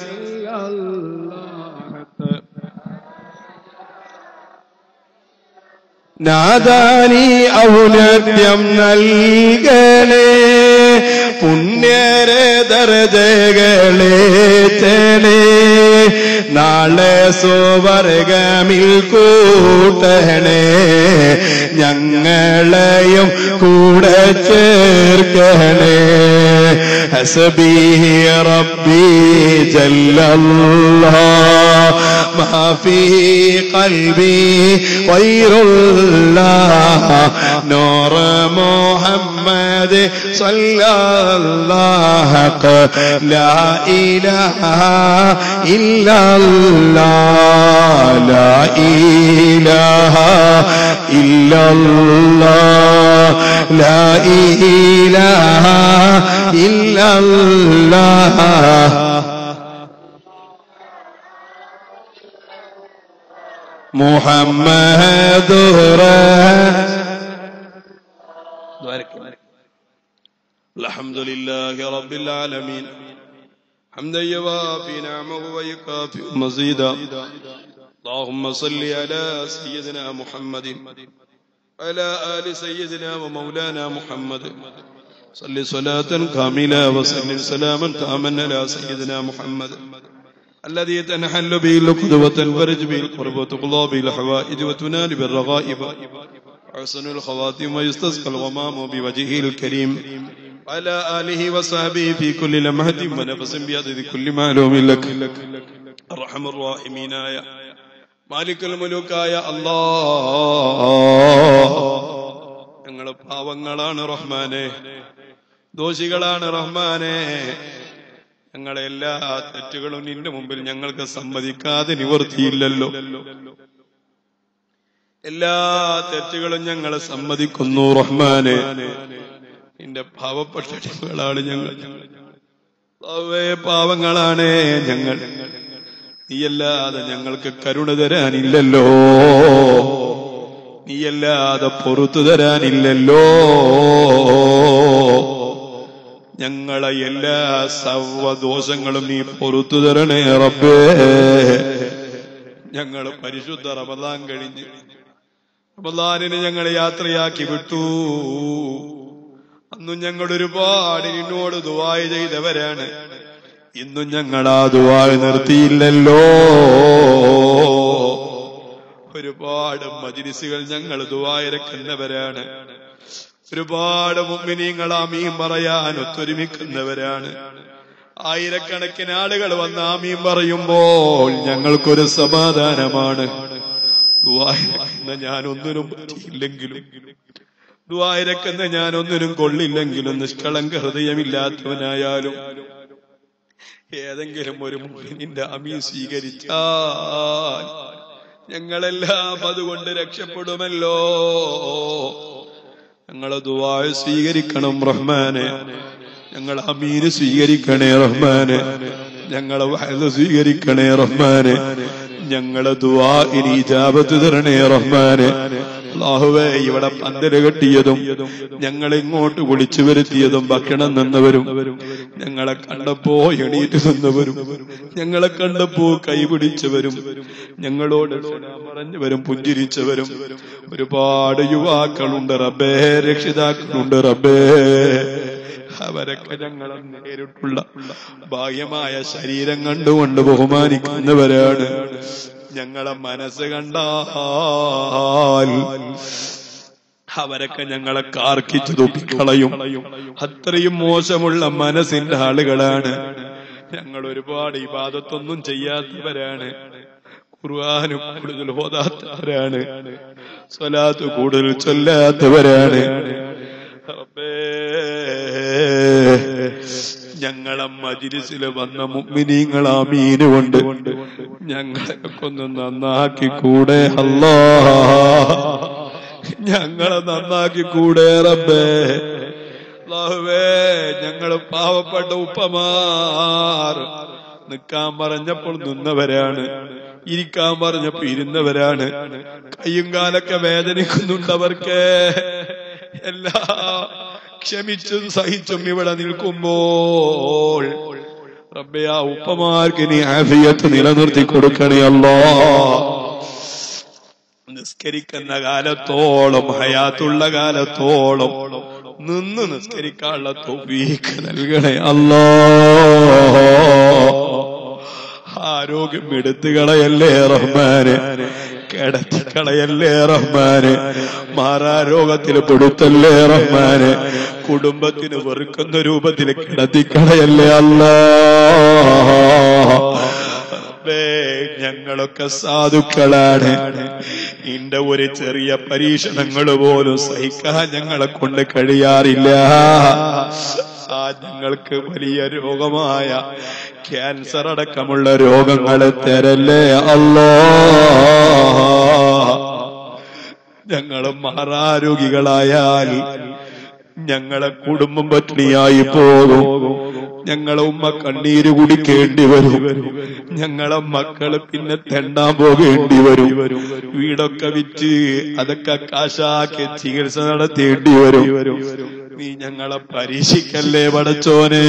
നാദാനി ഔന്നത്യം നൽകണേ പുണ്യരെ ദർജകളെ തേണേ നാളെ സുവർഗമിൽ കൂട്ടണേ ഞങ്ങളെയും കൂടെ ചേർക്കണേ ഹസബി റബ്ബി ജല്ലല്ലാഹ് ما في قلبي غير الله نور محمد صلى الله لا إله إلا الله لا إله إلا الله لا إله إلا الله محمد الحمد لله رب العالمين حمدا يوافي نعمه ويكافئ مزيدا اللهم صل على سيدنا محمد على آل سيدنا ومولانا محمد صل صلاة كاملة وسلم سلاما تاما على سيدنا محمد الذي تنحل به العقد وتنفرج به القرب وتقضى به الحوائج وتنال بالرغائب حسن الخواتم ويستسقى الغمام بوجهه الكريم على آله وصحبه في كل لمحة ونفس بعدد كل معلوم لك الرحم الراحمين يا مالك الملوك يا الله ഞങ്ങള് പാവങ്ങളാണ് റഹ്മാനെ ദോഷികളാണ് റഹ്മാനെ ഞങ്ങളെ എല്ലാ തെറ്റുകളും നിന്റെ മുമ്പിൽ ഞങ്ങൾക്ക് സമ്മതിക്കാതെ നിവർത്തിയില്ലല്ലോ എല്ലാ തെറ്റുകളും ഞങ്ങൾ സമ്മതിക്കുന്നു റഹ്മാനെ നിന്റെ പാവപ്പെട്ട അടിമകളാണ് ഞങ്ങൾ പാവേ പാവങ്ങളാണ് ഞങ്ങൾ നീയല്ലാതെ ഞങ്ങൾക്ക് കരുണ തരാനില്ലല്ലോ നീയല്ലാതെ പൊറത്തു തരാനില്ലല്ലോ ഞങ്ങളെ എല്ലാ സർവദോഷങ്ങളും നീ പൊറത്തു തരണേ റബ്ബേ ഞങ്ങൾ പരിശുദ്ധ റമദാൻ കഴിഞ്ഞ് റമദാനിന് ഞങ്ങൾ യാത്രയാക്കി വിട്ടു അന്നും ഞങ്ങൾ ഒരുപാട് നിന്നോട് ദുവായ ചെയ്തവരാണ് ഇന്നും ഞങ്ങൾ ആ ദുവായ നിർത്തിയില്ലല്ലോ ഒരുപാട് മജിലിസുകൾ ഞങ്ങൾ ദുവായിരക്കുന്നവരാണ് ഒരുപാട് മുമ്മിനീങ്ങൾ ആമീൻ പറയാൻ ഒത്തൊരുമിക്കുന്നവരാണ് ആയിരക്കണക്കിന് ആളുകൾ വന്ന് ആമീൻ പറയുമ്പോൾ ഞങ്ങൾക്കൊരു സമാധാനമാണ് ദുവായിരക്കുന്ന ഞാൻ ഒന്നിനും പറ്റിയില്ലെങ്കിലും ദുവായിരക്കുന്ന ഞാൻ ഒന്നിനും കൊള്ളില്ലെങ്കിലും നിഷ്കളങ്ക ഹൃദയമില്ലാത്തവനായാലും ഏതെങ്കിലും ഒരു മുഅ്മിനിന്റെ അമീൻ സ്വീകരിച്ചാൽ ഞങ്ങളെല്ലാം അതുകൊണ്ട് രക്ഷപ്പെടുമല്ലോ ഞങ്ങളെ ദുആ സ്വീകരിക്കണം റഹ്മാനെ ഞങ്ങൾ അമീന് സ്വീകരിക്കണേ റഹ്മാനെ ഞങ്ങളെ വഹദ് സ്വീകരിക്കണേ റഹ്മാനെ ഞങ്ങളെ ദുആ ഇനി ഇജാബത്ത് തരണേ റഹ്മാനെ അള്ളാഹുവേ ഇവിടെ പന്തല് കെട്ടിയതും ഞങ്ങളെ ഇങ്ങോട്ട് വിളിച്ചു വരുത്തിയതും ഭക്ഷണം നിന്നവരും ഞങ്ങളെ കണ്ടപ്പോ എണീറ്റ് നിന്നവരും ഞങ്ങളെ കണ്ടപ്പോ കൈപിടിച്ചവരും ഞങ്ങളോട് സലാം പറഞ്ഞവരും പുഞ്ചിരിച്ചവരും ഒരുപാട് യുവാക്കളുണ്ട് റബ്ബേ രക്ഷിതാക്കളുണ്ട് റബ്ബേ അവരൊക്കെ ഞങ്ങളെ നേരിട്ടുള്ള ബാഹ്യമായ ശരീരം കണ്ടുകൊണ്ട് ബഹുമാനിക്കുന്നവരാണ് ഞങ്ങളെ മനസ്സ് കണ്ടാൽ അവരൊക്കെ ഞങ്ങളെ കാർക്കിച്ചു തുപ്പിക്കളയും അത്രയും മോശമുള്ള മനസ്സിന്റെ ആളുകളാണ് ഞങ്ങൾ ഒരുപാട് ഇബാദത്തൊന്നും ചെയ്യാത്തവരാണ് ഖുർആാനും കൂടുതൽ ഓതാത്തവരാണ് സ്വലാത്ത് കൂടുതൽ ചൊല്ലാത്തവരാണ് റബ്ബേ, ഞങ്ങളെ മജിലിസിൽ വന്ന മുഗ്മിനീങ്ങൾ ആമീന് കൊണ്ട് ഞങ്ങളെയൊക്കെ ഒന്ന് നന്നാക്കി കൂടെ അല്ലാ ഞങ്ങളെ നന്നാക്കി കൂടെ റബ്ബേ അല്ലാഹുവേ ഞങ്ങൾ പാവപ്പെട്ട ഉപ്പമാർ നിൽക്കാൻ പറഞ്ഞപ്പോൾ നിന്നവരാണ് ഇരിക്കാൻ പറഞ്ഞപ്പോ ഇരുന്നവരാണ് കയ്യും കാലൊക്കെ വേദനിക്കുന്നുണ്ടവർക്ക് എല്ലാ ക്ഷമിച്ചും സഹിച്ചും ഇവിടെ നിൽക്കുമ്പോൾ റബ്ബേ ആ ഉപ്പമാർക്ക് നീ ആഫിയത്ത് നിലനിർത്തി കൊടുക്കണേ അല്ലോ നിസ്കരിക്കുന്ന കാലത്തോളം ഹയാത്തുള്ള കാലത്തോളം നിന്ന് നിസ്കരിക്കാനുള്ള തൊവീക്ക് നൽകണേ അല്ലോ ആരോഗ്യം എടുത്തു കളയല്ലേ റഹ്മാന് കിടത്തി കളയല്ലേ റഹ്മാന് മാറാരോഗത്തിൽ പെടുത്തല്ലേ റഹ്മാന് കുടുംബത്തിന് വെറുക്കുന്ന രൂപത്തിൽ കിടത്തി കളയല്ലേ അല്ലാ റബ്ബേ, ഞങ്ങളൊക്കെ സാധുക്കളാണ് നിന്റെ ഒരു ചെറിയ പരീക്ഷണങ്ങൾ പോലും സഹിക്കാൻ ഞങ്ങളെ കൊണ്ട് കഴിയാറില്ല ആ ഞങ്ങൾക്ക് വലിയ രോഗമായ ക്യാൻസർ അടക്കമുള്ള രോഗങ്ങളെ തരല്ലേ അല്ലോ ഞങ്ങൾ മാറാരോഗികളായാൽ ഞങ്ങളെ കുടുംബം പട്ടിണിയായി പോകും ഞങ്ങളെ ഉമ്മ കണ്ണീര് കുടിക്കേണ്ടി വരും ഞങ്ങളെ മക്കള് പിന്നെ തെണ്ടാൻ പോകേണ്ടി വരും വീടൊക്കെ വിറ്റ് അതൊക്കെ കാശാക്കി ചികിത്സ നടത്തേണ്ടി വരും നീ ഞങ്ങളെ പരീക്ഷിക്കല്ലേ പടച്ചോനെ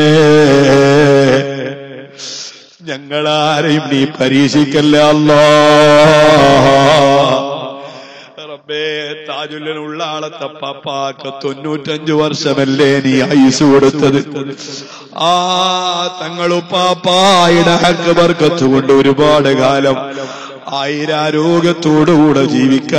ഞങ്ങളാരെയും നീ പരീക്ഷിക്കല്ലേ അല്ലാ റബ്ബേ താജുല്ലിനുള്ള ആളത്തെ പപ്പാക്ക് തൊണ്ണൂറ്റഞ്ചു വർഷമല്ലേ നീ ഐസ് കൊടുത്തത് ആ തങ്ങളുപ്പാപ്പായുടെ ഹക്ക് ബർക്കത്ത് കൊണ്ട് ഒരുപാട് കാലം ആയിരാരോഗ്യത്തോടുകൂടെ ജീവിക്കാൻ